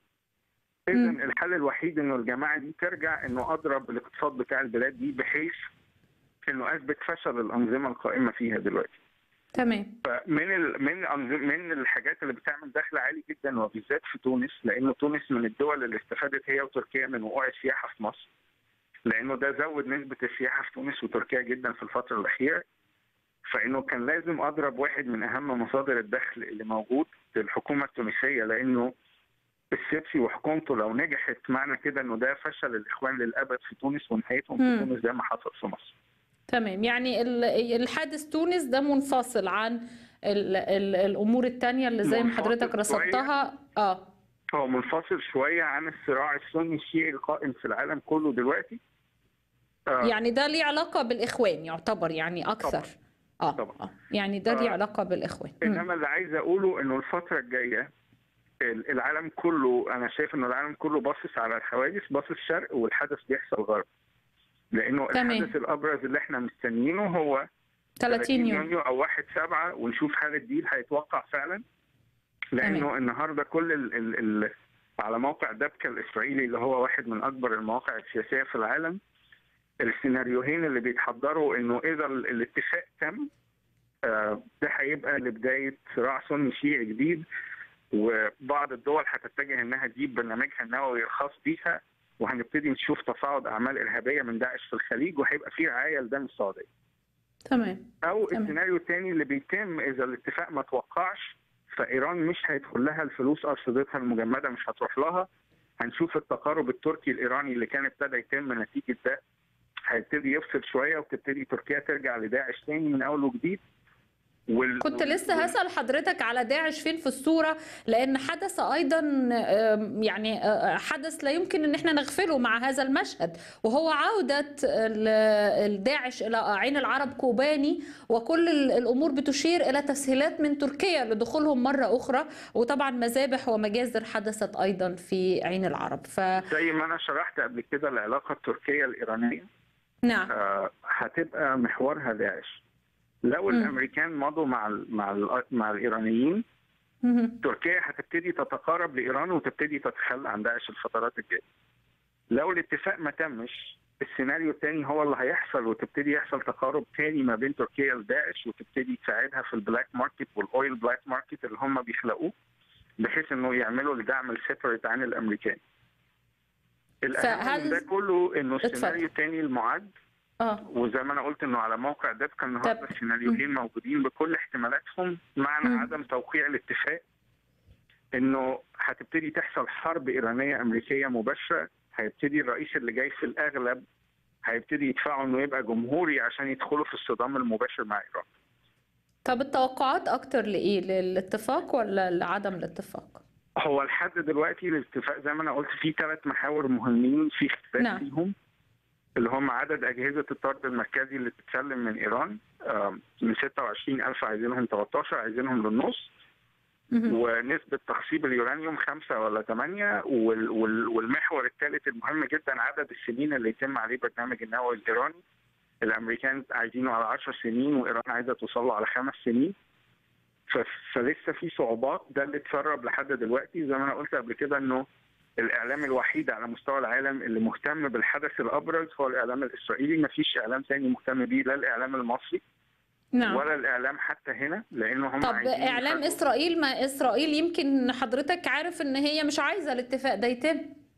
اذا الحل الوحيد انه الجماعه دي ترجع انه اضرب الاقتصاد بتاع البلاد دي بحيث انه اثبت فشل الانظمه القائمه فيها دلوقتي. تمام فمن ال من الأنظم- من الحاجات اللي بتعمل دخل عالي جدا وبالذات في تونس لانه تونس من الدول اللي استفادت هي وتركيا من وقوع السياحه في مصر. لانه ده زود نسبه السياحه في تونس وتركيا جدا في الفتره الاخيره. فانه كان لازم اضرب واحد من اهم مصادر الدخل اللي موجود للحكومه التونسيه لانه السيسي وحكومته لو نجحت معنى كده انه ده فشل الاخوان للابد في تونس ونهايتهم في مم. تونس زي ما حصل في مصر. تمام يعني ال- الحادث تونس ده منفصل عن ال ال الامور التانية اللي زي ما منفصل حضرتك شوية. رصدتها اه هو منفصل شويه عن الصراع السني الشيعي القائم في العالم كله دلوقتي. آه، يعني ده ليه علاقة بالإخوان يعتبر يعني أكثر اه آه. يعني ده ليه آه. علاقة بالإخوان مم. انما اللي عايز اقوله انه الفتره الجايه ال- العالم كله انا شايف انه العالم كله باصص على الحوادث باصص شرق والحدث بيحصل غرب لانه تمام. الحدث الابرز اللي احنا مستنيينه هو 30 يوم. يونيو او 1 7 ونشوف هل الديل هيتوقع فعلا لانه تمام. النهارده كل ال ال ال على موقع دبكة الاسرائيلي اللي هو واحد من اكبر المواقع السياسيه في العالم السيناريوهين اللي بيتحضروا انه اذا ال- الاتفاق تم آه، ده هيبقى لبدايه صراع سني شيعي جديد وبعض الدول هتتجه انها تجيب برنامجها النووي الخاص بيها وهنبتدي نشوف تصاعد اعمال ارهابيه من داعش في الخليج وهيبقى في رعايه لدم السعوديه. تمام او تمام. السيناريو الثاني اللي بيتم اذا الاتفاق ما توقعش فايران مش هيدخل لها الفلوس ارصدتها المجمده مش هتروح لها هنشوف التقارب التركي الايراني اللي كان ابتدى يتم نتيجه ده هيبتدي يفصل شويه وتبتدي تركيا ترجع لداعش تاني من اول وجديد وال... كنت لسه هسأل حضرتك على داعش فين في الصورة لأن حدث أيضا آم، يعني آه، حدث لا يمكن أن احنا نغفله مع هذا المشهد وهو عودة ال- الداعش إلى عين العرب كوباني وكل ال- الأمور بتشير إلى تسهيلات من تركيا لدخولهم مرة أخرى وطبعا مذابح ومجازر حدثت أيضا في عين العرب ف زي ما انا شرحت قبل كده العلاقه التركيه الايرانيه نعم آه هتبقى محورها داعش لو مم. الامريكان مضوا مع ال مع ال مع الايرانيين مهم. تركيا هتبتدي تتقارب لايران وتبتدي تتخلى عن داعش الفترات الجايه. لو الاتفاق ما تمش السيناريو الثاني هو اللي هيحصل وتبتدي يحصل تقارب تاني ما بين تركيا وداعش وتبتدي تساعدها في البلاك ماركت والاويل بلاك ماركت اللي هم بيخلقوه بحيث انه يعملوا الدعم السيبريت عن الامريكان. الاهم فهل- من ده كله انه اتفضل. السيناريو الثاني المعد اه وزي ما انا قلت انه على موقع دبكة النهارده السيناريوهين موجودين بكل احتمالاتهم معنى مم. عدم توقيع الاتفاق انه هتبتدي تحصل حرب ايرانيه امريكيه مباشره هيبتدي الرئيس اللي جاي في الاغلب هيبتدي يدفعوا انه يبقى جمهوري عشان يدخلوا في الصدام المباشر مع ايران طب التوقعات أكتر لإيه للاتفاق ولا لعدم الاتفاق؟ هو لحد دلوقتي الاتفاق زي ما انا قلت فيه ثلاث محاور مهمين في اختلاف نعم. فيهم اللي هم عدد اجهزه الطرد المركزي اللي بتتسلم من ايران آم، من 26000 عايزينهم 13 عايزينهم للنص ونسبة تخصيب اليورانيوم خمسة ولا ثمانية وال وال والمحور الثالث المهم جدا عدد السنين اللي يتم عليه برنامج النووي الإيراني الأمريكان عايزينه على 10 سنين وإيران عايزة توصل له على خمس سنين ف- فلسه في صعوبات ده اللي اتسرب لحد دلوقتي زي ما أنا قلت قبل كده إنه الإعلام الوحيد على مستوى العالم اللي مهتم بالحدث الأبرز هو الإعلام الإسرائيلي مفيش إعلام تاني مهتم بيه لا الإعلام المصري نعم ولا الإعلام حتى هنا لأنه هم طب عايزين اعلام يخلوا- اسرائيل ما اسرائيل يمكن حضرتك عارف ان هي مش عايزه الاتفاق ده يتم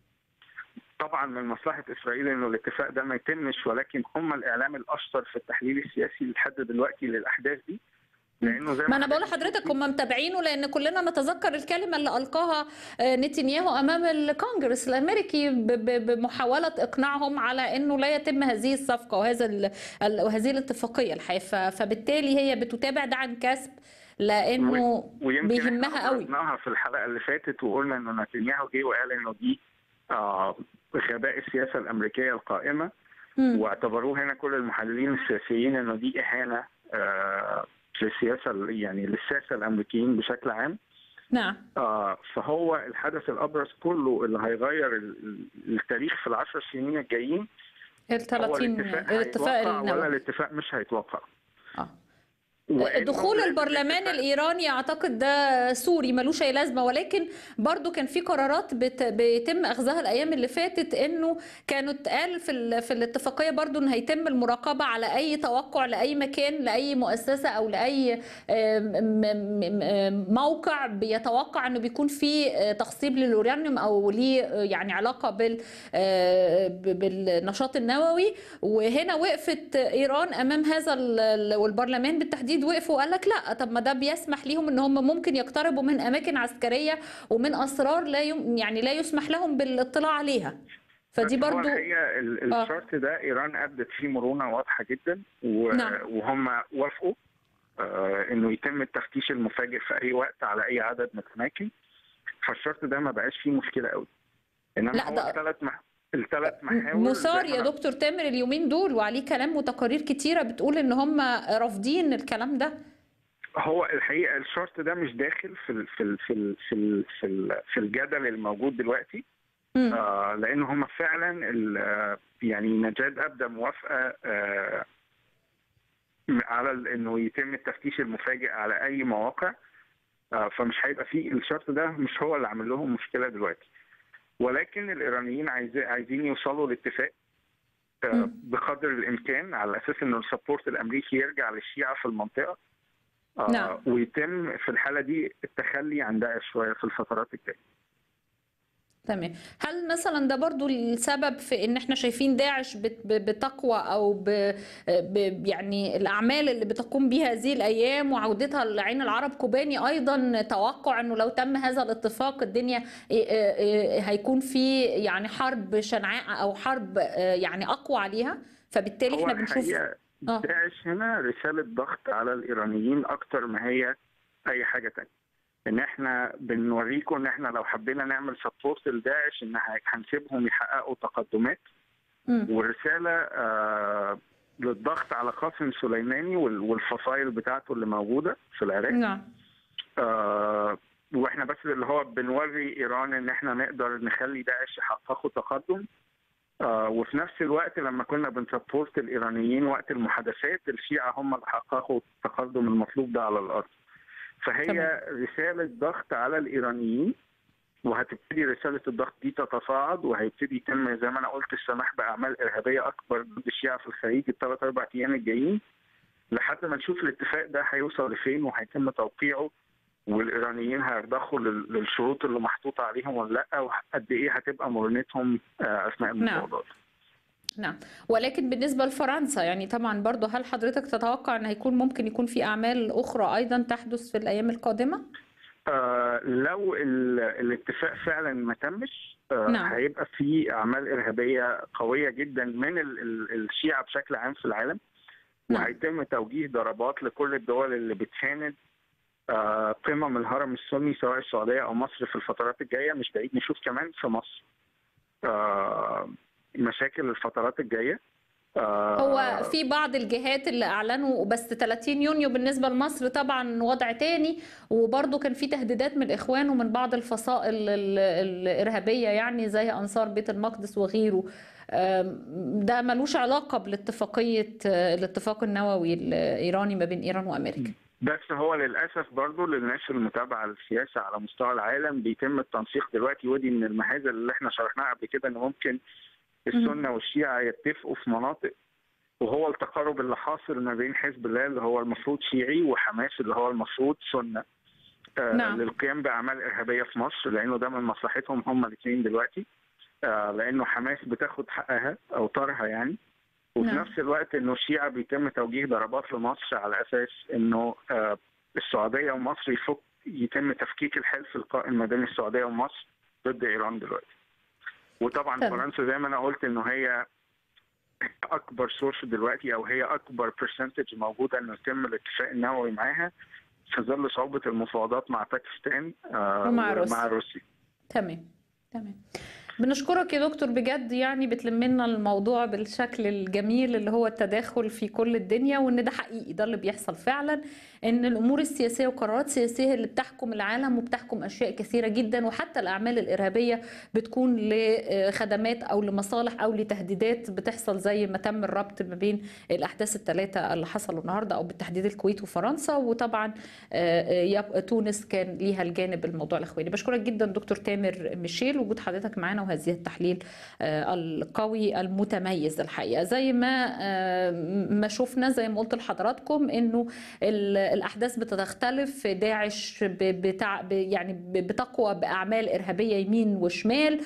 طبعا من مصلحه اسرائيل انه الاتفاق ده ما يتمش ولكن هم الاعلام الاشطر في التحليل السياسي لحد دلوقتي للاحداث دي لانه زي ما انا بقول لحضرتك هم متابعينه لان كلنا نتذكر الكلمه اللي القاها آه، نتنياهو امام الكونجرس الامريكي ب- ب- بمحاوله اقناعهم على انه لا يتم هذه الصفقه وهذا ال- ال- وهذه الاتفاقيه الحقيقه ف- فبالتالي هي بتتابع ده عن كسب لانه ويمكن بيهمها احنا قوي عرضناها في الحلقه اللي فاتت وقلنا انه نتنياهو جه وقال انه دي آه غباء السياسه الامريكيه القائمه مم. واعتبروه هنا كل المحللين السياسيين انه دي اهانه آه للسياسه ال- يعني للساسه الامريكيين بشكل عام نعم آه فهو الحدث الابرز كله اللي هيغير ال- ال- التاريخ في العشر سنين الجايين ال هو 30 الاتفاق الاتفاق هيتوقع ولا النووي الاتفاق مش هيتوقع آه. وإنه دخول لازم البرلمان الايراني اعتقد ده سوري ملوش اي لازمه ولكن برضو كان في قرارات بت... بيتم اخذها الايام اللي فاتت انه كانت قال في ال... في الاتفاقيه برضو ان هيتم المراقبه على اي توقع لاي مكان لاي مؤسسه او لاي آم، م- م- موقع بيتوقع انه بيكون فيه تخصيب للورانيوم او ليه يعني علاقه بال آه، ب- بالنشاط النووي وهنا وقفت ايران امام هذا ال- ال- والبرلمان بالتحديد وقفوا وقال لك لا طب ما ده بيسمح ليهم ان هم ممكن يقتربوا من اماكن عسكريه ومن اسرار لا يم يعني لا يسمح لهم بالاطلاع عليها فدي بس هو برضو الحقيقه ال- آه. الشرط ده ايران ادت فيه مرونه واضحه جدا و... نعم. وهم وافقوا آه انه يتم التفتيش المفاجئ في اي وقت على اي عدد متماكن فالشرط ده ما بقاش فيه مشكله قوي انما لا، هو ده- الثلاث مح... الثلاث محاور مثار زي ما يا أنا- دكتور تامر اليومين دول وعليه كلام وتقارير كتيره بتقول ان هم رافضين الكلام ده هو الحقيقه الشرط ده مش داخل في ال... في ال... في ال... في ال... في, ال... في الجدل الموجود دلوقتي آه لان هم فعلا ال... آه، يعني نجاد ابدا موافقه آه على ال- انه يتم التفتيش المفاجئ على اي مواقع آه فمش هيبقى فيه الشرط ده مش هو اللي عامل لهم مشكله دلوقتي ولكن الايرانيين عايزين عايزين يوصلوا لاتفاق آه بقدر الامكان على اساس انه السبورت الامريكي يرجع للشيعه في المنطقه آه نعم. ويتم في الحاله دي التخلي عن داعش شويه في الفترات الجايه تمام هل مثلا ده برضو السبب في ان احنا شايفين داعش بت- ب- بتقوى او ب ب- يعني الاعمال اللي بتقوم بها هذه الايام وعودتها لعين العرب كوباني ايضا توقع انه لو تم هذا الاتفاق الدنيا إيه- إيه- هيكون في يعني حرب شنعاء او حرب آه، يعني اقوى عليها فبالتالي هو احنا بنشوف الحقيقه آه. داعش هنا رساله ضغط على الايرانيين اكتر ما هي اي حاجه تانية ان احنا بنوريكم ان احنا لو حبينا نعمل سبورت لداعش ان ه- هنسيبهم يحققوا تقدمات ورساله آه للضغط على قاسم سليماني وال- والفصائل بتاعته اللي موجوده في العراق نعم آه واحنا بس اللي هو بنوري ايران ان احنا نقدر نخلي داعش يحققوا تقدم آه وفي نفس الوقت لما كنا بنسبورت الايرانيين وقت المحادثات الشيعه هم اللي حققوا التقدم المطلوب ده على الارض فهي تمام. رساله ضغط على الايرانيين وهتبتدي رساله الضغط دي تتصاعد وهيبتدي يتم زي ما انا قلت السماح باعمال ارهابيه اكبر ضد الشيعه في الخليج الثلاث اربع ايام الجايين لحد ما نشوف الاتفاق ده هيوصل لفين وهيتم توقيعه والايرانيين هيرضخوا لل- للشروط اللي محطوطه عليهم ولا لا وقد ايه هتبقى مرونتهم آه، اثناء نعم. المفاوضات نعم ولكن بالنسبة لفرنسا يعني طبعا برضو هل حضرتك تتوقع ان هيكون ممكن يكون في اعمال اخرى ايضا تحدث في الايام القادمة؟ آه لو ال- الاتفاق فعلا ما تمش آه نعم. هيبقى في اعمال ارهابيه قويه جدا من ال- ال- الشيعه بشكل عام في العالم وهيتم توجيه ضربات لكل الدول اللي بتساند آه قمم الهرم السني سواء السعوديه او مصر في الفترات الجايه مش بعيد نشوف كمان في مصر آه مشاكل الفترات الجايه آه هو في بعض الجهات اللي اعلنوا بس 30 يونيو بالنسبة لمصر طبعا وضع تاني وبرضو كان في تهديدات من الاخوان ومن بعض الفصائل ال- الارهابية يعني زي انصار بيت المقدس وغيره آم، ده ملوش علاقة بالاتفاقية الاتفاق النووي الايراني ما بين ايران وامريكا بس هو للاسف برضه للناس المتابعه للسياسه على مستوى العالم بيتم التنسيق دلوقتي ودي من المحاذر اللي احنا شرحناها قبل كده ان ممكن السنه والشيعه يتفقوا في مناطق وهو التقارب اللي حاصل ما بين حزب الله اللي هو المفروض شيعي وحماس اللي هو المفروض سنه آه نعم. للقيام باعمال ارهابيه في مصر لانه ده من مصلحتهم هم الاثنين دلوقتي آه لانه حماس بتاخد حقها او طارها يعني وفي نعم. نفس الوقت انه الشيعة بيتم توجيه ضربات لمصر على اساس انه آه، السعودية ومصر يفك يتم تفكيك الحلف القائم ما بين السعودية ومصر ضد ايران دلوقتي. وطبعا تمام. فرنسا زي ما انا قلت انه هي اكبر سورس دلوقتي او هي اكبر برسنتج موجوده انه يتم الاتفاق النووي معاها في ظل صعوبه المفاوضات مع باكستان آه، ومع روسيا. مع روسيا تمام تمام بنشكرك يا دكتور بجد يعني بتلم لنا الموضوع بالشكل الجميل اللي هو التداخل في كل الدنيا وان ده حقيقي ده اللي بيحصل فعلا ان الامور السياسيه وقرارات سياسيه اللي بتحكم العالم وبتحكم اشياء كثيره جدا وحتى الاعمال الارهابيه بتكون لخدمات او لمصالح او لتهديدات بتحصل زي ما تم الربط ما بين الاحداث الثلاثه اللي حصلوا النهارده او بالتحديد الكويت وفرنسا وطبعا آه، يب- تونس كان ليها الجانب الموضوع الاخواني بشكرك جدا دكتور تامر ميشيل وجود حضرتك معانا وهذه التحليل آه، القوي المتميز الحقيقه زي ما آه، ما شفنا زي ما قلت لحضراتكم انه ال- الاحداث بتختلف داعش ب- بتاع ب- يعني ب- بتقوى باعمال ارهابيه يمين وشمال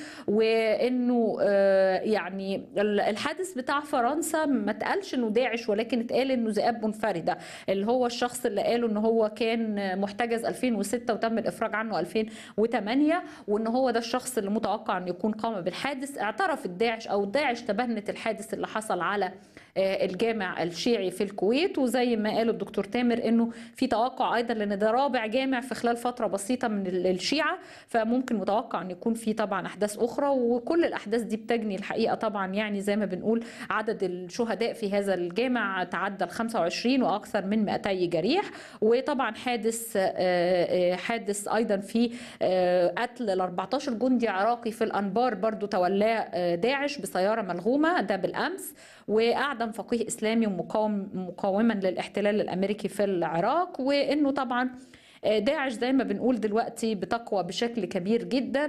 وانه آه، يعني ال- الحادث بتاع فرنسا ما اتقالش انه داعش ولكن اتقال انه ذئاب منفرده اللي هو الشخص اللي قالوا ان هو كان محتجز 2006 وتم الافراج عنه 2008 وان هو ده الشخص اللي متوقع ان يكون قام بالحادث اعترف الداعش او داعش تبنت الحادث اللي حصل على آه، الجامع الشيعي في الكويت وزي ما قال الدكتور تامر انه في توقع ايضا لان ده رابع جامع في خلال فتره بسيطه من ال- الشيعه فممكن متوقع ان يكون في طبعا احداث اخرى وكل الاحداث دي بتجني الحقيقه طبعا يعني زي ما بنقول عدد الشهداء في هذا الجامع تعدى ال 25 واكثر من 200 جريح وطبعا حادث آه، آه، حادث ايضا في آه، قتل ال 14 جندي عراقي في الانبار برضو تولاه آه، داعش بسياره ملغومه ده بالامس واعدم فقيه اسلامي ومقاوم مقاوما للاحتلال الامريكي في العراق وانه طبعا داعش زي ما بنقول دلوقتي بتقوى بشكل كبير جدا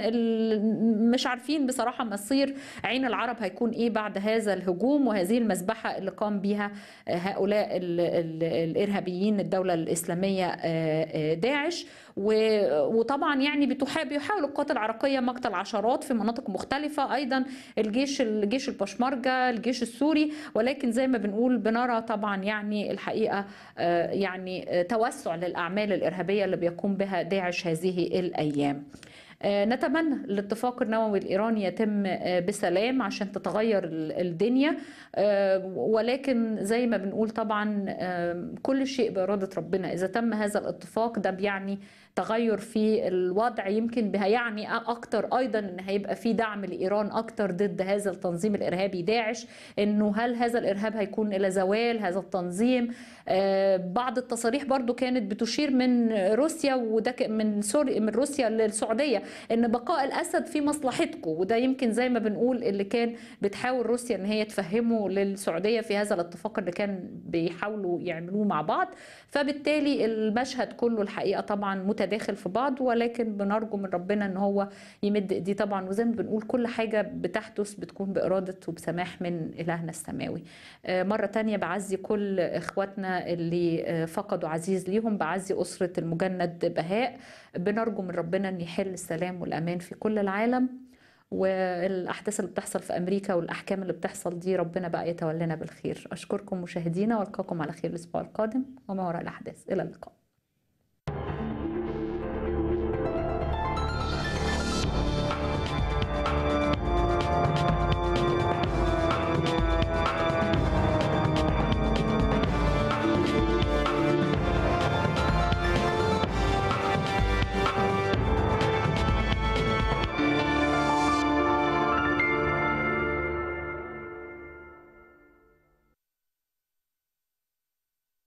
ال- مش عارفين بصراحة مصير عين العرب هيكون ايه بعد هذا الهجوم وهذه المذبحة اللي قام بها هؤلاء ال- ال- الإرهابيين الدولة الإسلامية آه، آه، داعش و- وطبعا يعني بتحاول بيحاول القوات العراقية مقتل عشرات في مناطق مختلفة أيضا الجيش الجيش البشمركة الجيش السوري ولكن زي ما بنقول بنرى طبعا يعني الحقيقة آه، يعني آه، توسع للأعمال الإرهابية اللي بيقوم بها داعش هذه الأيام آه، نتمنى الاتفاق النووي الإيراني يتم آه، بسلام عشان تتغير ال- الدنيا آه، ولكن زي ما بنقول طبعا آه، كل شيء بإرادة ربنا إذا تم هذا الاتفاق ده بيعني تغير في الوضع يمكن هيعني اكتر ايضا ان هيبقى في دعم لايران اكتر ضد هذا التنظيم الارهابي داعش انه هل هذا الارهاب هيكون الى زوال هذا التنظيم آه، بعض التصاريح برضو كانت بتشير من روسيا وده ك- من سوريا من روسيا للسعوديه ان بقاء الاسد في مصلحتكم وده يمكن زي ما بنقول اللي كان بتحاول روسيا ان هي تفهمه للسعوديه في هذا الاتفاق اللي كان بيحاولوا يعملوه مع بعض فبالتالي المشهد كله الحقيقه طبعا متداخل في بعض ولكن بنرجو من ربنا ان هو يمد ايديه طبعا وزي ما بنقول كل حاجه بتحدث بتكون باراده وبسماح من الهنا السماوي آه، مره تانية بعزي كل اخواتنا اللي آه، فقدوا عزيز ليهم بعزي اسره المجند بهاء بنرجو من ربنا ان يحل السلام والامان في كل العالم والاحداث اللي بتحصل في امريكا والاحكام اللي بتحصل دي ربنا بقى يتولانا بالخير اشكركم مشاهدينا والقاكم على خير الاسبوع القادم وما وراء الاحداث الى اللقاء